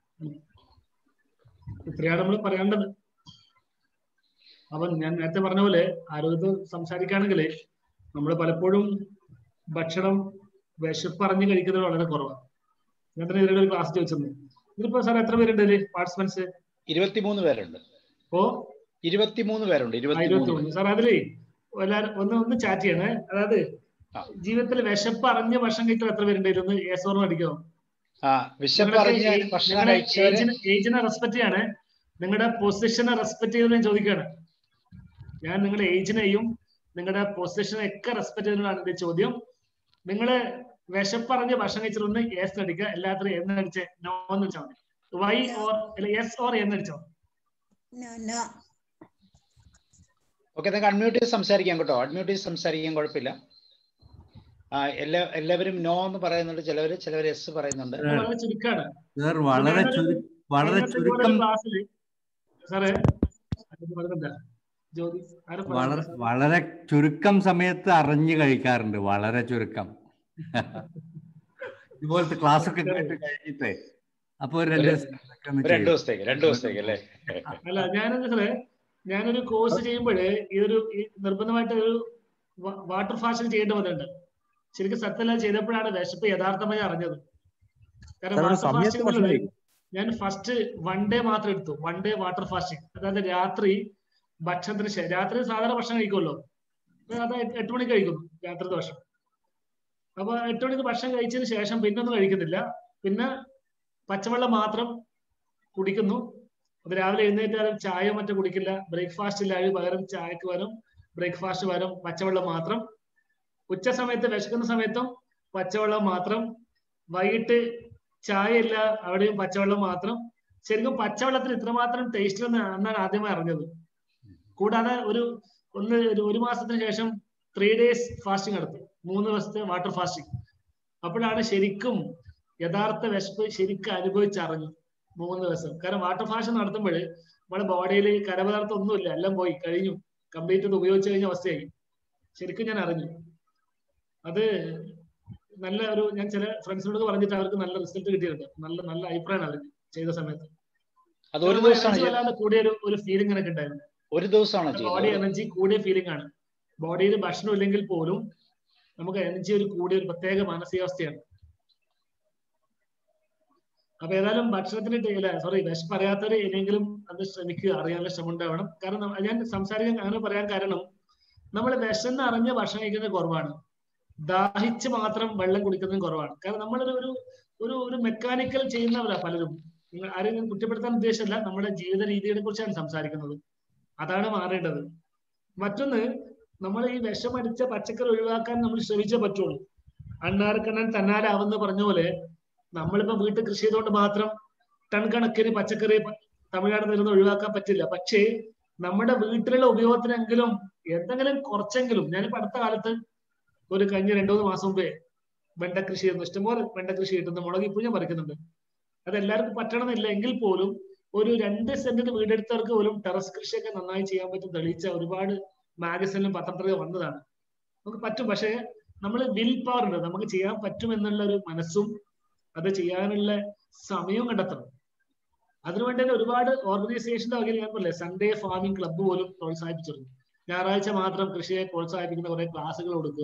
ഇത്രയാണ് നമ്മൾ പറയേണ്ടത് അപ്പൊ ഞാൻ നേരത്തെ പറഞ്ഞ പോലെ ആരോഗ്യത്തിൽ സംസാരിക്കുകയാണെങ്കിൽ നമ്മൾ പലപ്പോഴും ഭക്ഷണം വിശപ്പറിഞ്ഞ് കഴിക്കുന്നത് വളരെ കുറവാണ് ഞാൻ തന്നെ ഇതിലൂടെ ഒരു ക്ലാസ് ചോദിച്ചിരുന്നു ഇതിപ്പോ സാർ എത്ര പേരുണ്ട് ഇതില് പാർട്ടിസിപ്പൻസ് ഇരുപത്തിമൂന്ന് പേരുണ്ട് ഓ ഇരുപത്തിമൂന്ന് പേരുണ്ട് ഇരുപത്തി ഇരുപത്തിമൂന്ന് മൂന്ന് സാർ അതിലേ എല്ലാരും ഒന്ന് ഒന്ന് ചാറ്റ് ചെയ്യണേ അതായത് ആ. ജീവിതത്തിൽ വിശപ്പ് അറിഞ്ഞ് ഭക്ഷണം കഴിക്കാൻ എത്ര പേരുണ്ട് ഇതിലൊന്ന് ഏസോർന്ന് അടിക്കോ ആ വിശപ്പറിഞ്ഞ് ഭക്ഷണം കഴിച്ചവര് ഏജിനെ റെസ്പെക്ട് ചെയ്യാണ് നിങ്ങളുടെ പൊസിഷനെ റെസ്പെക്ട് ചെയ്ത് ഞാൻ ചോദിക്കുകയാണ് ഞാൻ നിങ്ങളുടെ ഏജിനെയും നിങ്ങളുടെ പൊസിഷനെ ഒക്കെ റെസ്പെക്ട് ചെയ്തതാണ് എന്റെ ചോദ്യം നിങ്ങള് വിശപ്പറിഞ്ഞ് ഭക്ഷണം കഴിച്ചിട്ടൊന്ന് എസ് അടിക്കുക എല്ലാത്തിനും എന്ന് അടിച്ച് നോ എന്ന് വെച്ചാൽ മതി വൈ ഓർ എസ് ഓർ എന്ന് അടിച്ചോ No, no. ഓക്കെ നിങ്ങൾക്ക് അൺമ്യൂട്ട് ചെയ്ത് സംസാരിക്കാം കേട്ടോ അൺമ്യൂട്ട് ചെയ്ത് സംസാരിക്കാൻ കുഴപ്പമില്ല ആ എല്ലാ എല്ലാവരും നോ എന്ന് പറയുന്നുണ്ട് ചിലവർ ചിലവർ എസ് പറയുന്നുണ്ട് അത് വളരെ ചുരുക്കാണ് സാർ വളരെ ചുരു വളരെ കഴിഞ്ഞ ഇതുപോലെ ചുരുക്കം ഒരു ക്ലാസ്സില് സാറേ ആരും പറയുന്നില്ല. ജ്യോതി ആരും വളരെ പറയുന്നില്ല. വളരെ ചുരുക്കം സമയത്ത് അറിഞ്ഞു കഴിക്കാറുണ്ട് വളരെ ചുരുക്കം ഇതുപോലത്തെ ക്ലാസ് ഒക്കെ കേട്ട് കഴിഞ്ഞിട്ടേ അപ്പൊ ഒരു രണ്ട് ദിവസത്തേക്ക് ഒന്ന് ഒരു രണ്ട് ചെയ്യും. ദിവസത്തേക്ക് രണ്ട് ദിവസത്തേക്ക് അല്ലേ അല്ല ഞാനെന്താ സാറേ ഞാനൊരു കോഴ്സ് ചെയ്യുമ്പോഴേ ഇതൊരു ഈ നിർബന്ധമായിട്ട് ഒരു വാട്ടർ ഫാഷൻ ചെയ്യേണ്ടി വന്നിട്ടുണ്ട് ശരിക്കും സത്യം ചെയ്തപ്പോഴാണ് വിശപ്പ് യഥാർത്ഥമായി അറിഞ്ഞത് കാരണം സാർ, ഒരു വാട്ടർ സമയത്ത് ഫാസ്റ്റിംഗ് ഭക്ഷണം എന്നുള്ളത് ഞാൻ ഫസ്റ്റ് വൺ ഡേ മാത്രം എടുത്തു വൺ ഡേ വാട്ടർ ഫാസ്റ്റിംഗ് അതായത് രാത്രി ഭക്ഷണത്തിന് ശേഷം രാത്രി സാധാരണ ഭക്ഷണം കഴിക്കുമല്ലോ അത് എട്ട് എട്ട് മണിക്ക് കഴിക്കുന്നു രാത്രി ഭക്ഷണം അപ്പൊ എട്ട് മണിക്ക് ഭക്ഷണം കഴിച്ചതിന് ശേഷം പിന്നെ ഒന്നും കഴിക്കുന്നില്ല പിന്നെ പച്ചവെള്ളം മാത്രം കുടിക്കുന്നു അത് രാവിലെ എഴുന്നേറ്റാലും ചായ മറ്റോ കുടിക്കില്ല ബ്രേക്ക്ഫാസ്റ്റ് ഇല്ല അതിന് പകരം ചായക്ക് പകരം ബ്രേക്ക്ഫാസ്റ്റ് പകരം പച്ചവെള്ളം മാത്രം ഉച്ച സമയത്ത് വിശക്കുന്ന സമയത്തും പച്ചവെള്ളം മാത്രം വൈകിട്ട് ചായ ഇല്ല അവിടെയും പച്ചവെള്ളം മാത്രം ശരിക്കും പച്ചവെള്ളത്തിന് ഇത്രമാത്രം ടേസ്റ്റ് എന്ന് അന്നാണ് ആദ്യമായി അറിഞ്ഞത് കൂടാതെ ഒരു ഒന്ന് ഒരു ഒരു മാസത്തിന് ശേഷം ത്രീ ഡേയ്സ് ഫാസ്റ്റിംഗ് നടത്തി മൂന്ന് ദിവസത്തെ വാട്ടർ ഫാസ്റ്റിംഗ് അപ്പോഴാണ് ശരിക്കും യഥാർത്ഥ വിശപ്പ് ശരിക്കും അനുഭവിച്ചറിഞ്ഞു മൂന്ന് ദിവസം കാരണം വാട്ടർ ഫാസ്റ്റ് നടത്തുമ്പോൾ നമ്മുടെ ബോഡിയിൽ കരപദാർത്ഥം ഒന്നുമില്ല എല്ലാം പോയി കഴിഞ്ഞു കംപ്ലീറ്റ് ഇത് ഉപയോഗിച്ചു കഴിഞ്ഞ അവസ്ഥയായി ശരിക്കും ഞാൻ അറിഞ്ഞു അത് നല്ല ഒരു ഞാൻ ചില ഫ്രണ്ട്സിനോട് പറഞ്ഞിട്ട് അവർക്ക് നല്ല റിസൾട്ട് കിട്ടിയിട്ടുണ്ട് നല്ല നല്ല അഭിപ്രായമാണ് അവർ ചെയ്ത സമയത്ത് അത് ഒരു ദിവസമാണ് energy ചെയ്യുന്നത് വല്ലാതെ കൂടിയ ഒരു ഒരു ഫീലിംഗ് എനിക്ക് ഉണ്ടായിരുന്നു ഒരു ദിവസമാണ് ബോഡി ചെയ്യുന്നത് എനർജി കൂടിയ ഫീലിംഗ് ആണ് ബോഡിയിൽ ഭക്ഷണം ഇല്ലെങ്കിൽ പോലും നമുക്ക് എനർജി ഒരു കൂടിയ ഒരു പ്രത്യേക മാനസികാവസ്ഥയാണ് അപ്പൊ ഏതായാലും ഭക്ഷണത്തിന് അല്ല സോറി വിശപ്പ് അറിയാത്തവര് ഇനിയെങ്കിലും അത് ശ്രമിക്കുക അറിയാനുള്ള ശ്രമം ഉണ്ടാവണം കാരണം നമ്മ- ഞാൻ സംസാരിക്കാൻ അങ്ങനെ പറയാൻ കാരണം നമ്മൾ വിശന്ന് അറിഞ്ഞ് ഭക്ഷണം കഴിക്കുന്നത് കുറവാണ് ദാഹിച്ച് മാത്രം വെള്ളം കുടിക്കുന്നതും കുറവാണ് കാരണം നമ്മളൊരു ഒരു ഒരു ഒരു മെക്കാനിക്കൽ ചെയ്യുന്നവരാ പലരും നിങ്ങൾ ആരെയും ഞാൻ കുറ്റപ്പെടുത്താൻ ഉദ്ദേശമല്ല നമ്മുടെ ജീവിത രീതിയെ കുറിച്ചാണ് സംസാരിക്കുന്നത് അതാണ് മാറേണ്ടത് മറ്റൊന്ന് നമ്മൾ ഈ വിഷമടിച്ച പച്ചക്കറി ഒഴിവാക്കാൻ നമ്മൾ ശ്രമിച്ചേ പറ്റുള്ളൂ അണ്ണാർക്കണ്ണൻ തന്നാലാവെന്ന് പറഞ്ഞ പോലെ നമ്മളിപ്പോ വീട്ടിൽ കൃഷി ചെയ്തുകൊണ്ട് മാത്രം ടൺ കണക്കിന് പച്ചക്കറി പ- തമിഴ്നാട്ടിൽ നിന്ന് ഒഴിവാക്കാൻ പറ്റില്ല പക്ഷേ നമ്മുടെ വീട്ടിലുള്ള ഉപയോഗത്തിനെങ്കിലും എന്തെങ്കിലും കുറച്ചെങ്കിലും ഞാനിപ്പോ അടുത്ത കാലത്ത് ഒരു കഴിഞ്ഞ രണ്ടു മൂന്ന് മാസം മുമ്പേ വെണ്ട കൃഷി ചെയ്യുന്നു ഇഷ്ടംപോലെ വെണ്ട കൃഷി കിട്ടുന്നു മുളക് ഇപ്പോൾ ഞാൻ പറിക്കുന്നുണ്ട് അത് എല്ലാവർക്കും പറ്റണമെന്നില്ല എങ്കിൽ പോലും ഒരു രണ്ട് സെന്റിന് വീടെടുത്തവർക്ക് പോലും ടെറസ് കൃഷിയൊക്കെ നന്നായി ചെയ്യാൻ പറ്റും തെളിയിച്ച ഒരുപാട് മാഗസിനിലും പത്രത്തിലൊക്കെ വന്നതാണ് നമുക്ക് പറ്റും പക്ഷേ നമ്മൾ വിൽ പവർ ഉണ്ട് നമുക്ക് ചെയ്യാൻ പറ്റും എന്നുള്ള ഒരു മനസ്സും അത് ചെയ്യാനുള്ള സമയവും കണ്ടെത്തണം അതിനുവേണ്ടി തന്നെ ഒരുപാട് ഓർഗനൈസേഷന്റെ വകയിൽ ഞാൻ പറഞ്ഞില്ലേ സൺഡേ ഫാമിംഗ് ക്ലബ്ബ് പോലും പ്രോത്സാഹിപ്പിച്ചിരുന്നു ഞായറാഴ്ച മാത്രം കൃഷിയെ പ്രോത്സാഹിപ്പിക്കുന്ന കുറെ ക്ലാസ്സുകൾ കൊടുക്കുക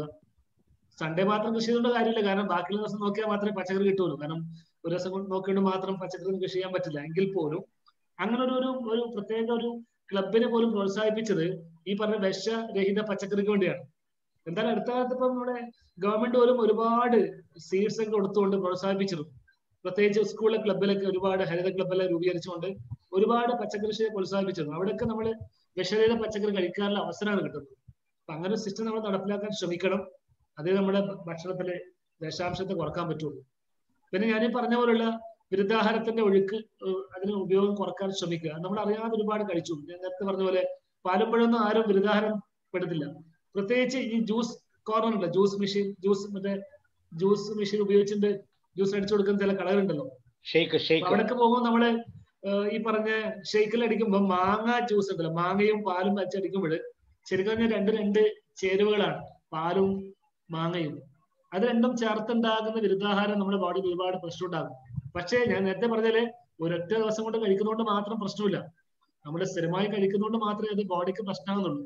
സൺഡേ മാത്രം കൃഷി ചെയ്യേണ്ട കാര്യമില്ല കാരണം ബാക്കിയുള്ള ദിവസം നോക്കിയാൽ മാത്രമേ പച്ചക്കറി കിട്ടുള്ളൂ കാരണം ഒരു ദിവസം കൊണ്ട് നോക്കിക്കൊണ്ട് മാത്രം പച്ചക്കറി കൃഷി ചെയ്യാൻ പറ്റില്ല എങ്കിൽ പോലും അങ്ങനെ ഒരു ഒരു ഒരു പ്രത്യേക ഒരു ക്ലബിനെ പോലും പ്രോത്സാഹിപ്പിച്ചത് ഈ പറഞ്ഞ വിഷരഹിത പച്ചക്കറിക്ക് വേണ്ടിയാണ് എന്തായാലും അടുത്ത കാലത്ത് ഇപ്പം നമ്മുടെ ഗവൺമെന്റ് പോലും ഒരുപാട് സീഡ്സ് ഒക്കെ കൊടുത്തുകൊണ്ട് പ്രോത്സാഹിപ്പിച്ചിരുന്നു പ്രത്യേകിച്ച് സ്കൂളിലെ ക്ലബിലൊക്കെ ഒരുപാട് ഹരിത ക്ലബെല്ലാം രൂപീകരിച്ചുകൊണ്ട് ഒരുപാട് പച്ചക്കൃഷിയെ പ്രോത്സാഹിപ്പിച്ചിരുന്നു അവിടെയൊക്കെ നമ്മൾ വിഷരഹിത പച്ചക്കറി കഴിക്കാനുള്ള അവസരമാണ് കിട്ടുന്നത് അപ്പൊ അങ്ങനെ ഒരു സിസ്റ്റം നമ്മൾ നടപ്പിലാക്കാൻ ശ്രമിക്കണം അതേ നമ്മുടെ ഭക്ഷണത്തിലെ വിഷാംശത്തെ കുറക്കാൻ പറ്റുള്ളൂ പിന്നെ ഞാനീ പറഞ്ഞ പോലുള്ള ബിരുദാഹാരത്തിന്റെ ഒഴുക്ക് ഏഹ് അതിന് ഉപയോഗം കുറക്കാൻ ശ്രമിക്കുക നമ്മൾ അറിയാതെ ഒരുപാട് കഴിച്ചു ഞാൻ നേരത്തെ പറഞ്ഞ പോലെ പാലും പഴമൊന്നും ആരും ബിരുദാഹാരം പെടുത്തില്ല പ്രത്യേകിച്ച് ഈ ജ്യൂസ് കോർണർ ഉണ്ട് ജ്യൂസ് മെഷീൻ ജ്യൂസ് മറ്റേ ജ്യൂസ് മെഷീൻ ഉപയോഗിച്ചിട്ട് ജ്യൂസ് അടിച്ചു കൊടുക്കുന്ന ചില കടകളുണ്ടല്ലോ ഷെയ്ക്ക് അപ്പൊ ഷെയ്ക്ക് അവിടൊക്കെ പോകുമ്പോൾ നമ്മള് ഏഹ് ഈ പറഞ്ഞ ഷെയ്ക്കിൽ അടിക്കുമ്പോൾ മാങ്ങ ജ്യൂസ് ഉണ്ടല്ലോ മാങ്ങയും പാലും വെച്ചടിക്കുമ്പോൾ ശരിക്കും പറഞ്ഞാൽ രണ്ട് രണ്ട് ചേരുവകളാണ് പാലും മാങ്ങയും അത് രണ്ടും ചേർത്തുണ്ടാകുന്ന വിരുദ്ധാഹാരം നമ്മുടെ ബോഡിയിൽ ഒരുപാട് പ്രശ്നം ഉണ്ടാകും പക്ഷേ ഞാൻ നേരത്തെ പറഞ്ഞാല് ഒരൊറ്റ ദിവസം കൊണ്ട് കഴിക്കുന്നതുകൊണ്ട് മാത്രം പ്രശ്നമില്ല നമ്മൾ സ്ഥിരമായി കഴിക്കുന്നതുകൊണ്ട് മാത്രമേ അത് ബോഡിക്ക് പ്രശ്നമാകുന്നുള്ളൂ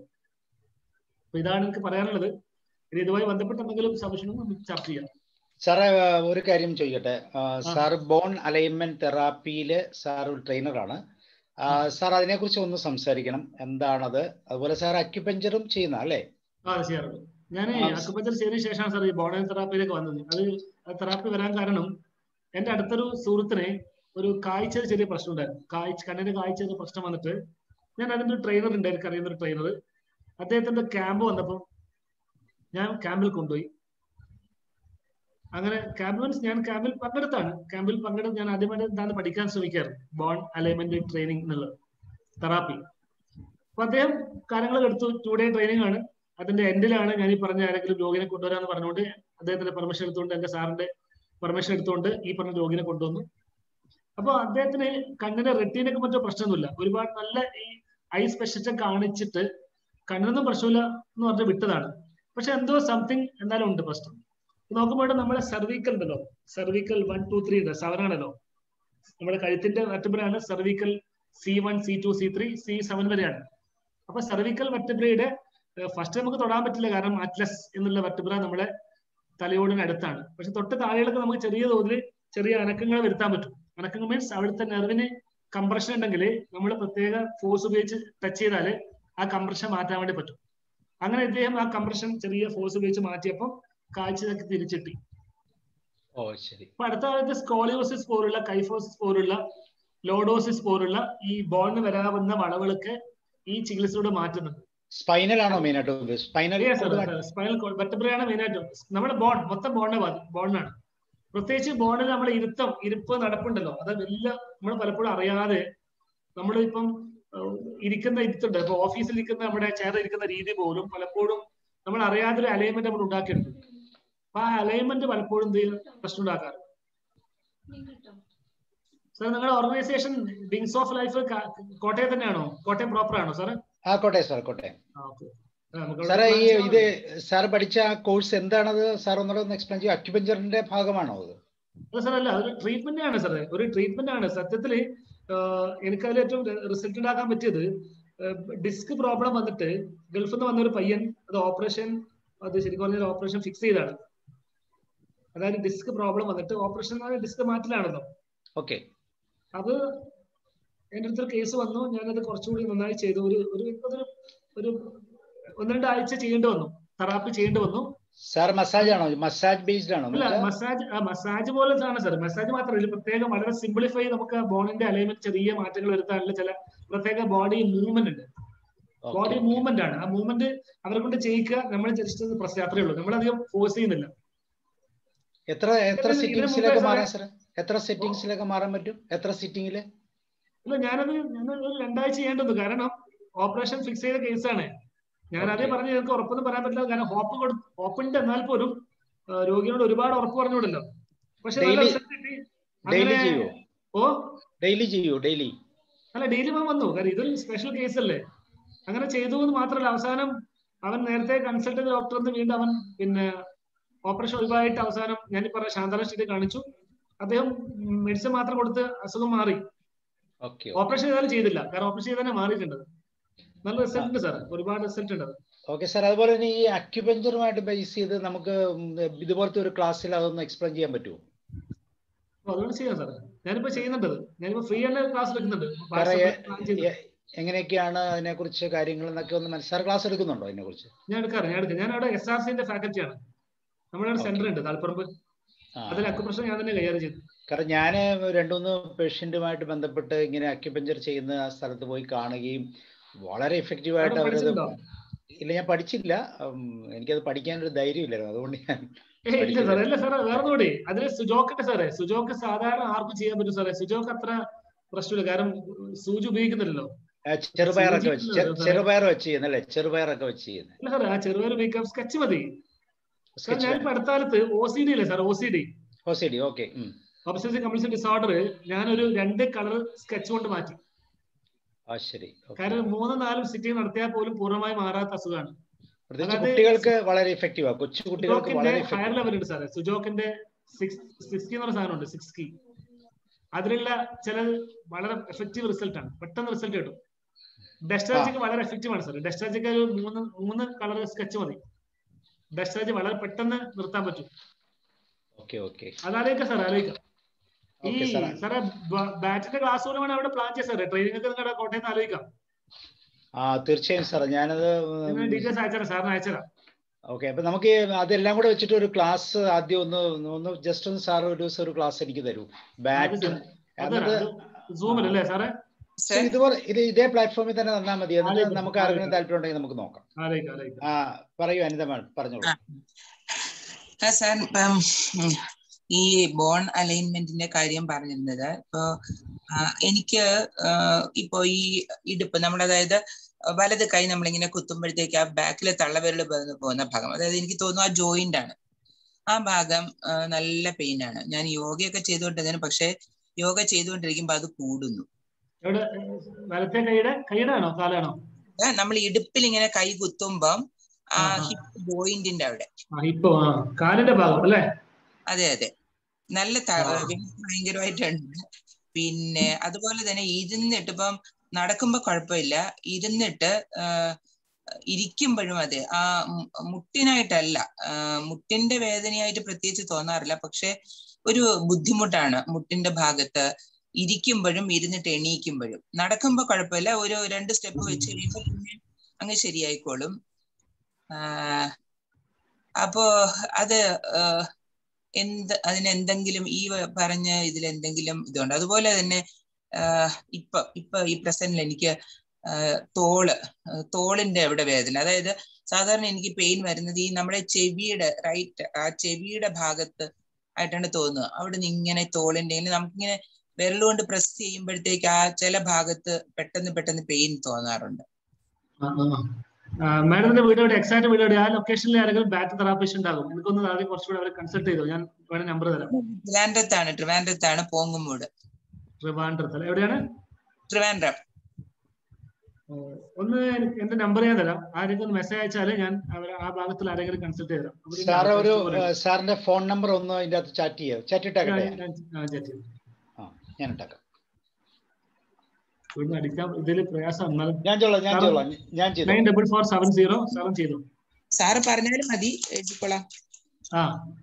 അപ്പൊ ഇതാണ് എനിക്ക് പറയാനുള്ളത് ഇനി ഇതുമായി ബന്ധപ്പെട്ട എന്തെങ്കിലും സംശയം നമുക്ക് ചർച്ച ചെയ്യാം സാറേ ആ, ഒരു കാര്യം ചോദിക്കട്ടെ ആ, സാർ ബോൺ അലൈൻമെന്റ് തെറാപ്പിയില് സാർ ഒരു ട്രെയിനറാണ് ആ, സാർ അതിനെക്കുറിച്ച് ഒന്ന് സംസാരിക്കണം എന്താണത് അതുപോലെ സാർ അക്യുപഞ്ചറും ചെയ്യുന്ന അല്ലേ ആ അത് ചെയ്യാറുണ്ട് ഞാൻ ആ. അക്കുപഞ്ചർ ചെയ്തതിനു ശേഷമാണ് സാർ ഈ ബോണൽ തെറാപ്പിയിലേക്ക് വന്നത് അത് ആ തെറാപ്പി വരാൻ കാരണം എന്റെ അടുത്തൊരു സുഹൃത്തിന് ഒരു കാഴ്ച ചെറിയ പ്രശ്നം ഉണ്ടായിരുന്നു കാഴ്ച കണ്ണിന് കാഴ്ച ഒരു പ്രശ്നം വന്നിട്ട് ഞാൻ അതിന്റെ ഒരു ട്രെയിനർ ഉണ്ട് എനിക്ക് അറിയുന്ന ഒരു ട്രെയിനർ അദ്ദേഹത്തിന്റെ ക്യാമ്പ് വന്നപ്പോൾ ഞാൻ ക്യാമ്പിൽ കൊണ്ടുപോയി അങ്ങനെ ക്യാമ്പ് മീൻസ് ഞാൻ ക്യാമ്പിൽ പങ്കെടുത്താണ് ക്യാമ്പിൽ പങ്കെടുത്ത് ഞാൻ ആദ്യമായിട്ട് എന്താണ് പഠിക്കാൻ ശ്രമിക്കാറ് ബോൺ അലൈൻമെന്റ് ട്രെയിനിങ് എന്നുള്ളത് തെറാപ്പി അപ്പൊ അദ്ദേഹം കാര്യങ്ങൾ എടുത്തു ടു ഡേ ട്രെയിനിങ് ആണ് അതിന്റെ എൻഡിലാണ് ഞാൻ ഈ പറഞ്ഞ ആരെങ്കിലും രോഗിനെ കൊണ്ടുവരാന്ന് പറഞ്ഞുകൊണ്ട് അദ്ദേഹത്തിന്റെ പെർമിഷൻ എടുത്തുകൊണ്ട് എന്റെ സാറിന്റെ പെർമിഷൻ എടുത്തുകൊണ്ട് ഈ പറഞ്ഞ രോഗിനെ കൊണ്ടുവന്നു അപ്പൊ അദ്ദേഹത്തിന് കണ്ണിന്റെ റെറ്റീനൊക്കെ മറ്റോ പ്രശ്നമൊന്നുമില്ല ഒരുപാട് നല്ല ഈ ഐ സ്പെഷ്യലിസ്റ്റ് കാണിച്ചിട്ട് കണ്ണിനൊന്നും പ്രശ്നമില്ല എന്ന് പറഞ്ഞ് വിട്ടതാണ് പക്ഷെ എന്തോ സംതിങ് എന്നാലും ഉണ്ട് പ്രശ്നം നോക്കുമ്പോൾ നമ്മളെ സെർവിക്കൽ ഉണ്ടല്ലോ സെർവിക്കൽ വൺ ടു ത്രീ ഉണ്ട് സെവൻ ആണല്ലോ നമ്മുടെ കഴുത്തിന്റെ വെർട്ടിബ്രയാണ് cervical C one C two C three C seven വരെയാണ് അപ്പൊ സെർവിക്കൽ വെർട്ടിബ്രയുടെ ഫസ്റ്റ് നമുക്ക് തൊടാൻ പറ്റില്ല കാരണം അറ്റ്ലസ് എന്നുള്ള വെർട്ടിബ്ര നമ്മുടെ തലയോടിന് അടുത്താണ് പക്ഷെ തൊട്ട് താഴെയൊക്കെ നമുക്ക് ചെറിയ തോതിൽ ചെറിയ അനക്കങ്ങൾ വരുത്താൻ പറ്റും അനക്കങ്ങൾ മീൻസ് അവിടുത്തെ നെർവിന് കംപ്രഷൻ ഉണ്ടെങ്കിൽ നമ്മൾ പ്രത്യേക ഫോഴ്സ് ഉപയോഗിച്ച് ടച്ച് ചെയ്താൽ ആ കംപ്രഷൻ മാറ്റാൻ വേണ്ടി പറ്റും അങ്ങനെ ഇദ്ദേഹം ആ കംപ്രഷൻ ചെറിയ ഫോഴ്സ് ഉപയോഗിച്ച് മാറ്റിയപ്പോൾ കാഴ്ചയൊക്കെ തിരിച്ചിട്ടി ഓ ശരി അപ്പൊ അടുത്ത കാലത്ത് സ്കോളിയോസിസ് പോലുള്ള കൈഫോസിസ് പോലുള്ള ലോഡോസിസ് പോലുള്ള ഈ ബോണിന് വരാവുന്ന വളവുകളൊക്കെ ഈ ചികിത്സയോടെ മാറ്റുന്നുണ്ട് സ്പൈനൽ ആണോ മെയിൻ ആയിട്ട് സ്പൈനൽ സ്പൈനൽ കോഡ് വെറ്റബ്രയാണ് മെയിൻ ആയിട്ടും നമ്മുടെ ബോൺ മൊത്തം ബോണിനെ ബാധി ബോണിനാണ് പ്രത്യേകിച്ച് ബോണിൽ നമ്മുടെ ഇരുത്തം ഇരിപ്പ് നടപ്പുണ്ടല്ലോ അത് വലിയ നമ്മൾ പലപ്പോഴും അറിയാതെ നമ്മൾ ഇപ്പം ഇരിക്കുന്ന ഇരുത്തുണ്ട് ഇപ്പൊ ഓഫീസിൽ ഇരിക്കുന്ന നമ്മുടെ ചെയറിൽ ഇരിക്കുന്ന രീതി പോലും പലപ്പോഴും നമ്മൾ അറിയാതെ ഒരു അലൈൻമെന്റ് നമ്മൾ ഉണ്ടാക്കിയെടുക്കും അപ്പൊ ആ അലൈൻമെന്റ് പലപ്പോഴും എന്ത് ചെയ്യും പ്രശ്നം ഉണ്ടാക്കാറ് സാർ നിങ്ങളുടെ organization wings of life Kottayam തന്നെയാണോ കോട്ടയം പ്രോപ്പർ ആണോ സാർ ആ കോട്ടയം സാർ കോട്ടയം ഓക്കെ സാറേ ഈ ഇത് സാർ പഠിച്ച ആ കോഴ്സ് എന്താണത് സാർ ഒന്നുകൂടെ ഒന്ന് എക്സ്പ്ലെയിൻ ചെയ്യും അക്യുപഞ്ചറിന്റെ ഭാഗമാണോ അത് അല്ല സാർ അല്ല അതൊരു ട്രീറ്റ്മെന്റ് ആണ് സാറേ ഒരു ട്രീറ്റ്മെന്റ് ആണ് സത്യത്തില് എനിക്ക് അതിൽ ഏറ്റവും റിസൾട്ട് ഉണ്ടാക്കാൻ പറ്റിയത് ഡിസ്ക് പ്രോബ്ലം വന്നിട്ട് ഗൾഫിൽ നിന്ന് വന്ന ഒരു പയ്യൻ അത് ഓപ്പറേഷൻ അത് ശരിക്കും പറഞ്ഞാൽ ഓപ്പറേഷൻ ഫിക്സ് ചെയ്താണ് അതായത് ഡിസ്ക് പ്രോബ്ലം വന്നിട്ട് ഓപ്പറേഷൻ ഡിസ്ക് മാറ്റലാണല്ലോ ഓക്കെ അത് എന്റെ അടുത്തൊരു കേസ് വന്നു ഞാനത് കുറച്ചുകൂടി നന്നായി ചെയ്തു ഒരു ഒരു ഒരു ഒരു ഒന്ന് രണ്ട് ആഴ്ച ചെയ്യേണ്ടി വന്നു തെറാപ്പി ചെയ്യേണ്ടി വന്നു സാർ മസാജ് ആണോ മസാജ് ബേസ്ഡ് ആണോ അല്ല മസാജ് മസാജ് പോലെ ആണ് സാർ മസാജ് മാത്രമല്ല പ്രത്യേകം വളരെ സിംപ്ലിഫൈ നമുക്ക് ബോണിന്റെ അലൈൻമെന്റ് ചെറിയ മാറ്റങ്ങൾ വരുത്താനുള്ള ചില പ്രത്യേക ബോഡി മൂവ്മെന്റ് ഉണ്ട് ബോഡി മൂവ്മെന്റ് ആണ് ആ മൂവ്മെന്റ് അവരെ കൊണ്ട് ചെയ്യിക്കുക നമ്മൾ ജസ്റ്റ് പ്രസ് അത്രേ ഉള്ളൂ നമ്മളധികം ഫോഴ്സ് ചെയ്യുന്നില്ല എത്ര എത്ര സിറ്റിംഗ്സിലൊക്കെ മാറാൻ സാർ എത്ര സെറ്റിംഗ്സിലൊക്കെ മാറാൻ പറ്റും എത്ര സിറ്റിംഗില് ഇല്ല ഞാനത് ഞാനത് രണ്ടാഴ്ച ചെയ്യേണ്ടത് കാരണം ഓപ്പറേഷൻ ഫിക്സ് ചെയ്ത കേസാണ് ഞാൻ അതേ പറഞ്ഞു നിങ്ങൾക്ക് ഉറപ്പൊന്നും പറയാൻ പറ്റില്ല കാരണം ഹോപ്പ് കൊടു ഹോപ്പുണ്ട് എന്നാൽ പോലും രോഗിയോട് ഒരുപാട് ഉറപ്പ് പറഞ്ഞുകൂടല്ലോ പക്ഷെ ഡെയിലി ചെയ്യോ ഓ ഡെയിലി ചെയ്യോ ഡെയിലി അല്ല ഡെയിലി അവൻ വന്നു കാരണം ഇതൊരു സ്പെഷ്യൽ കേസ് അല്ലേ അങ്ങനെ ചെയ്തു എന്ന് മാത്രമല്ല അവസാനം അവൻ നേരത്തെ കൺസൾട്ട് ചെയ്ത ഡോക്ടറിന് വീണ്ടും അവൻ പിന്നെ ഓപ്പറേഷൻ ഒഴിവായിട്ട് അവസാനം ഞാൻ പറഞ്ഞ ശാന്തല സ്ട്രീറ്റ് കാണിച്ചു അദ്ദേഹം മെഡിസിൻ മാത്രം കൊടുത്ത് അസുഖം മാറി ഓപ്പറേഷൻ ചെയ്താലും ചെയ്തില്ല കാരണം ഓപ്പറേഷൻ ചെയ്താൽ മാറിയിട്ടുണ്ട് നല്ല റിസൾട്ട് ഉണ്ട് സാർ ഒരുപാട് റിസൾട്ട് ഉണ്ട് ഓക്കെ സാർ അതുപോലെ തന്നെ ഈ അക്യുപഞ്ചറുമായിട്ട് ബേസ് ചെയ്ത് നമുക്ക് ഇതുപോലത്തെ ഒരു ക്ലാസ്സിൽ അതൊന്ന് എക്സ്പ്ലെയിൻ ചെയ്യാൻ പറ്റുമോ അതുകൊണ്ട് ചെയ്യാം സാർ ഞാനിപ്പോ ചെയ്യുന്നുണ്ട് ഞാനിപ്പോ ഫ്രീ ആയിട്ട് ക്ലാസ് എടുക്കുന്നുണ്ട് എങ്ങനെയൊക്കെയാണ് അതിനെ കുറിച്ച് കാര്യങ്ങൾ എന്നൊക്കെ ഒന്ന് മനസ്സിലാർ ക്ലാസ് എടുക്കുന്നുണ്ടോ അതിനെ കുറിച്ച് ഞാൻ എടുക്കാറ് ഞാൻ എടുക്കാം ഞാൻ അവിടെ എസ് ആർ സിന്റെ ഫാക്കൽറ്റിയാണ് നമ്മുടെ അവിടെ സെന്റർ ഉണ്ട് താൽപ്പറമ്പ് അതിൽ അക്യുപ്രഷർ ഞാൻ തന്നെ കൈകാര്യം ചെയ്തു കാരണം ഞാൻ രണ്ടുമൂന്ന് പേഷ്യന്റുമായിട്ട് ബന്ധപ്പെട്ട് ഇങ്ങനെ അക്യുപഞ്ചർ ചെയ്യുന്ന ആ സ്ഥലത്ത് പോയി കാണുകയും വളരെ എഫക്റ്റീവ് ആയിട്ട് അവരത് ഇല്ല ഞാൻ പഠിച്ചില്ല എനിക്കത് പഠിക്കാനൊരു ധൈര്യം ഇല്ലായിരുന്നു അതുകൊണ്ട് ഞാൻ ഇല്ല സാറേ അല്ല സാറേ വേറെ കൂടി അതിൽ സുജോക്കിന്റെ സാറേ സുജോക്ക് സാധാരണ ആർക്കും ചെയ്യാൻ പറ്റും സാറേ സുജോക്ക് അത്ര പ്രശ്നമില്ല കാരണം സൂചി ഉപയോഗിക്കുന്നില്ലല്ലോ ചെറുപയറൊക്കെ വെച്ച് ചെറുപയർ വെച്ച് ചെയ്യുന്നല്ലേ ചെറുപയറൊക്കെ വെച്ച് ചെയ്യുന്നത് അല്ല സാറേ ആ ചെറുപയർ ഉപയോഗിക്കാം സ്കെച്ച് മതി ഞാനിപ്പോ അടുത്ത കാലത്ത് ഒ സി ഡി അല്ലേ sir O C D O C D okay obsessive compulsive disorder ഞാനൊരു രണ്ട് കളർ സ്കെച്ച് കൊണ്ട് മാറ്റി ശരി കാരണം മൂന്നും നാലും സിറ്റിംഗ് നടത്തിയാൽ പോലും പൂർണ്ണമായി മാറാത്ത അസുഖമാണ് കുട്ടികൾക്ക് വളരെ എഫക്റ്റീവ് കൊച്ചു കുട്ടികൾക്ക് വളരെ ഹയർ ലെവൽ ഉണ്ട് സാറേ സുജോക്കിന്റെ സിക്സ്റ്റി എന്ന് പറഞ്ഞ സാധനമുണ്ട് സിക്സ് കീ അതിലുള്ള ചില വളരെ എഫക്റ്റീവ് റിസൾട്ട് ആണ് പെട്ടെന്ന് റിസൾട്ട് കിട്ടും ഡെസ്റ്റാജിക്ക് വളരെ എഫക്റ്റീവ് ആണ് സാർ ഡെസ്റ്റാജിക്ക് ഒരു മൂന്ന് മൂന്ന് കളർ സ്കെച്ച് മതി ഡെസ്റ്റാജ് വളരെ പെട്ടെന്ന് നിർത്താൻ പറ്റും അതാലോചിക്കാം സാർ ആലോചിക്കാം ഈ സാറേ ബാറ്റിന്റെ ക്ലാസ് പോലും വേണം അവിടെ പ്ലാൻ ചെയ്യാം സാറേ ട്രെയിനിങ് ഒക്കെ നിങ്ങളുടെ കോട്ടയം ആലോചിക്കാം ആ തീർച്ചയായും സാർ ഞാനത് ഡീറ്റെയിൽസ് അയച്ചുതരാം സാറിന് അയച്ചുതരാം ഓക്കെ അപ്പൊ നമുക്ക് അതെല്ലാം കൂടെ വെച്ചിട്ട് ഒരു ക്ലാസ് ആദ്യം ഒന്ന് ഒന്ന് ജസ്റ്റ് ഒന്ന് സാർ ഒരു ദിവസം ഒരു ക്ലാസ് എനിക്ക് തരൂ ബാറ്റും സൂമിലല്ലേ സാറേ ഇതുപോലെ ഇത് ഇതേ പ്ലാറ്റ്ഫോമിൽ തന്നെ തന്നാൽ മതി എന്നിട്ട് നമുക്ക് ആരെങ്കിലും താല്പര്യം ഉണ്ടെങ്കിൽ നമുക്ക് നോക്കാം ആ പറയൂ അനിത പറഞ്ഞോളൂ സാർ ഇപ്പം ഈ ബോൺ അലൈൻമെന്റിന്റെ കാര്യം പറഞ്ഞിരുന്നത് ഇപ്പോ ആ, എനിക്ക് ആ, ഇപ്പോ ഈ ഇടുപ്പ് നമ്മുടെ അതായത് വലത് കൈ നമ്മളിങ്ങനെ കുത്തുമ്പോഴത്തേക്ക് ആ ബാക്കിലെ തള്ളവിരൽ വന്ന് പോകുന്ന ഭാഗം അതായത് എനിക്ക് തോന്നുന്നു ആ ജോയിന്റ് ആണ് ആ ഭാഗം ആ, നല്ല പെയിൻ ആണ് ഞാൻ യോഗയൊക്കെ ചെയ്തുകൊണ്ടിരുന്നതിന് പക്ഷെ യോഗ ചെയ്തുകൊണ്ടിരിക്കുമ്പോൾ അത് കൂടുന്നു എവിടെ വലത്തെ കൈയുടെ കൈയുടെ ആണോ കാലാണോ നമ്മൾ ഇടുപ്പിൽ ഇങ്ങനെ കൈ കുത്തുമ്പം ആ ആഹാ. ഹിപ്പ് ജോയിന്റിന്റെ അവിടെ ആ ഇപ്പൊ ആ കാലിന്റെ ഭാഗം അല്ലേ അതെ അതെ നല്ല ത- ആ. വേദന ഭയങ്കരമായിട്ടുണ്ട് പിന്നെ അതുപോലെ തന്നെ ഇരുന്നിട്ട് ഇപ്പം നടക്കുമ്പോ കുഴപ്പമില്ല ഇരുന്നിട്ട് ആ, ഇരിക്കുമ്പോഴും അതെ ആ മു- മുട്ടിനായിട്ടല്ല ആ, മുട്ടിന്റെ വേദനയായിട്ട് പ്രത്യേകിച്ച് തോന്നാറില്ല പക്ഷെ ഒരു ബുദ്ധിമുട്ടാണ് മുട്ടിന്റെ ഭാഗത്ത് ഇരിക്കുമ്പോഴും ഇരുന്നിട്ട് എണീക്കുമ്പോഴും നടക്കുമ്പോ കുഴപ്പമില്ല ഒരു രണ്ട് സ്റ്റെപ്പ് വെച്ച് കഴിയുമ്പോൾ പിന്നെ അങ്ങ് ശരിയായിക്കോളും ആ, അപ്പോ അത് ആ, എന്ത് അതിന് എന്തെങ്കിലും ഈ വ- പറഞ്ഞ ഇതിൽ എന്തെങ്കിലും ഇതുണ്ട് അതുപോലെ തന്നെ ആഹ് ഇപ്പൊ ഇപ്പൊ ഈ പ്രസന്റിൽ എനിക്ക് ആഹ് തോള് ആഹ് തോളിന്റെ അവിടെ വേദന അതായത് സാധാരണ എനിക്ക് പെയിൻ വരുന്നത് ഈ നമ്മുടെ ചെവിയുടെ റൈറ്റ് ആ ചെവിയുടെ ഭാഗത്ത് ആയിട്ടാണ് തോന്നുന്നത് അവിടെ നിന്ന് ഇങ്ങനെ തോളിന്റെ ഇങ്ങനെ നമുക്കിങ്ങനെ വിരലുകൊണ്ട് പ്രസ് ചെയ്യുമ്പോഴത്തേക്ക് ആ ചില ഭാഗത്ത് പെട്ടെന്ന് പെട്ടെന്ന് പെയിൻ തോന്നാറുണ്ട് മാഡത്തിന്റെ വീട് എവിടെ എക്സാക്ട് വീട് എവിടെ ആ ലൊക്കേഷനിൽ ആരെങ്കിലും ബാക്ക് തെറാപ്പിസ്റ്റ് ഉണ്ടാകും എനിക്കൊന്ന് ആദ്യം കുറച്ചുകൂടെ അവരെ കൺസൾട്ട് ചെയ്തോ ഞാൻ വേണേ നമ്പർ തരാം ട്രിവാൻഡ്രത്താണ് ട്രിവാൻഡ്രത്താണ് പോങ്ങുമൂട് ട്രിവാൻഡ്രത്ത് അല്ലേ? എവിടെയാണ് ട്രിവാൻഡ്രം ഓ, ഒന്ന് എനിക്ക് എന്റെ നമ്പർ ഞാൻ തരാം ആരെങ്കിലും ഒന്ന് മെസ്സേജ് അയച്ചാൽ ഞാൻ അവരെ ആ ഭാഗത്തിൽ ആരെങ്കിലും കൺസൾട്ട് ചെയ്തരാം അവിടെ ഇനി സാറ് ഒരു കുറച്ചുകൂടെ ഏഹ്, സാറിന്റെ ഫോൺ നമ്പർ ഒന്ന് ഇതിന്റെ അകത്ത് ചാറ്റ് ചെയ്യാം ചാറ്റ് ഇട്ടേക്കട്ടെ ഞാൻ- ഞാൻ- ഞാൻ chat ചെയ്യാം. ആ ഞാൻ ഇട്ടേക്കാം ഇവിടുന്ന് അടിക്കാൻ ഇതിൽ പ്രയാസം എന്നാലും ഞാൻ ചോളാം ഞാൻ സാറ് ചോളാം ഞാൻ ചെയ്തു nine double four seven zero seven ചെയ്തു സാറ് പറഞ്ഞാലും മതി എഴുതിക്കൊള്ളാം ആ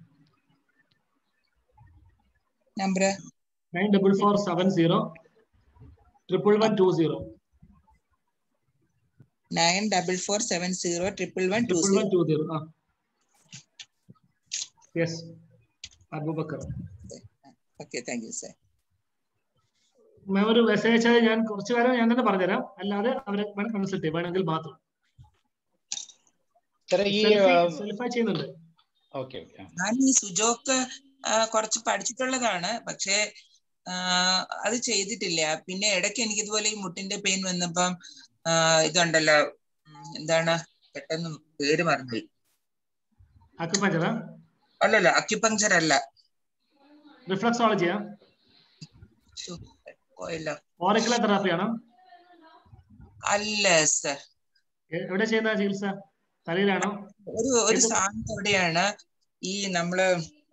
number nine double four seven zero triple one two zero nine double four seven zero triple one two triple one zero two zero ആ yes Abubakar okay thank you sir ma'am ഒരു message അയച്ചാൽ ഞാൻ കുറച്ച് കാലം ഞാൻ തന്നെ പറഞ്ഞുതരാം അല്ലാതെ അവരെ വേണം കൺസൾട്ട് ചെയ്യാം വേണമെങ്കിൽ മാത്രം സാറേ ഈ സെൽഫായി ചെയ്യുന്നുണ്ട് ഓക്കെ ഓക്കെ ഞാൻ ഈ സുജോക്ക് ആ, കുറച്ച് പഠിച്ചിട്ടുള്ളതാണ് പക്ഷേ ആ, അത് ചെയ്തിട്ടില്ല പിന്നെ ഇടയ്ക്ക് എനിക്ക് ഇതുപോലെ ഈ മുട്ടിന്റെ പെയിൻ വന്നപ്പം ആ, ഇതുണ്ടല്ലോ ഉം, എന്താണ് പെട്ടെന്ന് പേര് മറന്നു അക്കുപഞ്ചറ അല്ലല്ല അക്യുപങ്ചർ അല്ല റിഫ്ലക്സോളജിയാ ശ്ശോ, പോയല്ലോ ഓറിക്കുലർ തെറാപ്പിയാണോ അല്ല സർ എ- എവിടെ ചെയ്യുന്ന ചികിത്സ തലയിലാണോ ഒരു ഒരു ഇപ്പൊ- സാധനം എവിടെയാണ് ഈ നമ്മള്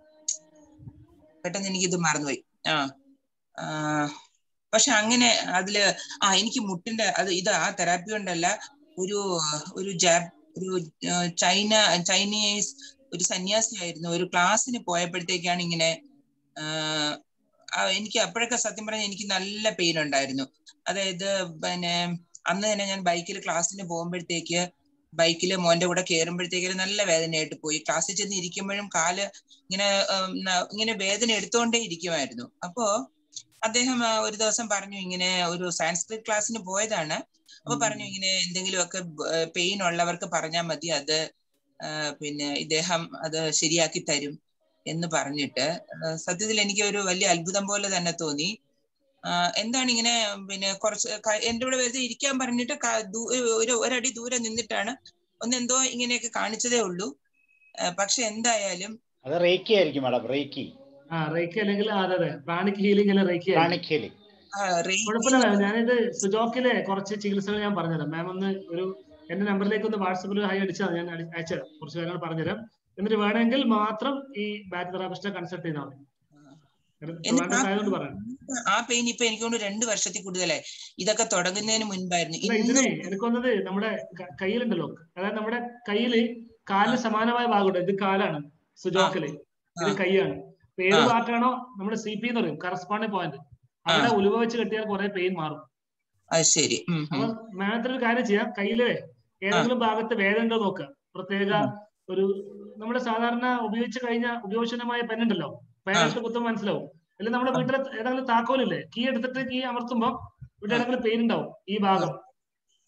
പെട്ടെന്ന് എനിക്കിത് മറന്നുപോയി ആ ആ, പക്ഷെ അങ്ങനെ അതില് ആ എനിക്ക് മുട്ടിന്റെ അത് ഇത് ആ തെറാപ്പി കൊണ്ടല്ല ഒരു ഒരു ജാപ് ഒരു ആ, ചൈന ചൈനീസ് ഒരു സന്യാസിയായിരുന്നു ഒരു ക്ലാസ്സിന് പോയപ്പോഴത്തേക്കാണ് ഇങ്ങനെ ആ, ആ, എനിക്ക് അപ്പോഴൊക്കെ സത്യം പറഞ്ഞാൽ എനിക്ക് നല്ല പെയിൻ ഉണ്ടായിരുന്നു അതായത് പിന്നെ അന്ന് തന്നെ ഞാൻ ബൈക്കിൽ ക്ലാസ്സിന് പോകുമ്പോഴത്തേക്ക് ബൈക്കിൽ മോന്റെ കൂടെ കയറുമ്പോഴത്തേക്കും നല്ല വേദനയായിട്ട് പോയി ക്ലാസ്സിൽ ചെന്ന് ഇരിക്കുമ്പോഴും കാല് ഇങ്ങനെ ഉം, ന- ഇങ്ങനെ വേദന എടുത്തോണ്ടേ ഇരിക്കുമായിരുന്നു അപ്പോ അദ്ദേഹം ആ, ഒരു ദിവസം പറഞ്ഞു ഇങ്ങനെ ഒരു സാൻസ്ക്രിറ്റ് ക്ലാസ്സിന് പോയതാണ് അപ്പൊ പറഞ്ഞു ഇങ്ങനെ എന്തെങ്കിലുമൊക്കെ പെയിൻ ഉള്ളവർക്ക് പറഞ്ഞാൽ മതി അത് ആ, പിന്നെ ഇദ്ദേഹം അത് ശരിയാക്കി തരും എന്ന് പറഞ്ഞിട്ട് ആ, സത്യത്തിൽ എനിക്ക് ഒരു വലിയ അത്ഭുതം പോലെ തന്നെ തോന്നി ആ, എന്താണ് ഇങ്ങനെ പിന്നെ കുറച്ച് ക- എന്റെ കൂടെ വെറുതെ ഇരിക്കാൻ പറഞ്ഞിട്ട് ക- ദൂ- ഒരു ഒരടി ദൂരെ നിന്നിട്ടാണ് ഒന്ന് എന്തോ ഇങ്ങനെയൊക്കെ കാണിച്ചതേ ഉള്ളൂ ആ, പക്ഷെ എന്തായാലും അത് റേക്കി ആയിരിക്കും മാഡം റേക്കി ആ റേക്കി അല്ലെങ്കിൽ ആ, അതെ അതെ പ്രാണിക് ഹീലിംഗ് അല്ലെ റേക്കി ആയിരിക്കും. പ്രാണിക് ഹീലിംഗ് ആ, റേറ്റ് കുഴപ്പമില്ല മാം ഞാനിത് സുജോക്കിലെ കുറച്ച് ചികിത്സകൾ ഞാൻ പറഞ്ഞുതരാം മാം ഒന്ന് ഒരു എന്റെ നമ്പറിലേക്ക് ഒന്ന് വാട്സപ്പിൽ ഹായ് അടിച്ചാൽ ഞാൻ അടി- അയച്ചുതരാം കുറച്ച് കാര്യങ്ങൾ പറഞ്ഞുതരാം എന്നിട്ട് വേണമെങ്കിൽ മാത്രം ഈ ബാക്ക് തെറാപ്പിസ്റ്റിനെ കൺസൾട്ട് ചെയ്താൽ മതി കാരണം എനിക്ക് ആ ട്രിവാൻഡ്രത്ത് ആയതുകൊണ്ട് പറയാം ആ പെയിൻ ഇപ്പൊ എനിക്ക് കൊണ്ട് രണ്ട് വർഷത്തിൽ കൂടുതലായി ഇതൊക്കെ തുടങ്ങുന്നതിന് മുൻപായിരുന്നു അല്ല ഇന്ന് ഇതിനെ എനിക്കൊന്നത് നമ്മുടെ ക- കയ്യിലുണ്ടല്ലോ അതായത് നമ്മുടെ കയ്യില് കാലിന് സമാനമായ ഭാഗമുണ്ട് ഇത് കാലാണ് സുജോക്കില് ഇത് ആ. കൈയാണ് ഇപ്പൊ ഏത് ആ. ഭാഗത്താണോ നമ്മുടെ സി പി എന്ന് പറയും കറസ്പോണ്ടിങ് പോയിന്റ് അവിടെ ഉലുവ വെച്ച് കെട്ടിയാൽ കുറെ പെയിൻ മാറും അത് ശരി ഉം, അപ്പൊ ഉം. മാഡത്തിന് ഒരു കാര്യം ചെയ്യാം കയ്യില് ഏതെങ്കിലും ഭാഗത്ത് വേദന ഉണ്ടോ നോക്കുക പ്രത്യേക ഒരു നമ്മുടെ സാധാരണ ഉപയോഗിച്ച് കഴിഞ്ഞ ഉപയോഗശൂന്യമായ പെന്നുണ്ടല്ലോ പേരത്ത് കുത്തും മനസ്സിലാവും അല്ലെങ്കിൽ നമ്മുടെ വീട്ടിലെ ഏതെങ്കിലും താക്കോലില്ലേ കീ എടുത്തിട്ട് കീ അമർത്തുമ്പോ ഇവിടെ ഏതെങ്കിലും പെയിൻ ഉണ്ടാവും ഈ ഭാഗം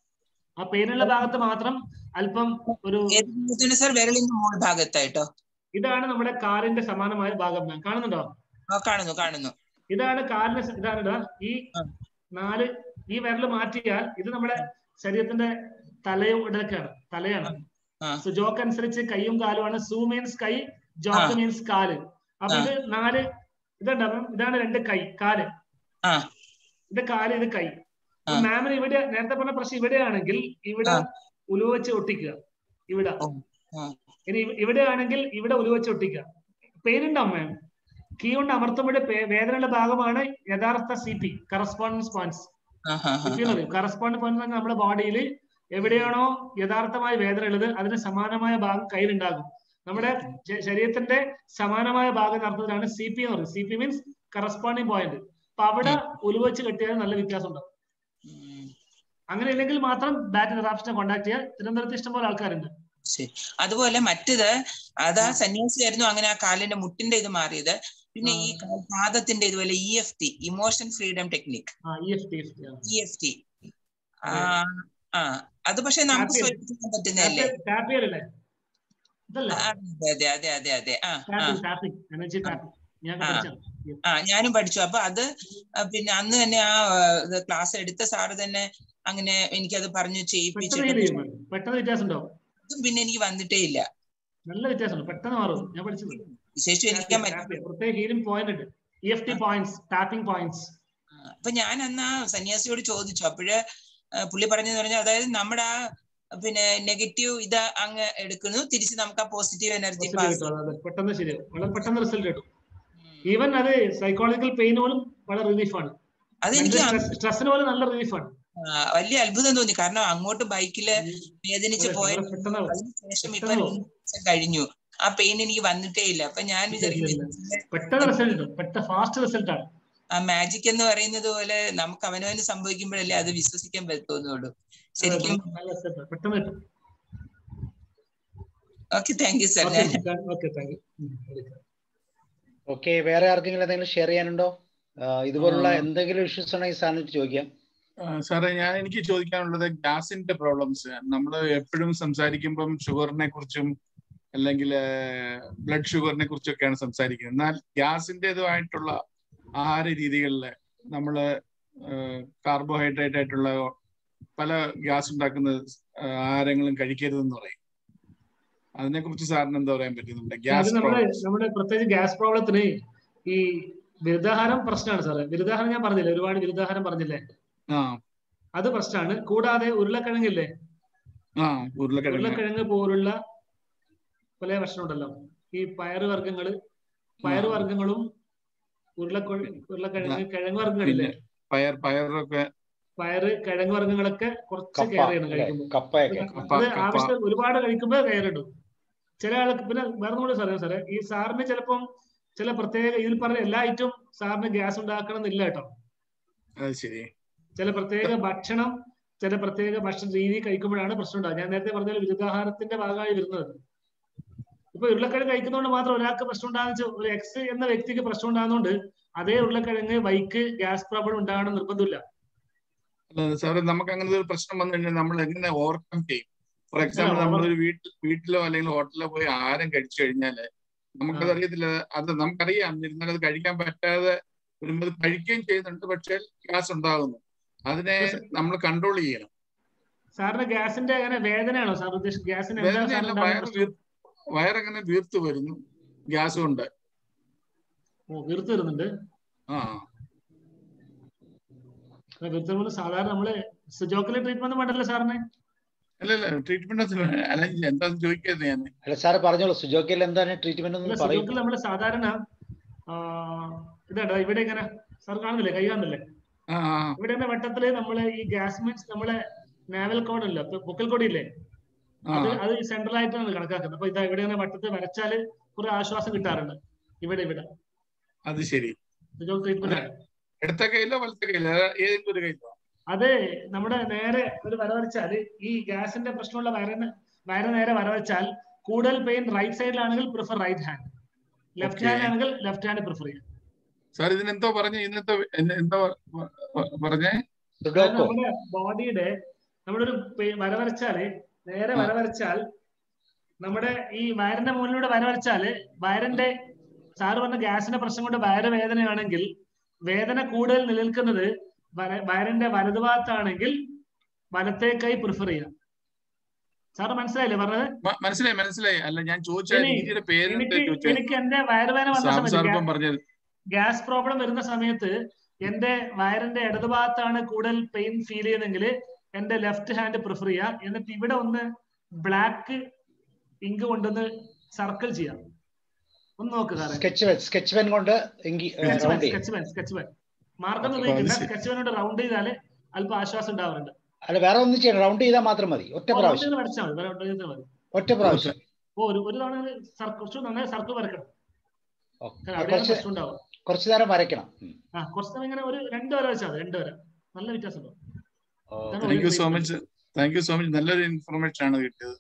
ആ പെയിനുള്ള ഭാഗത്ത് മാത്രം അല്പം ഒരു ഏത് ഭാഗത്താണ് സാർ വിരലിന്റെ മോൾ ഭാഗത്തായിട്ടോ ഇതാണ് നമ്മുടെ കാലിന്റെ സമാനമായ ഭാഗം മാം കാണുന്നുണ്ടോ ആ, കാണുന്നു കാണുന്നു ഇതാണ് കാലിന് സ- ഇതാണ് ഇതാ ഈ ആ. നാല് ഈ വിരൽ മാറ്റിയാൽ ഇത് നമ്മുടെ ശരീരത്തിന്റെ തലയും ഇടക്കാണ് തലയാണ് ആ. സോ ജോക്ക് അനുസരിച്ച് കൈയും കാലുമാണ് സൂ മീൻസ് കൈ ജോക്ക് ആ. മീൻസ് കാല് അപ്പൊ ആ. ഇത് നാല് ഇതുണ്ടാവും ഇതാണ് രണ്ട് കൈ കാല് ആ. ഇത് കാല് ഇത് കൈ ആ. മാമിന് ഇവിടെ നേരത്തെ പറഞ്ഞ പ്രശ്നം ഇവിടെയാണെങ്കിൽ ഇവിടെ ആ. ഉലുവ വെച്ച് ഒട്ടിക്കുക ഇവിടെ ഓ, ആ. ഇനി ഇവ- ഇവിടെയാണെങ്കിൽ ഇവിടെ ഉലുവ വെച്ച് ഒട്ടിക്കുക പെയിൻ ഉണ്ടാവും മാം കീ കൊണ്ട് അമർത്തുമ്പോൾ പേ- വേദനയുള്ള ഭാഗമാണ് യഥാർത്ഥ സി പി കറസ്പോണ്ടൻസ് പോയിന്റ്സ് ആ, ആ, ആ, കറസ്പോണ്ടൻസ് പോയിന്റ് നമ്മുടെ ബോഡിയിൽ എവിടെയാണോ യഥാർത്ഥമായ വേദന ഉള്ളത് അതിന് സമാനമായ ഭാഗം കയ്യിലുണ്ടാകും നമ്മുടെ ശ- ശരീരത്തിന്റെ സമാനമായ ഭാഗം നടത്തുന്നതാണ് സി പി എന്ന് പറയുന്നത് C P means corresponding point അപ്പൊ അവിടെ ഉലുവ വെച്ച് കെട്ടിയാൽ നല്ല വ്യത്യാസം ഉണ്ടാവും ഉം. അങ്ങനെ ഇല്ലെങ്കിൽ മാത്രം ബാറ്റ് തെറാപ്പിസ്റ്റിനെ കോൺടാക്ട് ചെയ്യുക തിരുവനന്തപുരത്ത് ഇഷ്ടംപോലെ ആൾക്കാരുണ്ട് ശരി അതുപോലെ മറ്റത് അതാ സന്യാസിയായിരുന്നു അങ്ങനെ ആ കാലിന്റെ മുട്ടിന്റെ ഇത് മാറിയത് പിന്നെ ഈ കാൽ പാദത്തിന്റെ ഇതുപോലെ E F T emotion freedom technique ആ E F T E F T ആ അത് പക്ഷെ നമുക്ക് Tap സ്വയം ചെയ്യാൻ പറ്റുന്നതല്ലേ ടാപ്പ് ചെയ്യലല്ലേ ഇതല്ല ആ, അതെ അതെ അതെ അതെ ആ ആ ടാപ്പിംഗ് ടാപ്പിംഗ് എനർജി ടാപ്പിംഗ് ഞാൻ ആ. പഠിച്ചതാണ് ആ ഞാനും പഠിച്ചു അപ്പൊ അത് ആ, പിന്നെ അന്ന് തന്നെ ആ ക്ലാസ് എടുത്ത സാറ് തന്നെ അങ്ങനെ എനിക്കത് പറഞ്ഞു പെട്ടെന്ന് ചെയ്യിപ്പിച്ചിട്ട് heal ചെയ്യും. പെട്ടെന്ന് വ്യത്യാസം ഉണ്ടാവും അതും പിന്നെ എനിക്ക് വന്നിട്ടേ ഇല്ല നല്ല വ്യത്യാസമുണ്ട് പെട്ടെന്ന് മാറും ഞാൻ പഠിച്ചത് വിശേഷം എനിക്ക് Tap ചെയ്യും, tap ചെയ്യും. പ്രത്യേക ഹീലിംഗ് പോയിന്റ് ഉണ്ട് E F T points tapping points അപ്പൊ ഞാൻ അന്ന് ആ സന്യാസിയോട് ചോദിച്ചു അപ്പോഴ് പുള്ളി പറഞ്ഞെന്ന് പറഞ്ഞാൽ അതായത് നമ്മുടെ ആ പിന്നെ നെഗറ്റീവ് ഇത് അങ്ങ് എടുക്കുന്നു തിരിച്ച് നമുക്ക് ആ പോസിറ്റീവ് എനർജി റിസൾട്ട് പാസ് കിട്ടും അതെ, അതെ. പെട്ടെന്ന് ശരിയാവും വളരെ പെട്ടെന്ന് റിസൾട്ട് കിട്ടും ഈവൻ അത് സൈക്കോളജിക്കൽ പെയിൻ പോലും വളരെ റിലീഫാണ് അതെനിക്ക് അന്ന് സ്ട്രെസ്സിന് പോലും നല്ല റിലീഫാണ് ആ, വലിയ അത്ഭുതം തോന്നി കാരണം അങ്ങോട്ട് ബൈക്കില് വേദനിച്ച് പോയ പെട്ടെന്ന് അതിനുശേഷം ഇപ്പൊ പെട്ടെന്ന് രണ്ട് ദിവസം കഴിഞ്ഞു ആ പെയിൻ എനിക്ക് വന്നിട്ടേ ഇല്ല അപ്പൊ ഞാൻ വിചാരിക്കുന്നു പെട്ടെന്ന് റിസൾട്ട് കിട്ടും പെട്ടെന്ന് ഫാസ്റ്റ് റിസൾട്ട് ആണ് ആ മാജിക് എന്ന് പറയുന്നത് പോലെ നമുക്ക് അവനവന് സംഭവിക്കുമ്പോഴല്ലേ അത് വിശ്വസിക്കാൻ പറ്റുന്നുള്ളൂ ശരിക്കും നല്ല റിസൾട്ട് പെട്ടെന്ന് കിട്ടും okay thank you sir okay thank you okay വേറെ ആർക്കെങ്കിലും എന്തെങ്കിലും ഷെയർ ചെയ്യാനുണ്ടോ ആ, ഇതുപോലുള്ള ആ. എന്തെങ്കിലും ഇഷ്യൂസ് ഉണ്ടെങ്കിൽ സാറിന് ചോദിക്കാം ആ, സാറേ ഞാൻ എനിക്ക് ചോദിക്കാനുള്ളത് ഗ്യാസിന്റെ പ്രോബ്ലംസ് നമ്മൾ എപ്പോഴും സംസാരിക്കുമ്പം ഷുഗറിനെ കുറിച്ചും അല്ലെങ്കിൽ ബ്ലഡ് ഷുഗറിനെ കുറിച്ചൊക്കെയാണ് സംസാരിക്കുന്നത് എന്നാൽ ഗ്യാസിൻ്റെതുമായിട്ടുള്ള ആഹാര രീതികളിൽ നമ്മൾ കാർബോഹൈഡ്രേറ്റ് ആയിട്ടുള്ള പല ഗ്യാസ് ഉണ്ടാക്കുന്ന ആ, ആഹാരങ്ങളും കഴിക്കരുതെന്ന് പറയും അതിനെക്കുറിച്ച് സാറിന് എന്താ പറയാൻ പറ്റും നമ്മുടെ അത് ഗ്യാസ് നമ്മുടെ പ്രോബ്ലംസ് നമ്മുടെ പ്രത്യേകിച്ച് ഗ്യാസ് പ്രോബ്ലത്തിന് ഈ ബിരുദാഹാരം പ്രശ്നമാണ് സാറേ ബിരുദാഹാരം ഞാൻ പറഞ്ഞില്ലേ ഒരുപാട് ബിരുദാഹാരം പറഞ്ഞില്ലേ ആ അത് പ്രശ്നമാണ് കൂടാതെ ഉരുളക്കിഴങ്ങില്ലേ ആ ഉരുളക്കിഴങ്ങ് ഉരുളക്കിഴങ്ങ് പോലുള്ള പല ഭക്ഷണം ഉണ്ടല്ലോ ഈ പയറ് വർഗ്ഗങ്ങള് പയറ് വർഗ്ഗങ്ങളും ഉരുളക്കൊഴ ഉരുളക്കിഴങ്ങ് കിഴങ്ങ് വർഗ്ഗങ്ങളില്ലേ പയർ പയറൊക്കെ പയറ് കിഴങ്ങ് വർഗ്ഗങ്ങളൊക്കെ കുറച്ച് കപ്പ കെയർ ചെയ്യണം അല്ലേ? കഴിക്കുമ്പോൾ കപ്പയൊക്കെ കപ്പ, അത് കപ്പ. ആവശ്യം ഒരുപാട് കഴിക്കുമ്പോൾ കെയർ ഇടും ചില ആൾക്ക് പിന്നെ വേറെ കൂടെ സാറേ സാറേ ഈ സാറിന് ചിലപ്പം ചില പ്രത്യേക ഇതിൽ പറഞ്ഞ എല്ലാ ഐറ്റവും സാറിന് ഗ്യാസ് ഉണ്ടാക്കണം എന്നില്ല കേട്ടോ അത് ശരി ചില പ്രത്യേക ഭക്ഷണം ചില പ്രത്യേക ഭക്ഷണ രീതി കഴിക്കുമ്പോഴാണ് പ്രശ്നം ഉണ്ടാകുക ഞാൻ നേരത്തെ പറഞ്ഞ വിരുദ്ധാഹാരത്തിന്റെ ഭാഗമായി വരുന്നത് ഇപ്പൊ ഉരുളക്കിഴങ്ങ് കഴിക്കുന്നതുകൊണ്ട് മാത്രം ഒരാൾക്ക് പ്രശ്നം ഉണ്ടാകുന്ന വെച്ചാൽ ഒരു എക്സ് എന്ന വ്യക്തിക്ക് പ്രശ്നം ഉണ്ടാകുന്നതുകൊണ്ട് അതേ ഉരുളക്കിഴങ്ങ് വൈക്ക് ഗ്യാസ് പ്രോബ്ലം ഉണ്ടാകണം നിർബന്ധമില്ല അല്ല സാറേ നമുക്ക് അങ്ങനെ ഒരു പ്രശ്നം വന്നു കഴിഞ്ഞാൽ നമ്മൾ എങ്ങനെ ഓവർകം ചെയ്യും ഫോർ എക്സാമ്പിൾ നമ്മളൊരു വീട്ടിൽ വീട്ടിലോ അല്ലെങ്കിൽ ഹോട്ടലിലോ പോയി ആഹാരം കഴിച്ചു കഴിഞ്ഞാല് നമുക്കത് ആ. അറിയത്തില്ല അത് നമുക്കറിയാം എന്നിരുന്നാൽ അത് കഴിക്കാൻ പറ്റാതെ വരുമ്പോൾ അത് കഴിക്കുകയും ചെയ്യുന്നുണ്ട് പക്ഷേ ഗ്യാസ് ഉണ്ടാകുന്നു അതിനെ നമ്മൾ കൺട്രോൾ ചെയ്യണം സാറിന് ഗ്യാസിന്റെ അങ്ങനെ വേദനയാണോ സാർ ഉദ്ദേശിച്ചത് ഗ്യാസിന് എന്താ വേദനയല്ല സാറിന് ഉണ്ടാകുന്ന വയറ് പ്രശ്നം? വീർ വയറങ്ങനെ വീർത്ത് വരുന്നു ഗ്യാസ് കൊണ്ട് ഓ വീർത്ത് വരുന്നുണ്ട് ആ ആ, വീർത്ത് വരുമ്പോൾ സാധാരണ നമ്മള് സുജോക്കിലെ ട്രീറ്റ്മെന്റ് വേണ്ടല്ലോ സാറിന് അല്ല അല്ല ട്രീറ്റ്മെന്റ് അല്ല എന്താന്ന് ചോദിക്കുന്നത് ഞാൻ അല്ല സാറ് പറഞ്ഞോളൂ സുജോക്കിൽ എന്താണ് ട്രീറ്റ്മെന്റ് അല്ല എന്ന് പറയും സുജോക്കിൽ നമ്മള് സാധാരണ ആ, ഇതാട്ടോ ഇവിടെ ഇങ്ങനെ സാർ കാണുന്നില്ലേ കൈ കാണുന്നില്ലേ ആ ആ, ഇവിടെ തന്നെ വട്ടത്തില് നമ്മള് ഈ ഗ്യാസ് മീൻസ് നമ്മളെ നാവൽ കോഡ് ഇല്ല പൊക്കൽ കൊടി ഇല്ലേ ആ അത് അത് സെൻട്രൽ ആയിട്ടാണ് കണക്കാക്കുന്നത് അപ്പൊ ഇതാ ഇവിടെ ഇങ്ങനെ വട്ടത്തിൽ വരച്ചാല് കുറെ ആശ്വാസം കിട്ടാറുണ്ട് ഇവിടെ ഇവിടെ അത് ശരി സുജോക്ക് ട്രീറ്റ്മെന്റ് ഇടത്ത കയ്യിലോ വലത്തെ കയ്യിലോ ഏതാ- ഏതെങ്കിലും ഒരു കയ്യിലോ അത് നമ്മുടെ നേരെ ഒരു വര വരച്ചാല് ഈ ഗ്യാസിന്റെ പ്രശ്നമുള്ള വയറിന് വയറ് നേരെ വര വരച്ചാൽ കൂടുതൽ പെയിൻ റൈറ്റ് സൈഡിലാണെങ്കിൽ prefer right hand left Okay. Hand ആണെങ്കിൽ ലെഫ്റ്റ് ഹാൻഡ് പ്രിഫർ ചെയ്യും സാർ ഇതിനെന്തോ പറഞ്ഞു ഇന്നത്തെ എന്നെ- എന്തോ പ- പ- പറഞ്ഞേ അതായത് സുഡോക്കോ നമ്മുടെ ബോഡിയുടെ നമ്മുടെ ഒരു പെ- വര വരച്ചാല് നേരെ വര വരച്ചാൽ നമ്മുടെ ഈ വയറിന്റെ മുകളിലൂടെ വര വരച്ചാല് വയറിന്റെ സാറ് പറഞ്ഞ ഗ്യാസിന്റെ പ്രശ്നം കൊണ്ട് വയറ് വേദനയാണെങ്കിൽ വേദന കൂടുതൽ നിലനിൽക്കുന്നത് വര- വയറിന്റെ വലതുഭാഗത്താണെങ്കിൽ വലത്തെ കൈ പ്രിഫർ ചെയ്യാം സാറ് മനസ്സിലായില്ലേ പറഞ്ഞത് മ- മനസ്സിലായി മനസ്സിലായി അല്ല ഞാൻ ചോദിച്ച ഇനി രീതിയുടെ പേര് എനിക്ക് ചോദിച്ചത് എനിക്ക് എന്റെ വയറുവേദന വന്ന സാം സമയത്ത് സാർപ്പം ഗ്യാ- പറഞ്ഞത് ഗ്യാസ് പ്രോബ്ലം വരുന്ന സമയത്ത് എന്റെ വയറിന്റെ ഇടതുഭാഗത്താണ് കൂടുതൽ പെയിൻ ഫീൽ ചെയ്യുന്നതെങ്കിൽ എന്റെ ലെഫ്റ്റ് ഹാൻഡ് പ്രിഫർ ചെയ്യാം എന്നിട്ട് ഇവിടെ ഒന്ന് ബ്ലാക്ക് ഇങ്ക് കൊണ്ടൊന്ന് സർക്കിൾ ചെയ്യാം ഒന്ന് നോക്ക് സാറേ സ്കെച്ച് പെൻ സ്കെച്ച് പെൻ കൊണ്ട് എങ്കി സ്കെച്ച് റൗണ്ട് ചെയ്യും സ്കെച്ച് പെൻ സ്കെച്ച് പെൻ മാർക്കൊന്നും Okay, ഉപയോഗിക്കില്ല ശരി. സ്കെച്ച് പെൻ കൊണ്ട് റൗണ്ട് ചെയ്താല് അല്പം ആശ്വാസം ഉണ്ടാവാറുണ്ട് അല്ല വേറെ ഒന്നും ചെയ്യണം റൗണ്ട് ചെയ്താൽ മാത്രം മതി ഒറ്റ റൗണ്ട് പ്രാവശ്യം ചെയ്ത് വരച്ചാൽ മതി റൗണ്ട് ചെയ്താൽ മതി ഒറ്റ പ്രാവശ്യം ഓ ഒരു ഒരു തവണ സർക്കിൾ കുറച്ച് നന്നായി സർക്കിൾ വരക്കണം ഓ, കാരണം അവിടെയാണ് കുറച്ച് പ്രശ്നം ഉണ്ടാവും കുറച്ചു നേരം വരയ്ക്കണം ഉം. ആ കുറച്ച് സമയം ഇങ്ങനെ ഒരു രണ്ട് വര വെച്ചാൽ മതി രണ്ട് വര നല്ല വ്യത്യാസം ഉണ്ടാവും ഓ, ഇതാണ് താങ്ക് യു ഒരു so treatment. Much thank you so much നല്ലൊരു ഇൻഫർമേഷൻ ആണ് കിട്ടിയത്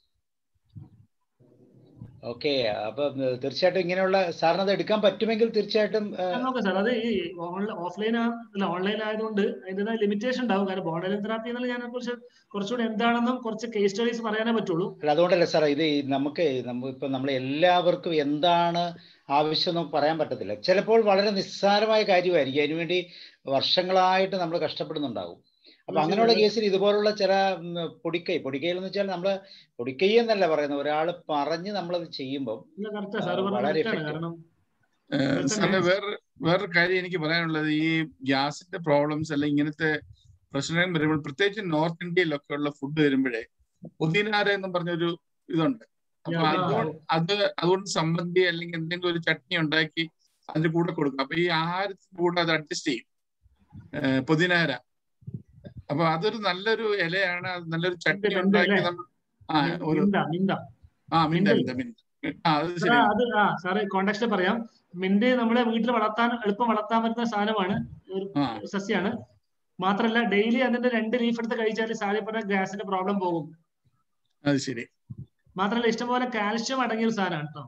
ഓക്കെ അപ്പൊ തീർച്ചയായിട്ടും ഇങ്ങനെയുള്ള സാറിന് അത് എടുക്കാൻ പറ്റുമെങ്കിൽ തീർച്ചയായിട്ടും ആ, ഞാൻ നോക്കാം സാർ അത് ഈ ഓഫ്ലൈൻ അല്ല ഓൺലൈൻ ആയതുകൊണ്ട് അതിൻ്റെതായ ലിമിറ്റേഷൻ ഉണ്ടാവും കാരണം ബോണ്ടലൈൻ തെറാപ്പി എന്നുള്ള ഞാൻ കുറിച്ച് കുറച്ചുകൂടി എന്താണെന്നും കുറച്ച് കേസ് സ്റ്റഡീസ് പറയാനേ പറ്റുള്ളൂ അല്ല അതുകൊണ്ടല്ല സാർ ഇത് ഈ നമുക്ക് നമ്മ ഇപ്പൊ നമ്മൾ എല്ലാവർക്കും എന്താണ് ആവശ്യം എന്ന് പറയാൻ പറ്റത്തില്ല ചിലപ്പോൾ വളരെ നിസ്സാരമായ കാര്യമായിരിക്കും അതിനുവേണ്ടി വർഷങ്ങളായിട്ട് നമ്മൾ കഷ്ടപ്പെടുന്നുണ്ടാവും അപ്പൊ അങ്ങനെയുള്ള കേസിൽ ഇതുപോലുള്ള ചില ഉം, പൊടിക്കൈ പൊടിക്കൈ എന്ന് വെച്ചാൽ നമ്മൾ പൊടിക്കൈ എന്നല്ല പറയുന്നത് ഒരാൾ പറഞ്ഞ് നമ്മളത് ചെയ്യുമ്പോൾ കറക്റ്റാ സാർ ആ, പറഞ്ഞത് വളരെ correct ആണ്. effective. കാരണം ഏഹ് ഇതൊക്കെ സാറിന് ഞാൻ- വേറെ വേറൊരു കാര്യം എനിക്ക് പറയാനുള്ളത് ഈ ഗ്യാസിന്റെ പ്രോബ്ലംസ് അല്ലെങ്കിൽ ഇങ്ങനത്തെ പ്രശ്നം വരുമ്പോൾ പ്രത്യേകിച്ച് നോർത്ത് ഇന്ത്യയിലൊക്കെ ഉള്ള ഫുഡ് വരുമ്പോഴേ പുതിനാര എന്ന് പറഞ്ഞൊരു ഇതുണ്ട് അപ്പൊ Yeah. അതുകൊണ്ട് അത് അതുകൊണ്ട് സംബന്ധി അല്ലെങ്കിൽ എന്തെങ്കിലും ഒരു ചട്നി ഉണ്ടാക്കി അതിന്റെ കൂടെ കൊടുക്കും അപ്പൊ ഈ ആഹാരത്തിന്റെ കൂടെ അത് അഡ്ജസ്റ്റ് ചെയ്യും ഏഹ് പുതിനാര അപ്പൊ അതൊരു നല്ലൊരു ഇലയാണ് അത് നല്ലൊരു ചട്നി മിന്ത് ഉണ്ടാക്കി അല്ലേ? നമ്മൾ ആ ഒരു മിന്ത മിന്ത ആ മിന്ത മിന്ത്. മിന്ത മിന്ത ആ അത് സാറേ, ശരി അത് ആ സാറേ കോണ്ടാക്ട് പറയാം മിന്റ് നമ്മുടെ വീട്ടിൽ വളർത്താൻ എളുപ്പം വളർത്താൻ പറ്റുന്ന സാധനമാണ് ഒരു ആ സസ്യമാണ് മാത്രല്ല ഡെയിലി അതിന്റെ രണ്ട് ലീഫ് എടുത്ത് കഴിച്ചാൽ സാറി പറഞ്ഞ ഗ്യാസിന്റെ പ്രോബ്ലം പോകും അത് ശരി മാത്രല്ല ഇഷ്ടംപോലെ കാൽഷ്യം അടങ്ങിയ ഒരു സാധനമാണ് കേട്ടോ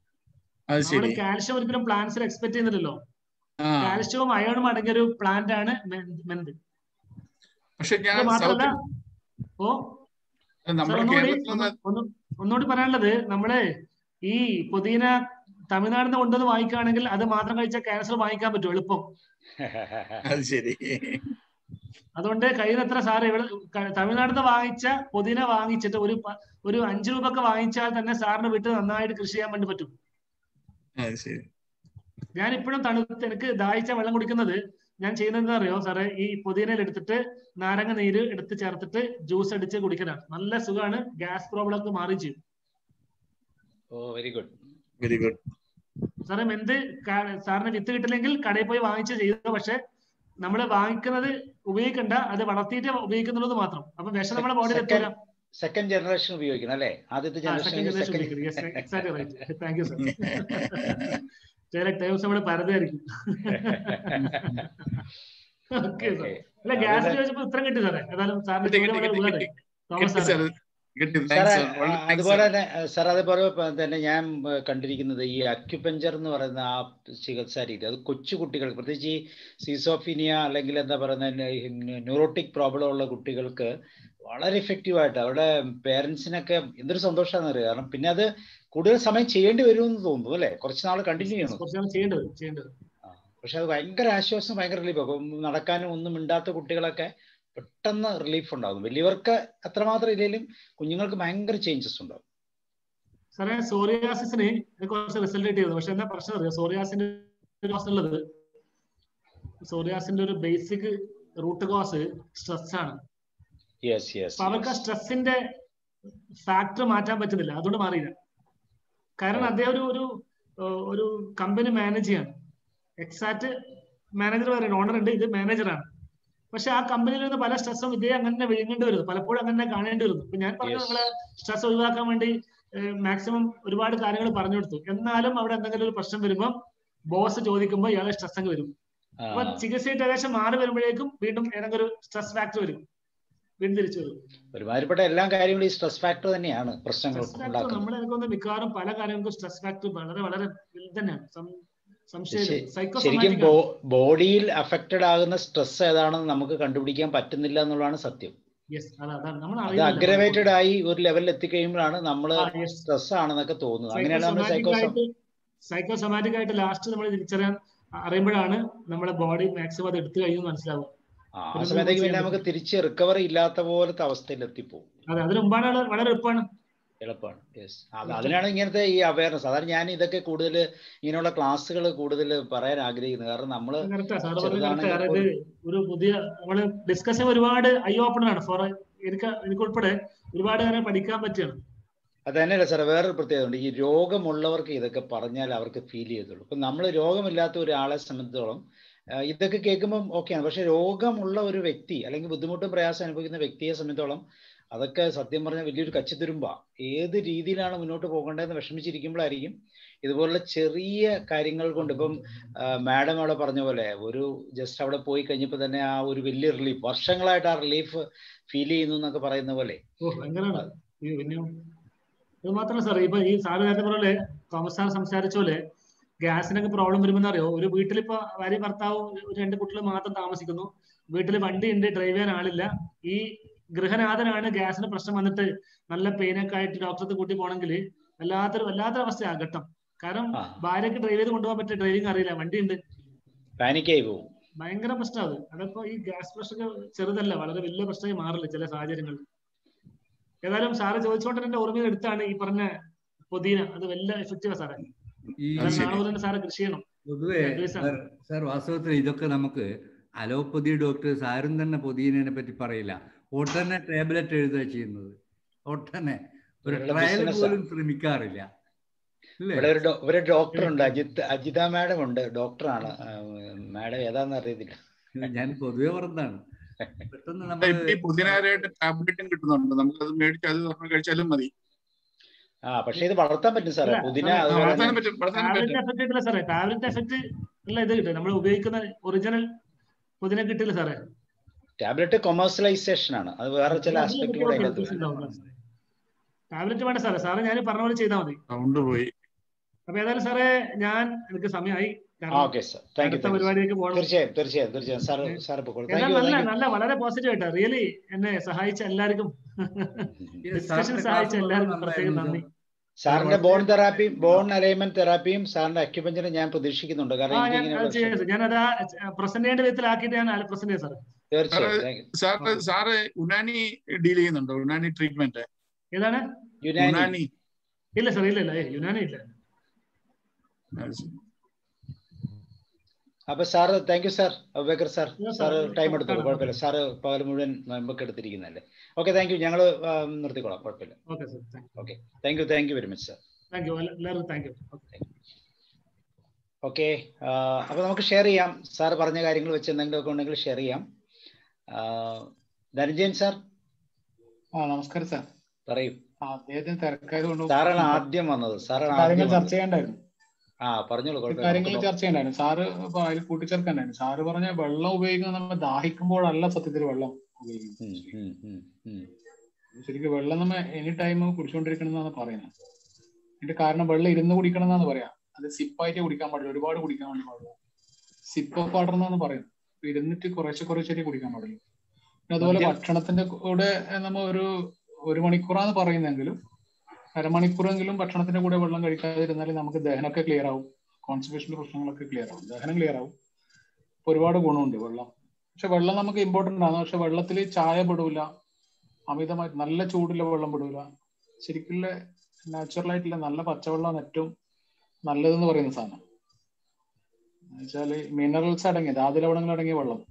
അത് നമ്മൾ ശരി കാൽഷ്യം ഒരിക്കലും പ്ലാന്റ്സിൽ എക്സ്പെക്ട് ചെയ്യുന്നില്ലല്ലോ ആ കാൽഷ്യവും അയണും അടങ്ങിയ ഒരു പ്ലാന്റ് ആണ് മെന്ത് പക്ഷെ ഞാൻ അത് മാത്രല്ല സൗത്ത് ഓ നമ്മുടെ സാർ ഒന്നുകൂടി കേരളത്തിൽ ഒന്ന് ഒന്ന് ഒന്നുകൂടി പറയാനുള്ളത് നമ്മള് ഈ പുതിന തമിഴ്നാടിൽ നിന്ന് കൊണ്ടുവന്ന് വാങ്ങിക്കുകയാണെങ്കിൽ അത് മാത്രം കഴിച്ചാൽ ക്യാൻസർ വാങ്ങിക്കാൻ പറ്റും എളുപ്പം അത് ശരി അതുകൊണ്ട് കഴിയുന്നത്ര സാർ ഇവിടെ ക- തമിഴ്നാട്ടിൽ നിന്ന് വാങ്ങിച്ച പുതിന വാങ്ങിച്ചിട്ട് ഒരു പ- ഒരു അഞ്ചു രൂപക്ക് വാങ്ങിച്ചാൽ തന്നെ സാറിന് വീട്ടിൽ നന്നായിട്ട് കൃഷി ചെയ്യാൻ വേണ്ടി പറ്റും അത് ശരി ഞാൻ ഇപ്പോഴും തണുത്ത് എനിക്ക് ദാഹിച്ച വെള്ളം കുടിക്കുന്നത് ഞാൻ ചെയ്യുന്നത് എന്താ അറിയോ സാറേ ഈ പുതിനയിൽ എടുത്തിട്ട് നാരങ്ങ നീര് എടുത്ത് ചേർത്തിട്ട് ജ്യൂസ് അടിച്ച് കുടിക്കലാണ് നല്ല സുഖമാണ് ഗ്യാസ് പ്രോബ്ലം ഒക്കെ മാറി ചെയ്യും ഓ വെരി ഗുഡ് വെരി ഗുഡ് സാറേ എന്ത് ക- സാറിന് വിത്ത് കിട്ടില്ലെങ്കിൽ കടയിൽ പോയി വാങ്ങിച്ച് ചെയ്തു പക്ഷെ നമ്മൾ വാങ്ങിക്കുന്നത് ഉപയോഗിക്കണ്ട അത് വളർത്തിയിട്ട് ഉപയോഗിക്കുന്നുള്ളത് മാത്രം അപ്പൊ വിഷം നമ്മുടെ ബോഡിയിൽ എത്തില്ല സെക്കൻഡ് ജനറേഷൻ ഉപയോഗിക്കണം അല്ലേ ആദ്യത്തെ സെക്കൻഡ് ജനറേഷൻ ജനറേഷൻ ഉപയോഗിക്കുന്നത് exact right thank you sir ചില ടൈംസ് നമ്മുടെ പരതായിരിക്കും ഓക്കെ സാർ അല്ല ഗ്യാസ് ചോദിച്ചപ്പോ ഉത്തരം കിട്ടി സാറേ ഏതായാലും സാറിന്റെ കിട്ടി, ചോദ്യം കിട്ടി, വളരെ കിട്ടി, ഉപകാരമായി. തോമസ് കിട്ടി സാറേ സാർ കിട്ടി സാറേ താങ്ക്സ് സാർ വളരെ താങ്ക്സ് അതുപോലെ തന്നെ സാർ അതേപോലെ പ- തന്നെ ഞാൻ ആ, കണ്ടിരിക്കുന്നത് ഈ അക്യുപഞ്ചർ എന്ന് പറയുന്ന ആ ചികിത്സാ രീതി അത് കൊച്ചു കുട്ടികൾ പ്രത്യേകിച്ച് ഈ സീസോഫിനിയ അല്ലെങ്കിൽ എന്താ പറയുന്ന ന്യൂറോട്ടിക് പ്രോബ്ലം ഉള്ള കുട്ടികൾക്ക് വളരെ ഇഫക്റ്റീവ് ആയിട്ട് അവരുടെ പേരൻസിനൊക്കെ എന്തൊരു സന്തോഷമാണെന്ന് അറിയാം കാരണം പിന്നെ അത് കൂടുതൽ സമയം ചെയ്യേണ്ടി വരുമെന്ന് തോന്നുന്നു അല്ലേ കുറച്ച് നാൾ കണ്ടിന്യൂ ചെയ്യണം കുറച്ച് നാൾ ചെയ്യേണ്ടത് ചെയ്യേണ്ടത് പക്ഷെ അത് ഭയങ്കര ആശ്വാസം ഭയങ്കര റിലീഫ് അപ്പം നടക്കാനും ഒന്നും മിണ്ടാത്ത കുട്ടികളൊക്കെ പെട്ടെന്ന് റിലീഫ് ഉണ്ടാകും വലിയവർക്ക് അത്രമാത്രം ഇല്ലെങ്കിലും കുഞ്ഞുങ്ങൾക്ക് ഭയങ്കര ചേഞ്ചസ് ഉണ്ടാകും സാറേ സോറിയാസിന് കുറച്ച് റിസൾട്ട് കിട്ടിയത് പക്ഷെ എന്താ പ്രശ്നം അറിയാം സോറിയാസിന്റെ ഒരു കോസ് ഉള്ളത് സോറിയാസിന്റെ ഒരു ബേസിക് റൂട്ട് കോസ് സ്ട്രെസ് ആണ് യെസ് യെസ് അപ്പൊ അവർക്ക് ആ സ്ട്രെസ്സിന്റെ ഫാക്ടർ മാറ്റാൻ പറ്റുന്നില്ല അതുകൊണ്ട് മാറിയില്ല കാരണം അദ്ദേഹം ഒരു ഒരു ഏഹ് ഒരു കമ്പനി മാനേജ് ചെയ്യാണ് എക്സാക്ട് മാനേജർ പറയുന്നത് ഓണർ ഉണ്ട് ഇത് മാനേജറാണ് പക്ഷെ ആ കമ്പനിയിൽ നിന്ന് പല സ്ട്രെസ്സും ഇതേ അങ്ങനെ തന്നെ വിഴുങ്ങേണ്ടി വരുന്നു പലപ്പോഴും അങ്ങനെ തന്നെ കാണേണ്ടി വരുന്നു ഇപ്പൊ ഞാൻ പറഞ്ഞു Yes. നിങ്ങളെ സ്ട്രെസ് ഒഴിവാക്കാൻ വേണ്ടി മാക്സിമം ഒരുപാട് കാര്യങ്ങൾ പറഞ്ഞു കൊടുത്തു എന്നാലും അവിടെ എന്തെങ്കിലും ഒരു പ്രശ്നം വരുമ്പോൾ ബോസ് ചോദിക്കുമ്പോൾ ഇയാളെ സ്ട്രെസ് അങ്ങ് വരും അപ്പൊ ചികിത്സയായിട്ട് ഏകദേശം മാറി വരുമ്പോഴേക്കും വീണ്ടും ഏതെങ്കിലും ഒരു സ്ട്രെസ് ഫാക്ടർ വരും വീണ്ടും തിരിച്ചു വരും ഒരുമാതിരിപ്പെട്ട എല്ലാ കാര്യങ്ങളും ഈ സ്ട്രെസ് ഫാക്ടർ തന്നെയാണ് പ്രശ്നങ്ങൾ സ്ട്രെസ് ഫാക്ടർ ഉണ്ടാക്കുന്നത് നമ്മളെ എനിക്ക് തോന്നുന്നു മിക്കവാറും പല കാര്യങ്ങൾക്കും സ്ട്രെസ് ഫാക്ടർ വളരെ വളരെ വലുത് തന്നെയാണ് സം- സംശയം ശരി- ശരിക്കും സൈക്കോസൊമാറ്റിക് ബോഡിയിൽ അഫക്റ്റഡ് ആകുന്ന സ്ട്രെസ് ഏതാണെന്ന് നമുക്ക് കണ്ടുപിടിക്കാൻ പറ്റുന്നില്ല എന്നുള്ളതാണ് സത്യം യെസ് അതാണ് അതാണ് നമ്മൾ അത് അഗ്രവേറ്റഡ് ആയി ഒരു ലെവലിൽ എത്തിക്കഴിയുമ്പോഴാണ് നമ്മൾ യെസ് സ്ട്രെസ് ആണെന്നൊക്കെ തോന്നുന്നത് അങ്ങനെയാണ് നമ്മൾ സൈക്കോ സൈക്കോസൊമാറ്റിക് ആയിട്ട് ലാസ്റ്റ് നമ്മൾ തിരിച്ചറിയാൻ അറിയുമ്പോഴാണ് നമ്മുടെ ബോഡി മാക്സിമം അത് എടുത്തു കഴിഞ്ഞു മനസ്സിലാവും ആ ആ സമയത്തേക്ക് പിന്നെ നമുക്ക് തിരിച്ച് റിക്കവറി ഇല്ലാത്ത പോലത്തെ അവസ്ഥയിൽ എത്തിപ്പോവും അതെ അതിന് മുമ്പാണ് വളരെ എളുപ്പമാണ് എളുപ്പമാണ് യെസ് അത് അതിനാണ് ഇങ്ങനത്തെ ഈ അവയർനെസ് അതാണ് ഞാൻ ഇതൊക്കെ കൂടുതൽ ഇങ്ങനെയുള്ള ക്ലാസ്സുകൾ കൂടുതൽ പറയാൻ ആഗ്രഹിക്കുന്നത് കാരണം നമ്മൾ കറക്റ്റാ സാറ് പറഞ്ഞത് കറക്റ്റ് അതായത് ഒരു പുതിയ നമ്മള് ഡിസ്കഷൻ ഒരുപാട് ഐ ഓപ്പൺ ആണ് ഫോർ എനിക്ക് എനിക്കുൾപ്പെടെ ഒരുപാട് കാര്യം പഠിക്കാൻ പറ്റുകയാണ് അത് തന്നെയല്ല സാറേ വേറൊരു പ്രത്യേകത ഉണ്ട് ഈ രോഗമുള്ളവർക്ക് ഇതൊക്കെ പറഞ്ഞാൽ അവർക്ക് ഫീൽ ചെയ്തുള്ളൂ ഇപ്പം നമ്മൾ രോഗമില്ലാത്ത ഒരാളെ സംബന്ധിച്ചോളം ഇതൊക്കെ കേൾക്കുമ്പം ഓക്കെയാണ് പക്ഷെ രോഗമുള്ള ഒരു വ്യക്തി അല്ലെങ്കിൽ ബുദ്ധിമുട്ടും പ്രയാസം അനുഭവിക്കുന്ന വ്യക്തിയെ സംബന്ധിച്ചോളം അതൊക്കെ സത്യം പറഞ്ഞാൽ വലിയൊരു കച്ചിത്തുരുമ്പ ഏത് രീതിയിലാണ് മുന്നോട്ട് പോകേണ്ടതെന്ന് വിഷമിച്ചിരിക്കുമ്പോഴായിരിക്കും ഇതുപോലുള്ള ചെറിയ കാര്യങ്ങൾ കൊണ്ട് ഇപ്പം മാഡം അവിടെ പറഞ്ഞ പോലെ ഒരു ജസ്റ്റ് അവിടെ പോയി കഴിഞ്ഞപ്പോൾ തന്നെ ആ ഒരു വലിയ റിലീഫ് വർഷങ്ങളായിട്ട് ആ റിലീഫ് ഫീൽ ചെയ്യുന്നു എന്നൊക്കെ പറയുന്ന പോലെ ഓ അങ്ങനെയാണ് പിന്നെ ഇത് മാത്രമല്ല സാർ ഇപ്പൊ ഈ സാറ് നേരത്തെ പോലെ തോമസ് സാർ സംസാരിച്ച പോലെ ഗ്യാസിനൊക്കെ പ്രോബ്ലം വരുമെന്ന് അറിയോ ഒരു വീട്ടിലിപ്പോ ഭാര്യ ഭർത്താവും രണ്ട് കുട്ടികൾ മാത്രം താമസിക്കുന്നു വീട്ടിൽ വണ്ടി ഉണ്ട് ഡ്രൈവ് ചെയ്യാൻ ആളില്ല ഈ ഗൃഹനാഥനാണ് ഗ്യാസിന് പ്രശ്നം വന്നിട്ട് നല്ല പെയിനൊക്കെ ആയിട്ട് ഡോക്ടറെ കൂട്ടി പോകണമെങ്കിൽ വല്ലാത്തൊരു വല്ലാത്തൊരു അവസ്ഥയാ ഘട്ടം കാരണം ഭാര്യക്ക് ഡ്രൈവ് ചെയ്ത് കൊണ്ടുപോകാൻ പറ്റിയ ഡ്രൈവിംഗ് അറിയില്ല വണ്ടി ഉണ്ട് പാനിക്കായി പോകും ഭയങ്കര പ്രശ്നം അത് അതപ്പോ ഈ ഗ്യാസ് പ്രശ്നം ചെറുതല്ല വളരെ വലിയ പ്രശ്നമായി മാറില്ല ചില സാഹചര്യങ്ങളിൽ ഏതായാലും സാറ് ചോദിച്ചുകൊണ്ട് എന്റെ ഓർമ്മയിൽ എടുത്താണ് ഈ പറഞ്ഞ പുതിന അത് വലിയ എഫക്റ്റീവാ സാറേ നാളെ തന്നെ സാറ് കൃഷി ചെയ്യണം പൊതുവെ സാർ വാസ്തവത്തിൽ ഇതൊക്കെ നമുക്ക് അലോപ്പതി ഡോക്ടേഴ്സ് ആരും തന്നെ പൊതിയനെ പറ്റി പറയില്ല ഒട്ടനെ ടാബ്ലറ്റ് എഴുതുക ചെയ്യുന്നത് ഒട്ടനെ ഒരു ട്രയൽ പോലും ശ്രമിക്കാറില്ല ഇവിടെ ഒരു ഒരു ഡോക്ടർ ഉണ്ട് അജിത് അജിത മാഡം ഉണ്ട് ഡോക്ടറാണ് മാഡം ഏതാന്ന് അറിയത്തില്ല ഞാൻ പൊതുവെ പറഞ്ഞതാണ് പെട്ടെന്ന് നമ്മൾ പുതിനാരായിട്ട് ടാബ്ലറ്റും കിട്ടുന്നുണ്ട് നമുക്ക് അത് മേടിച്ച് അത് കഴിച്ചാലും മതി ആ പക്ഷെ ഇത് വളർത്താൻ പറ്റും സാറേ പുതിന വളർത്താൻ പറ്റും വളർത്താൻ പറ്റും എഫക്ട് കിട്ടില്ല സാറേ ടാബ്ലറ്റ് എഫക്ട് ഉള്ള ഇത് കിട്ടും നമ്മൾ ഉപയോഗിക്കുന്ന ഒറിജിനൽ പുതിന കിട്ടില്ല സാറേ ടാബ്ലറ്റ് കൊമേഴ്സ്യലൈസേഷൻ ആണ് അത് വേറെ ചില ആസ്പെക്ട് കൂടെ ടാബ്ലറ്റ് വേണ്ട സാറേ സാറേ ഞാൻ പറഞ്ഞ പോലെ ചെയ്താൽ മതി സൗണ്ട് പോയി അപ്പൊ ഏതായാലും സാറേ ഞാൻ എനിക്ക് സമയമായി ഓക്കെ സാർ താങ്ക് യു പരിപാടിയിലേക്ക് പോകണം തീർച്ചയായും തീർച്ചയായും തീർച്ചയായും സാർ സാർ നല്ല നല്ല വളരെ പോസിറ്റീവ് ആയിട്ടാ റിയലി എന്നെ സഹായിച്ച എല്ലാവർക്കും ഡിസ്കഷൻ സഹായിച്ച എല്ലാവർക്കും പ്രത്യേകം നന്ദി സാറിന്റെ ബോൺ തെറാപ്പിയും ബോൺ അലൈൻമെന്റ് തെറാപ്പിയും സാറിന്റെ അക്യുപഞ്ചറും ഞാൻ പ്രതീക്ഷിക്കുന്നുണ്ട് കാരണം ഞാൻ അത് പ്രസന്റ് ചെയ്യേണ്ട വിധത്തിലാക്കിയിട്ട് ഞാൻ പ്രസന്റ് ചെയ്യാം തീർച്ചയായും സാറ് സാറ് ഉനാനി ഡീൽ ചെയ്യുന്നുണ്ടോ ഉനാനി ട്രീറ്റ്മെന്റ് ഏതാണ് യുനാനി ഇല്ല സാർ ഇല്ല ഇല്ല യുനാനി ഇല്ല അപ്പൊ sir thank you sir Abubakar sir sir time എടുത്തോളൂ കുഴപ്പമില്ല സാറ് പകൽ മുഴുവൻ നമുക്ക് എടുത്തിരിക്കുന്നല്ലേ ഓക്കെ താങ്ക് യു ഞങ്ങൾ നിർത്തിക്കോളാം കുഴപ്പമില്ല okay thank you thank you very much sir okay അപ്പൊ നമുക്ക് ഷെയർ ചെയ്യാം സാർ പറഞ്ഞ കാര്യങ്ങൾ വെച്ച് എന്തെങ്കിലുമൊക്കെ ഉണ്ടെങ്കിൽ ഷെയർ ചെയ്യാം ധനഞ്ജയൻ സാർ ആ നമസ്കാരം സാർ പറയൂ അദ്ദേഹത്തിന് തിരക്കായതുകൊണ്ട് സാറാണ് ആദ്യം വന്നത് സാറാണ് കാര്യങ്ങൾ ആദ്യം ചർച്ച ചെയ്യണ്ടായിരുന്നു ആ പറഞ്ഞോളൂ കാര്യങ്ങൾ ചർച്ച ചെയ്യണ്ടായിരുന്നു സാറ് ഇപ്പൊ അതിൽ കൂട്ടിച്ചേർക്കണ്ടായിരുന്നു സാറ് പറഞ്ഞ വെള്ളം ഉപയോഗിക്കുന്നത് നമ്മൾ ദാഹിക്കുമ്പോഴല്ല സത്യത്തിൽ വെള്ളം ഉപയോഗിക്കുന്നത് ശരിക്കും വെള്ളം നമ്മൾ എനി ടൈം കുടിച്ചുകൊണ്ടിരിക്കണം എന്നാണ് പറയുന്നത് അതിന്റെ കാരണം വെള്ളം ഇരുന്ന് കുടിക്കണം എന്നാണ് പറയാം അത് സിപ്പായിട്ട് കുടിക്കാൻ പാടില്ല ഒരുപാട് കുടിക്കാൻ വേണ്ടി പാടില്ല സിപ്പ് വാട്ടർ എന്നാണ് പറയുന്നത് ഇരുന്നിട്ട് കുറേശ്ശെ കുറേശ്ശെ കുടിക്കാൻ പാടില്ല പിന്നെ അതുപോലെ ഭക്ഷണത്തിന്റെ കൂടെ നമ്മൾ ഒരു ഒരു മണിക്കൂറാന്ന് പറയുന്നെങ്കിലും അരമണിക്കൂറെങ്കിലും ഭക്ഷണത്തിന്റെ കൂടെ വെള്ളം കഴിക്കാതിരുന്നാൽ നമുക്ക് ദഹനമൊക്കെ ക്ലിയർ ആവും കോൺസ്റ്റിപ്പേഷന്റെ പ്രശ്നങ്ങളൊക്കെ ക്ലിയർ ആവും ദഹനം ക്ലിയർ ആവും ഒരുപാട് ഗുണമുണ്ട് വെള്ളം പക്ഷെ വെള്ളം നമുക്ക് ഇമ്പോർട്ടന്റ് ആണ് പക്ഷെ വെള്ളത്തിൽ ചായ പെടൂല അമിതമായി നല്ല ചൂടുള്ള വെള്ളം പെടൂല ശരിക്കുള്ള നാച്ചുറൽ ആയിട്ടുള്ള നല്ല പച്ചവെള്ളമാണ് ഏറ്റവും നല്ലതെന്ന് പറയുന്ന സാധനം എന്നുവെച്ചാല് മിനറൽസ് അടങ്ങിയ ധാതുലവണങ്ങൾ അടങ്ങിയ വെള്ളം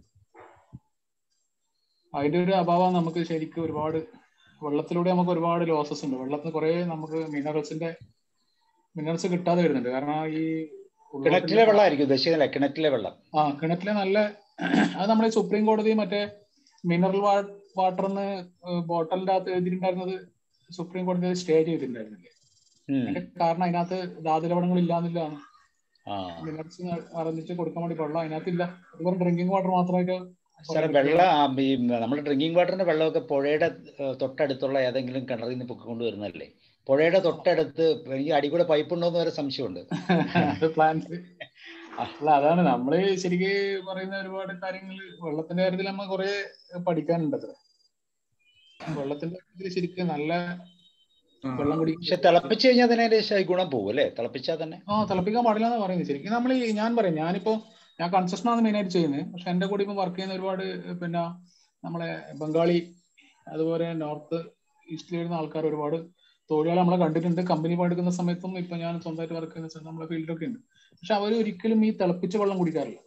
അതിന്റെ ഒരു അഭാവം നമുക്ക് ശരിക്കും ഒരുപാട് വെള്ളത്തിലൂടെ നമുക്ക് ഒരുപാട് ലോസസ് ഉണ്ട് വെള്ളത്തിന് കുറെ നമുക്ക് മിനറൽസിന്റെ മിനറൽസ് കിട്ടാതെ വരുന്നുണ്ട് കാരണം ഈ കിണറ്റിലെ വെള്ളമായിരിക്കും ഉദ്ദേശിക്കുന്നില്ല കിണറ്റിലെ വെള്ളം ആ കിണറ്റിലെ നല്ല അത് നമ്മുടെ സുപ്രീം കോടതി മറ്റേ മിനറൽ വാട്ടർ എന്ന് ബോട്ടലിന്റെ അകത്ത് എഴുതിയിട്ടുണ്ടായിരുന്നത് സുപ്രീം കോടതി സ്റ്റേ ചെയ്തിട്ടുണ്ടായിരുന്നില്ലേ അതിന്റെ കാരണം അതിനകത്ത് ധാതുലവണങ്ങൾ ഇല്ലാന്നില്ലാണ് മിനറൽസ് അറിഞ്ഞിട്ട് കൊടുക്കാൻ വേണ്ടി വെള്ളം അതിനകത്തില്ല അതുപോലെ ഡ്രിങ്കിങ് വാട്ടർ മാത്രമായിട്ട് സാറേ വെള്ളം ഈ നമ്മുടെ ഡ്രിങ്കിങ് വാട്ടറിന്റെ വെള്ളമൊക്കെ പുഴയുടെ തൊട്ടടുത്തുള്ള ഏതെങ്കിലും കിണറിൽ നിന്ന് പൊക്കിക്കൊണ്ട് വരുന്നതല്ലേ പുഴയുടെ തൊട്ടടുത്ത് എനിക്ക് അടി കൂടെ പൈപ്പ് ഉണ്ടോ എന്ന് വരെ സംശയമുണ്ട് അല്ല അതാണ് നമ്മള് ശരിക്ക് പറയുന്ന ഒരുപാട് കാര്യങ്ങൾ വെള്ളത്തിന്റെ കാര്യത്തിൽ നമ്മൾ കുറെ പഠിക്കാനുണ്ട് അത്ര വെള്ളത്തിന്റെ കാര്യത്തില് ശരിക്കും നല്ല ആ. വെള്ളം കുടിക്കും പക്ഷെ തിളപ്പിച്ച് കഴിഞ്ഞാൽ തന്നെ അതിന്റെ ഗുണം പോകും അല്ലേ തിളപ്പിച്ചാൽ തന്നെ ആ തിളപ്പിക്കാൻ പാടില്ല എന്നാ പറയുന്നത് ശരിക്കും നമ്മൾ ഞാൻ പറയും ഞാനിപ്പോ ഞാൻ കൺസ്ട്രക്ഷൻ ആണ് മെയിൻ ആയിട്ട് ചെയ്യുന്നത് പക്ഷെ എന്റെ കൂടെ ഇപ്പൊ വർക്ക് ചെയ്യുന്ന ഒരുപാട് പിന്നെ നമ്മളെ ബംഗാളി അതുപോലെ നോർത്ത് ഈസ്റ്റിൽ വരുന്ന ആൾക്കാർ ഒരുപാട് തൊഴിലാളി നമ്മളെ കണ്ടിട്ടുണ്ട് കമ്പനി പണിയെടുക്കുന്ന സമയത്തും ഇപ്പൊ ഞാൻ സ്വന്തമായിട്ട് വർക്ക് ചെയ്യുന്ന സമയത്ത് നമ്മളെ ഫീൽഡൊക്കെ ഉണ്ട് പക്ഷെ അവർ ഒരിക്കലും ഈ തിളപ്പിച്ച വെള്ളം കുടിക്കാറില്ല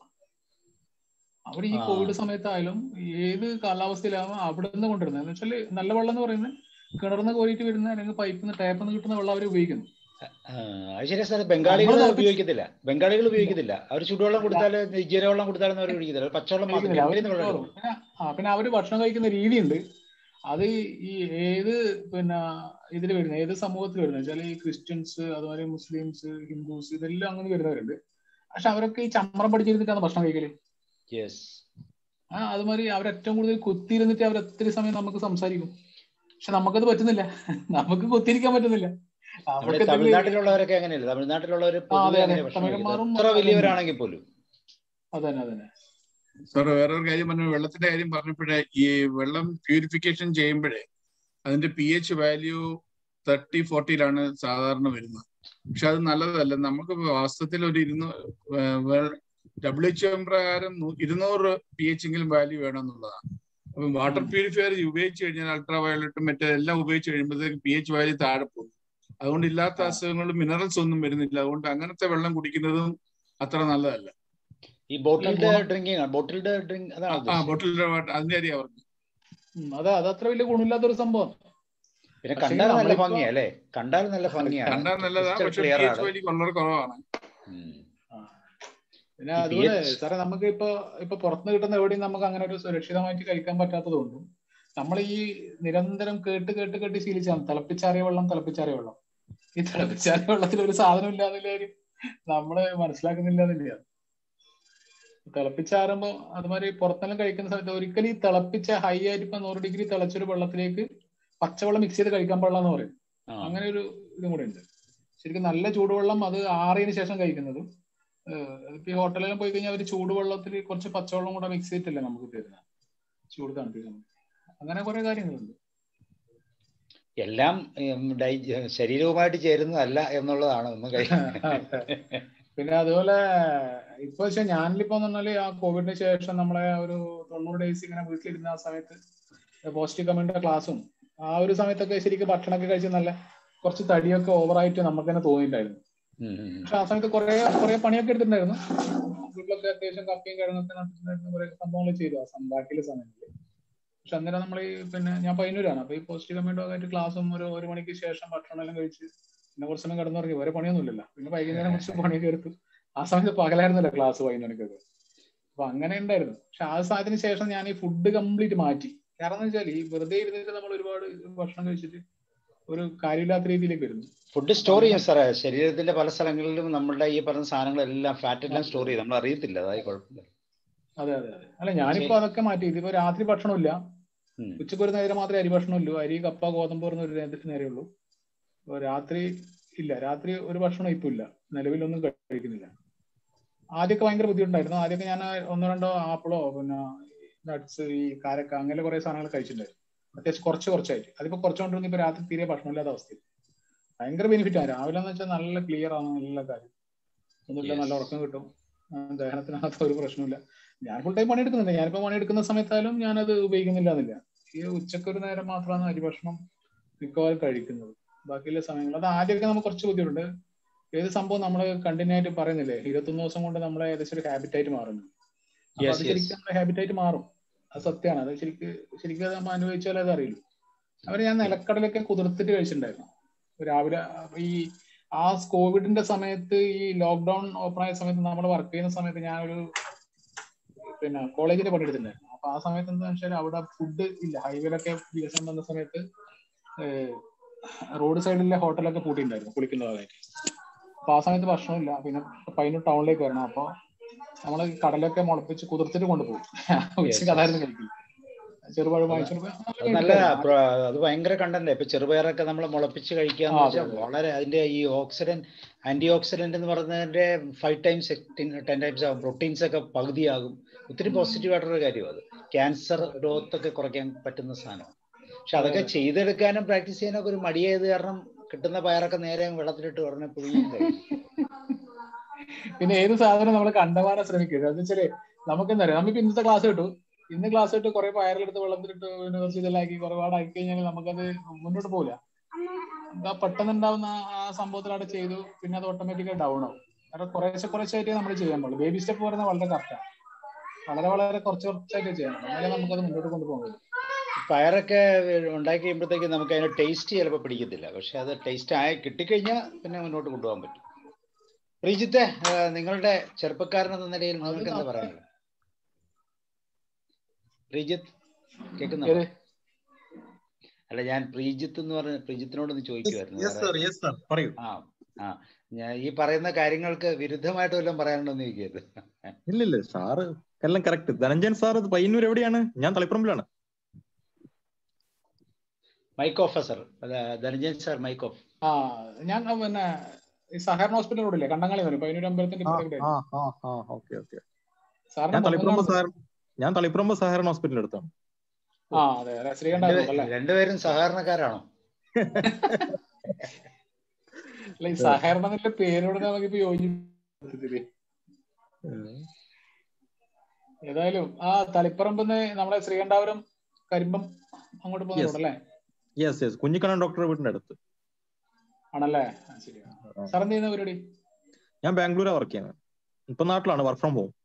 അവർ ഈ ആ. കോവിഡ് സമയത്തായാലും ഏത് കാലാവസ്ഥയിലാവും അവിടെ നിന്ന് കൊണ്ടുവരുന്നത് എന്ന് വെച്ചാൽ നല്ല വെള്ളം എന്ന് പറയുന്നത് കിണർന്ന് കോരിയിട്ട് വരുന്ന അല്ലെങ്കിൽ പൈപ്പിൽ നിന്ന് ടാപ്പിൽ നിന്ന് കിട്ടുന്ന വെള്ളം അവർ ഉപയോഗിക്കുന്നു ആ, അത് ശരിയാ സാർ ബംഗാളികൾ നമ്മള് തിളപ്പിച്ച് ഉപയോഗിക്കത്തില്ല ബംഗാളികൾ ഉപയോഗിക്കത്തില്ല അവർ ചൂടുവെള്ളം കൊടുത്താലും ജീരവെള്ളം കൊടുത്താലും അവർ ഉപയോഗിക്കത്തില്ല അവർ പച്ചവെള്ളം മാത്രം കഴിക്കുന്നില്ല. അവര് കിണറ്റിൽ നിന്ന് വെള്ളം മിക്കവാറും. എടുക്കും പിന്നെ ആ പിന്നെ അവര് ഭക്ഷണം കഴിക്കുന്ന രീതിയുണ്ട് അത് ഈ ഏത് പിന്നെ ഇതിൽ വരുന്ന ഏത് സമൂഹത്തിൽ വരുന്നത് വെച്ചാൽ ഈ ക്രിസ്ത്യൻസ് അതുപോലെ മുസ്ലിംസ് ഹിന്ദുസ് ഇതെല്ലാം അങ്ങനെ വരുന്നവരുണ്ട് പക്ഷെ അവരൊക്കെ ഈ ചമ്രം പഠിച്ചിരുന്നിട്ടാണ് ഭക്ഷണം കഴിക്കല് യെസ് ആ അതുമാതിരി അവർ ഏറ്റവും കൂടുതൽ കുത്തിയിരുന്നിട്ട് അവർ ഒത്തിരി സമയം നമുക്ക് സംസാരിക്കും പക്ഷെ നമുക്കത് പറ്റുന്നില്ല നമുക്ക് കുത്തിയിരിക്കാൻ പറ്റുന്നില്ല നമ്മുടെ നമുക്ക് എന്തെങ്കിലും തമിഴ്നാട്ടിലുള്ളവരൊക്കെ അങ്ങനെയല്ല തമിഴ്നാട്ടിലുള്ളവർ ആ, പൊതുവെ അതെ, അതെ. അങ്ങനെ ഭക്ഷണം കഴിക്കുന്നത് തമിഴന്മാരും എത്ര അങ്ങനെ വലിയവരാണെങ്കിൽ പോലും അതന്നെ അതന്നെ സാർ വേറൊരു കാര്യം പറഞ്ഞു വെള്ളത്തിന്റെ കാര്യം പറഞ്ഞപ്പോഴേ ഈ വെള്ളം പ്യൂരിഫിക്കേഷൻ ചെയ്യുമ്പോഴേ അതിന്റെ പി എച്ച് വാല്യൂ തേർട്ടി ഫോർട്ടിയിലാണ് സാധാരണ വരുന്നത് പക്ഷെ അത് നല്ലതല്ല നമുക്ക് വാസ്തവത്തിൽ ഒരു ഇരുന്നൂറ് ഡബ്ല്യു എച്ച് എം പ്രകാരം നൂ- ഇരുന്നൂറ് പി എച്ച് എങ്കിലും വാല്യൂ വേണം എന്നുള്ളതാണ് അപ്പം വാട്ടർ പ്യൂരിഫയർ ഉപയോഗിച്ച് കഴിഞ്ഞാൽ അൾട്രാ വയലറ്റും മറ്റേ എല്ലാം ഉപയോഗിച്ച് കഴിയുമ്പോഴത്തേക്ക് പി എച്ച് വാല്യൂ താഴെ പോകും അതുകൊണ്ട് ഇല്ലാത്ത അസുഖങ്ങളും മിനറൽസ് ഒന്നും വരുന്നില്ല അതുകൊണ്ട് അങ്ങനത്തെ വെള്ളം കുടിക്കുന്നതും അത്ര നല്ലതല്ല ഈ ബോട്ടിൽഡ് ഗുണം- ഡ്രിങ്കിങ് ആണ് ബോട്ടിൽഡ് ഡ്രിങ്ക് അതാണ് ആ ഉദ്ദേശിച്ചത് ബോട്ടിൽ വാട്ടർ അതിന്റെ കാര്യം അവർക്ക് ഉം, അതെ അത് അത്ര വലിയ ഗുണമില്ലാത്തൊരു സംഭവം പിന്നെ പക്ഷേ കണ്ടാൽ നല്ല നമ്മളിപ്പോ- ഭംഗിയാ അല്ലേ കണ്ടാൽ നല്ല ഭംഗിയാണ് കണ്ടാൽ നല്ലതാ Crystal പക്ഷെ clear പി എച്ച് ആണ് വാല്യൂ വളരെ കുറവാണ് ഉം. പിന്നെ ഈ അതുപോലെ pH സാറേ നമുക്ക് ഇപ്പൊ ഇപ്പൊ പുറത്തുനിന്ന് കിട്ടുന്ന എവിടെയും നമുക്ക് അങ്ങനെ ഒരു സുരക്ഷിതമായിട്ട് കഴിക്കാൻ പറ്റാത്തതുകൊണ്ടും നമ്മൾ ഈ നിരന്തരം കേട്ട് കേട്ട് കേട്ട് ശീലിച്ചാണ് തിളപ്പിച്ചാറിയ വെള്ളം തിളപ്പിച്ചാറിയ വെള്ളം ഈ തിളപ്പിച്ചാറിയ വെള്ളത്തിൽ ഒരു സാധനം ഇല്ലാന്നുള്ള കാര്യം നമ്മള് മനസ്സിലാക്കുന്നില്ല എന്നുള്ളതാണ് തിളപ്പിച്ചാറുമ്പോ അതുമാതിരി പുറത്തെല്ലാം കഴിക്കുന്ന സമയത്ത് ഒരിക്കലും ഈ തിളപ്പിച്ച ഹൈ ആയിട്ട് ഇപ്പൊ നൂറ് ഡിഗ്രി തിളച്ചൊരു വെള്ളത്തിലേക്ക് പച്ചവെള്ളം മിക്സ് ചെയ്ത് കഴിക്കാൻ പാടില്ല എന്ന് പറയും ആ. അങ്ങനെ ഒരു ഇതും കൂടെ ഉണ്ട് ശരിക്കും നല്ല ചൂടുവെള്ളം അത് ആറിയതിനു ശേഷം കഴിക്കുന്നത് ഏഹ് ഇപ്പൊ ഈ ഹോട്ടലിലും പോയി കഴിഞ്ഞാൽ അവർ ചൂടുവെള്ളത്തിൽ കുറച്ച് പച്ചവെള്ളം കൂടെ മിക്സ് ചെയ്തിട്ടല്ലേ നമുക്ക് തരുന്നത് ചൂട് തണുപ്പിക്കാൻ അങ്ങനെ കുറെ കാര്യങ്ങളുണ്ട് എല്ലാം ഉം, ഡൈ- ശരീരവുമായിട്ട് ചേരുന്നതല്ല എന്നുള്ളതാണ് ഒന്നും കഴി പിന്നെ അതുപോലെ ഇപ്പൊ വെച്ചാൽ ഞാനിപ്പോ എന്ന് പറഞ്ഞാല് ആ കോവിഡിന് ശേഷം നമ്മളെ ഒരു തൊണ്ണൂറ് ഡേയ്സ് ഇങ്ങനെ വീട്ടിലിരുന്ന ആ സമയത്ത് പോസിറ്റീവ് കമ്മ്യൂണിന്റെ ക്ലാസ്സും ആ ഒരു സമയത്തൊക്കെ ശരിക്കും ഭക്ഷണമൊക്കെ കഴിച്ച് നല്ല കുറച്ച് തടിയൊക്കെ ഓവറായിട്ട് നമുക്ക് തന്നെ തോന്നിയിട്ടുണ്ടായിരുന്നു ഉം, ഉം, ഉം. പക്ഷെ ആ സമയത്ത് കുറെ കുറെ പണിയൊക്കെ എടുത്തിട്ടുണ്ടായിരുന്നു വീട്ടിലൊക്കെ അത്യാവശ്യം കപ്പയും കിഴങ്ങൊക്കെ നട്ടിട്ടുണ്ടായിരുന്നു കുറെ സംഭവങ്ങൾ ചെയ്തു ആ സം- ബാക്കിയുള്ള സമയങ്ങളിൽ പക്ഷെ അന്നേരം നമ്മൾ ഈ പിന്നെ ഞാൻ പയ്യന്നൂരാണ് അപ്പൊ ഈ പോസിറ്റീവ് കമ്മ്യൂണിറ്റി ആയിട്ട് ക്ലാസ്സും ഒരു ഒരു മണിക്ക് ശേഷം ഭക്ഷണം എല്ലാം കഴിച്ച് പിന്നെ കുറച്ച് സമയം കിടന്നുറങ്ങി വേറെ പണിയൊന്നുമില്ലല്ലോ പിന്നെ വൈകുന്നേരം കുറച്ച് പണിയൊക്കെ എടുത്തു ആ സമയത്ത് പകലായിരുന്നല്ലോ ക്ലാസ് പതിനൊന്നിക്കൊക്കെ അപ്പൊ അങ്ങനെ ഉണ്ടായിരുന്നു പക്ഷെ ആ സാധനത്തിന് ശേഷം ഞാൻ ഈ ഫുഡ് കംപ്ലീറ്റ് മാറ്റി കാരണം എന്ന് വെച്ചാൽ ഈ വെറുതെ ഇരുന്നിട്ട് നമ്മൾ ഒരുപാട് ഭക്ഷണം കഴിച്ചിട്ട് ഒരു കാര്യമില്ലാത്ത രീതിയിലേക്ക് വരുന്നു ഫുഡ് സ്റ്റോർ ചെയ്യും സാറേ ശരീരത്തിന്റെ പല സ്ഥലങ്ങളിലും നമ്മളുടെ ഈ പറഞ്ഞ സാധനങ്ങളെല്ലാം ഫാറ്റ് എല്ലാം സ്റ്റോർ ചെയ്യും നമ്മൾ അറിയത്തില്ല അതായത് കുഴപ്പമില്ല അതെ അതെ അതെ അല്ല ഞാനിപ്പോ അതൊക്കെ മാറ്റി ഇതിപ്പോ രാത്രി ഭക്ഷണമില്ല ഉം. ഉച്ചക്ക് ഒരു നേരം മാത്രമേ അരി ഭക്ഷണമുള്ളൂ അരി കപ്പ ഗോതമ്പ് പറഞ്ഞ ഒരു നേരത്തെ നേരേ ഉള്ളൂ അപ്പൊ രാത്രി ഇല്ല രാത്രി ഒരു ഭക്ഷണം ഇപ്പൊ ഇല്ല നിലവിലൊന്നും കഴിക്കുന്നില്ല ആദ്യമൊക്കെ ഭയങ്കര ബുദ്ധിമുട്ടായിരുന്നു ആദ്യമൊക്കെ ഞാൻ ഒന്നോ രണ്ടോ ആപ്പിളോ പിന്നെ നട്ട്സ് ഈ കാരക്ക അങ്ങനെ കുറെ സാധനങ്ങൾ കഴിച്ചിട്ടുണ്ടായിരുന്നു അത്യാവശ്യം കുറച്ച് കുറച്ചായിട്ട് അതിപ്പോ കുറച്ചുകൊണ്ടിരുന്ന ഇപ്പൊ രാത്രി തീരെ ഭക്ഷണമില്ലാത്ത അവസ്ഥയിൽ ഭയങ്കര ബെനിഫിറ്റ് ആണ് രാവിലെ എന്ന് വെച്ചാൽ നല്ല ക്ലിയർ ആണ് എല്ലാ കാര്യം ഒന്നുമില്ല നല്ല ഉറക്കം കിട്ടും ആ, ദഹനത്തിനകത്ത് ഒരു പ്രശ്നമില്ല ഞാൻ ഫുൾ ടൈം പണിയെടുക്കുന്നുണ്ട് ഞാനിപ്പോ പണിയെടുക്കുന്ന സമയത്തായാലും ഞാനത് ഉപയോഗിക്കുന്നില്ല എന്നില്ല ഈ ഉച്ചക്ക് ഒരു നേരം മാത്രമാണ് അരി ഭക്ഷണം മിക്കവാറും കഴിക്കുന്നത് ബാക്കിയുള്ള സമയങ്ങൾ അത് ആദ്യമൊക്കെ നമുക്ക് കുറച്ച് ബുദ്ധിമുട്ടുണ്ട് ഏത് സംഭവം നമ്മൾ കണ്ടിന്യൂ ആയിട്ട് പറയുന്നില്ലേ ഇരുപത്തൊന്ന് ദിവസം കൊണ്ട് നമ്മളെ ഏകദേശം ഒരു ഹാബിറ്റ് ആയിട്ട് മാറുന്നു അപ്പൊ Yes, അത് yes. ശരിക്കും നമ്മുടെ ഹാബിറ്റ് ആയിട്ട് മാറും അത് സത്യമാണ് അത് ശരിക്ക് ശരിക്കും അത് നമ്മൾ അനുഭവിച്ചാലേ അത് അറിയുള്ളൂ അവര് ഞാൻ നിലക്കടലൊക്കെ കുതിർത്തിട്ട് കഴിച്ചിട്ടുണ്ടായിരുന്നു രാവിലെ ഈ ആ കോവിഡിന്റെ സമയത്ത് ഈ ലോക്ക്ഡൌൺ ഓപ്പൺ ആയ സമയത്ത് നമ്മൾ വർക്ക് ചെയ്യുന്ന സമയത്ത് ഞാൻ ഒരു പിന്നെ കോളേജിൽ പണിയെടുത്തിട്ടുണ്ടായിരുന്നു അപ്പൊ ആ സമയത്ത് എന്താ വെച്ചാൽ അവിടെ ഫുഡ് ഇല്ല ഹൈവേയിലൊക്കെ ദിവസം വന്ന സമയത്ത് റോഡ് സൈഡിലെ ഹോട്ടലൊക്കെ പൂട്ടിയിട്ടുണ്ടായിരുന്നു കുളിക്കുന്ന ഭാഗമായിട്ട് അപ്പൊ ആ സമയത്ത് ഭക്ഷണമില്ല പിന്നെ പയ്യന്നൂർ ടൗണിലേക്ക് വരണം അപ്പൊ നമ്മള് കടലൊക്കെ മുളപ്പിച്ച് കുതിർത്തിട്ട് കൊണ്ടുപോകും ഉച്ചക്ക് അതായിരുന്നു കഴിക്കുന്നത് ചെറുപഴം വാങ്ങിച്ചിട്ട് അത് നല്ല പ്ര- അത് ഭയങ്കര കണ്ടന്റ് ഇപ്പൊ ചെറുപയറൊക്കെ നമ്മൾ മുളപ്പിച്ച് കഴിക്കുക എന്ന് ആ, വെച്ചാൽ അതെ, അതെ. വളരെ അതിന്റെ ഈ ഓക്സിഡന്റ് ആന്റി ഓക്സിഡന്റ് എന്ന് പറയുന്നതിന്റെ ഫൈവ് ടൈംസ് ടെൻ ടൈംസ് ആകും പ്രോട്ടീൻസ് ഒക്കെ പകുതിയാകും ഒത്തിരി പോസിറ്റീവ് ആയിട്ടുള്ള കാര്യം അത് ക്യാൻസർ ഗ്രോത്ത് ഒക്കെ കുറയ്ക്കാൻ പറ്റുന്ന സാധനം പക്ഷെ അതൊക്കെ ചെയ്തെടുക്കാനും പ്രാക്ടീസ് ചെയ്യാനൊക്കെ ഒരു മടിയായത് കാരണം കിട്ടുന്ന പയറൊക്കെ നേരെ വെള്ളത്തിലിട്ട് ഉടനെ പുഴുങ്ങി കഴിയും. പിന്നെ ഏത് സാധനം നമ്മൾ കണ്ടമാനം ശ്രമിക്കരുത് എന്ന് വെച്ചാല് നമുക്ക് എന്താ പറയാ നമുക്ക് ഇന്നത്തെ ക്ലാസ് കിട്ടു ഇന്ന് ക്ലാസ് ഇട്ട് കുറെ പയറിലെടുത്ത് വെള്ളത്തിലിട്ട് പിന്നെ കുറച്ച് ഇതെല്ലാം ആക്കി കുറെ പാടാക്കി കഴിഞ്ഞാൽ നമുക്കത് മുന്നോട്ട് പോകില്ല എന്താ പെട്ടെന്ന് ഉണ്ടാവുന്ന ആ- ആ സംഭവത്തിൽ അവിടെ ചെയ്തു പിന്നെ അത് ഓട്ടോമാറ്റിക്കായി ഡൗൺ ആവും കാരണം കുറേശ്ശെ കുറച്ചായിട്ട് നമ്മൾ ചെയ്യാൻ പാടുള്ളൂ ബേബി സ്റ്റെപ്പ് പറയുന്നത് വളരെ കറക്റ്റാണ് വളരെ വളരെ കുറച്ച് കുറച്ചായിട്ട് ചെയ്യാൻ പാടുള്ളൂ എന്നാലേ നമുക്കത് മുന്നോട്ട് കൊണ്ടുപോകാൻ കഴിയും പയറൊക്കെ ഉണ്ടാക്കി കഴിയുമ്പോഴത്തേക്ക് നമുക്ക് അതിന്റെ ടേസ്റ്റ് ചിലപ്പോൾ പിടിക്കത്തില്ല പക്ഷെ അത് ടേസ്റ്റ് ആയി കിട്ടിക്കഴിഞ്ഞാൽ പിന്നെ മുന്നോട്ട് കൊണ്ടുപോകാൻ പറ്റും പ്രീജിത്തെ ആ, നിങ്ങളുടെ ചെറുപ്പക്കാരൻ എന്ന നിലയിൽ നിങ്ങൾക്ക് എന്താ പറയാനുള്ളത് പ്രീജിത്ത് കേൾക്കുന്നുണ്ടോ ഏത്? അല്ല ഞാൻ പ്രീജിത്ത് എന്ന് പറഞ്ഞ പ്രീജിത്തിനോടൊന്ന് ചോദിക്കുമായിരുന്നു യെസ് സർ യെസ് സർ പറയൂ ആ ആ ഞാൻ ഈ പറയുന്ന കാര്യങ്ങൾക്ക് വിരുദ്ധമായിട്ട് വല്ലതും പറയാനുണ്ടോ എന്ന് ചോദിക്കരുത് ഇല്ല ഇല്ല സാറ് എല്ലാം കറക്റ്റ് ധനഞ്ജൻ സാർ ഇത് പയ്യന്നൂർ എവിടെയാണ് ഞാൻ തളിപ്പറമ്പിലാണ് mike off sir Dhananjan sir mike off ആ ഞാൻ ആ, പിന്നെ ഈ സഹകരണ ഹോസ്പിറ്റൽ റോഡില്ലേ കണ്ടങ്ങളി വരും പതിനൂര് അമ്പലത്തിന്റെ ആ ഇപ്പുറത്തെ ആ ആ ആ ഓക്കെ ഓക്കെ സാറിന് ഞാൻ തളിപ്പറമ്പ് മുഖം സഹകരണ ഞാൻ തളിപ്പറമ്പ് സഹകരണ ഹോസ്പിറ്റലിൽ അടുത്താണ് ആ അതെ അതെ ശ്രീകണ്ഠായിരുന്നു അല്ലേ രണ്ടുപേരും സഹകരണക്കാരാണോ അല്ല ഈ സഹകരണത്തിന്റെ പേരോട് നമുക്കിപ്പോ യോജിപ്പില്ല ഏതായാലും ആ തളിപ്പറമ്പെന്ന് നമ്മുടെ ശ്രീകണ്ഠാപുരം കരിമ്പം അങ്ങോട്ട് പോകുന്ന Yes. road അല്ലേ യെസ് യെസ് കുഞ്ഞിക്കണ്ണൻ ഡോക്ടറെ വീടിന്റെ അടുത്ത് ആണല്ലേ ആ, ശരി സാർ എന്ത് ചെയ്യുന്ന പരിപാടി ഞാൻ ബാംഗ്ലൂരാണ് വർക്ക് ചെയ്യുന്നത് ഇപ്പൊ നാട്ടിലാണ് വർക്ക് ഫ്രം ഹോം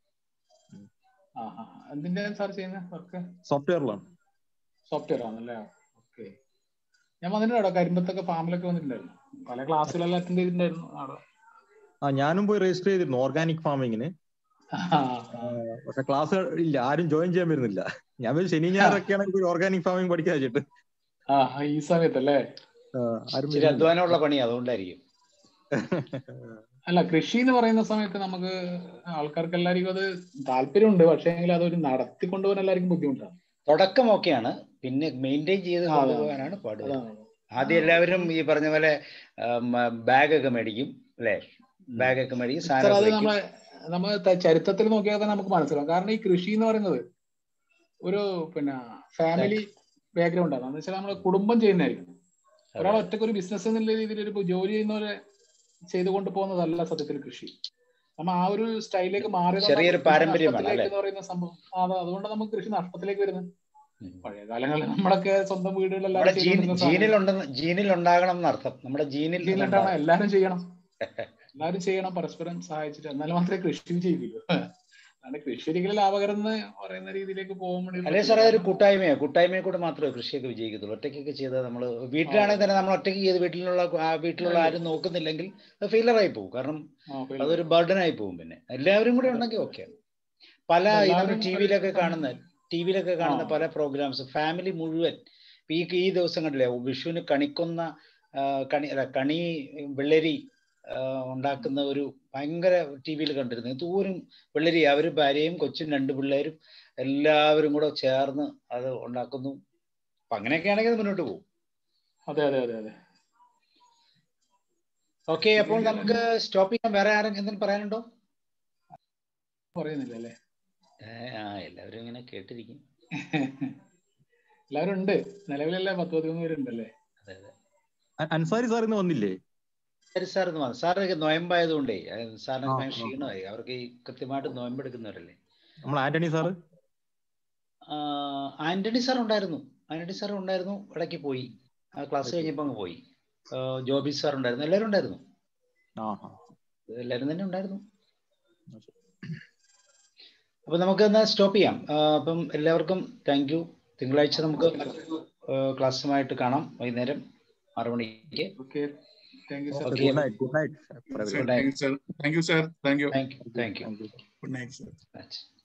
ആ ആ ആ. എന്തിന്റെ സാർ ചെയ്യുന്ന വർക്ക് സോഫ്റ്റ്വെയറിലാണ് സോഫ്റ്റ്വെയർ ആണല്ലേ ഓക്കെ ഞാൻ വന്നിട്ടുണ്ടോ കരിമ്പത്തൊക്കെ ഫാമിലൊക്കെ വന്നിട്ടുണ്ടായിരുന്നു പല ക്ലാസ്സുകളെല്ലാം അറ്റൻഡ് ചെയ്തിട്ടുണ്ടായിരുന്നു അവിടെ ആ ഞാനും പോയി രജിസ്റ്റർ ചെയ്തിരുന്നു ഓർഗാനിക് ഫാമിങ്ങിന് ആ, പക്ഷെ ക്ലാസ് ഇല്ല ആരും ജോയിൻ ചെയ്യാൻ വരുന്നില്ല ഞാൻ വിചാരിച്ചു ശനി ഞായറൊക്കെയാണ് പോയി ഓർഗാനിക് ഫാമിംഗ് പഠിക്കാൻ വെച്ചിട്ട് ആ ഈ സമയത്തല്ലേ ആ, ആരും ഇച്ചിരി വരുന്നില്ല. അധ്വാനമുള്ള പണി അതുകൊണ്ടായിരിക്കും അല്ല കൃഷി എന്ന് പറയുന്ന സമയത്ത് നമുക്ക് ആൾക്കാർക്ക് എല്ലാവർക്കും അത് താല്പര്യമുണ്ട് പക്ഷേ എങ്കിൽ അതൊരു നടത്തിക്കൊണ്ടുപോകാൻ എല്ലാവർക്കും ബുദ്ധിമുട്ടാണ് തുടക്കം ഓക്കെയാണ് പിന്നെ മെയിൻറ്റെയിൻ ചെയ്ത് ആ, അതെ. കൊണ്ടുപോകാനാണ് പാട് അതാണ് ആദ്യം എല്ലാവരും ഈ പറഞ്ഞ പോലെ ബാഗൊക്കെ മേടിക്കും അല്ലേ ബാഗൊക്കെ മേടിക്കും സാർ അത് സാധനം നമ്മളെ നമ്മൾ ചരിത്രത്തിൽ നോക്കിയാൽ തന്നെ നമുക്ക് മനസ്സിലാവും കാരണം ഈ കൃഷി എന്ന് പറയുന്നത് ഒരു പിന്നെ ഫാമിലി ബാക്ക്ഗ്രൗണ്ട് ആണ് എന്ന് വെച്ചാൽ നമ്മൾ കുടുംബം ചെയ്യുന്നതായിരിക്കും ഒരാൾ ഒറ്റയ്ക്ക് ഒരു ബിസിനസ് എന്നുള്ള രീതിയിൽ ഒരു ജോലി ചെയ്യുന്നവരെ ചെയ്തുകൊണ്ട് പോകുന്നതല്ല സത്യത്തിൽ കൃഷി നമ്മ ആ ഒരു സ്റ്റൈലിലേക്ക് മാറി ചെറിയൊരു പാരമ്പര്യമാണ് അല്ലേ? എന്ന് പറയുന്ന സംഭവം ആ, അതെ അതുകൊണ്ട് നമുക്ക് കൃഷി നഷ്ടത്തിലേക്ക് വരുന്നത് പഴയ കാലങ്ങളിൽ നമ്മളൊക്കെ സ്വന്തം നമ്മുടെ വീടുകളിലെല്ലാം ജീൻ ജീനിലുണ്ടെന്ന് ജീനിൽ ഉണ്ടാകണം എന്നർത്ഥം നമ്മുടെ ജീനിൽ ചെയ്യുന്നുണ്ടാവണം എല്ലാരും ചെയ്യണം എല്ലാരും ചെയ്യണം പരസ്പരം സഹായിച്ചിട്ട് എന്നാൽ മാത്രമേ കൃഷി ചെയ്യില്ലൂ അല്ലാണ്ട് കൃഷി ഒരിക്കലും ലാഭകരം എന്ന് പറയുന്ന രീതിയിലേക്ക് പോകാൻ അല്ലെ സാറേ ഒരു കൂട്ടായ്മയോ കൂട്ടായ്മയെ കൂടെ മാത്രമേ കൃഷിയൊക്കെ വിജയിക്കത്തുള്ളൂ ഒറ്റയ്ക്കൊക്കെ ചെയ്താൽ നമ്മൾ വീട്ടിലാണെങ്കിൽ തന്നെ നമ്മൾ ഒറ്റയ്ക്ക് ചെയ്ത് വീട്ടിലുള്ള ആ വീട്ടിലുള്ള ആരും നോക്കുന്നില്ലെങ്കിൽ അത് ഫെയിലറായി പോകും കാരണം അതൊരു ബർഡനായി പോകും പിന്നെ എല്ലാവരും കൂടെ ഉണ്ടെങ്കിൽ ഓക്കെ പല ഈ നമ്മൾ എല്ലാവരും ടി വിയിലൊക്കെ ഒരു- കാണുന്ന ടി വിയിലൊക്കെ കാണുന്ന ആ. പല പ്രോഗ്രാംസ് ഫാമിലി മുഴുവൻ ഇപ്പൊ ഈ ഈ ദിവസങ്ങളിലെ വിഷുവിന് കണിക്കൊന്ന ആ, കണി അല്ല കണി വെള്ളരി ആ, ഉണ്ടാക്കുന്ന ഒരു ഭയങ്കര ടി വിയിൽ കണ്ടിരുന്നു ദൂരം വെള്ളരി അവര് ഭാര്യയും കൊച്ചും രണ്ട് പിള്ളേരും എല്ലാവരും കൂടെ ചേർന്ന് അത് ഉണ്ടാക്കുന്നു അപ്പൊ അങ്ങനെയൊക്കെ ആണെങ്കിൽ അത് മുന്നോട്ട് പോകും അതെ അതെ അതെ അതെ ഓക്കെ അപ്പോൾ നമുക്ക് സ്റ്റോപ്പ് ചെയ്യാൻ വേറെ ആരെങ്കിലും എന്തെങ്കിലും പറയാനുണ്ടോ പറയുന്നില്ല അല്ലേ ഏ, ആ എല്ലാവരും ഇങ്ങനെ കേട്ടിരിക്കും എല്ലാവരും ഉണ്ട് നിലവിലല്ലേ പത്ത് പതിമൂന്ന് പേരുണ്ടല്ലേ അതെ അതെ അ- അൻസാരി സാർ ഇന്ന് വന്നില്ലേ ശരി സാർ ഇന്ന് വന്നു സാറ് നോയമ്പായതുകൊണ്ടേ ഏ, സാറിന് ആ, ഭയങ്കര ആ. ക്ഷീണമായി അവർക്ക് ഈ കൃത്യമായിട്ട് നോയമ്പെടുക്കുന്നവരല്ലേ നമ്മൾ ആന്റണി സാറ് ആ, ആന്റണി സാർ ഉണ്ടായിരുന്നു ആന്റണി സാർ ഉണ്ടായിരുന്നു ഇടയ്ക്ക് പോയി ആ ക്ലാസ് കഴിഞ്ഞപ്പോൾ അങ്ങ് പോയി ആ, ജോബി സാർ ഉണ്ടായിരുന്നു എല്ലാവരും ഉണ്ടായിരുന്നു ആ ആ. എല്ലാവരും തന്നെ ഉണ്ടായിരുന്നു അപ്പൊ നമുക്ക് എന്നാ സ്റ്റോപ്പ് ചെയ്യാം ആ, അപ്പം എല്ലാവർക്കും താങ്ക് യു തിങ്കളാഴ്ച നമുക്ക് ക്ലാസ്സുമായിട്ട് കാണാം വൈകുന്നേരം ആറു മണിക്ക് okay thank you sir Okay. Good night good night Good night. Thank you sir thank you sir thank you thank you thank you thank you good night sir That's-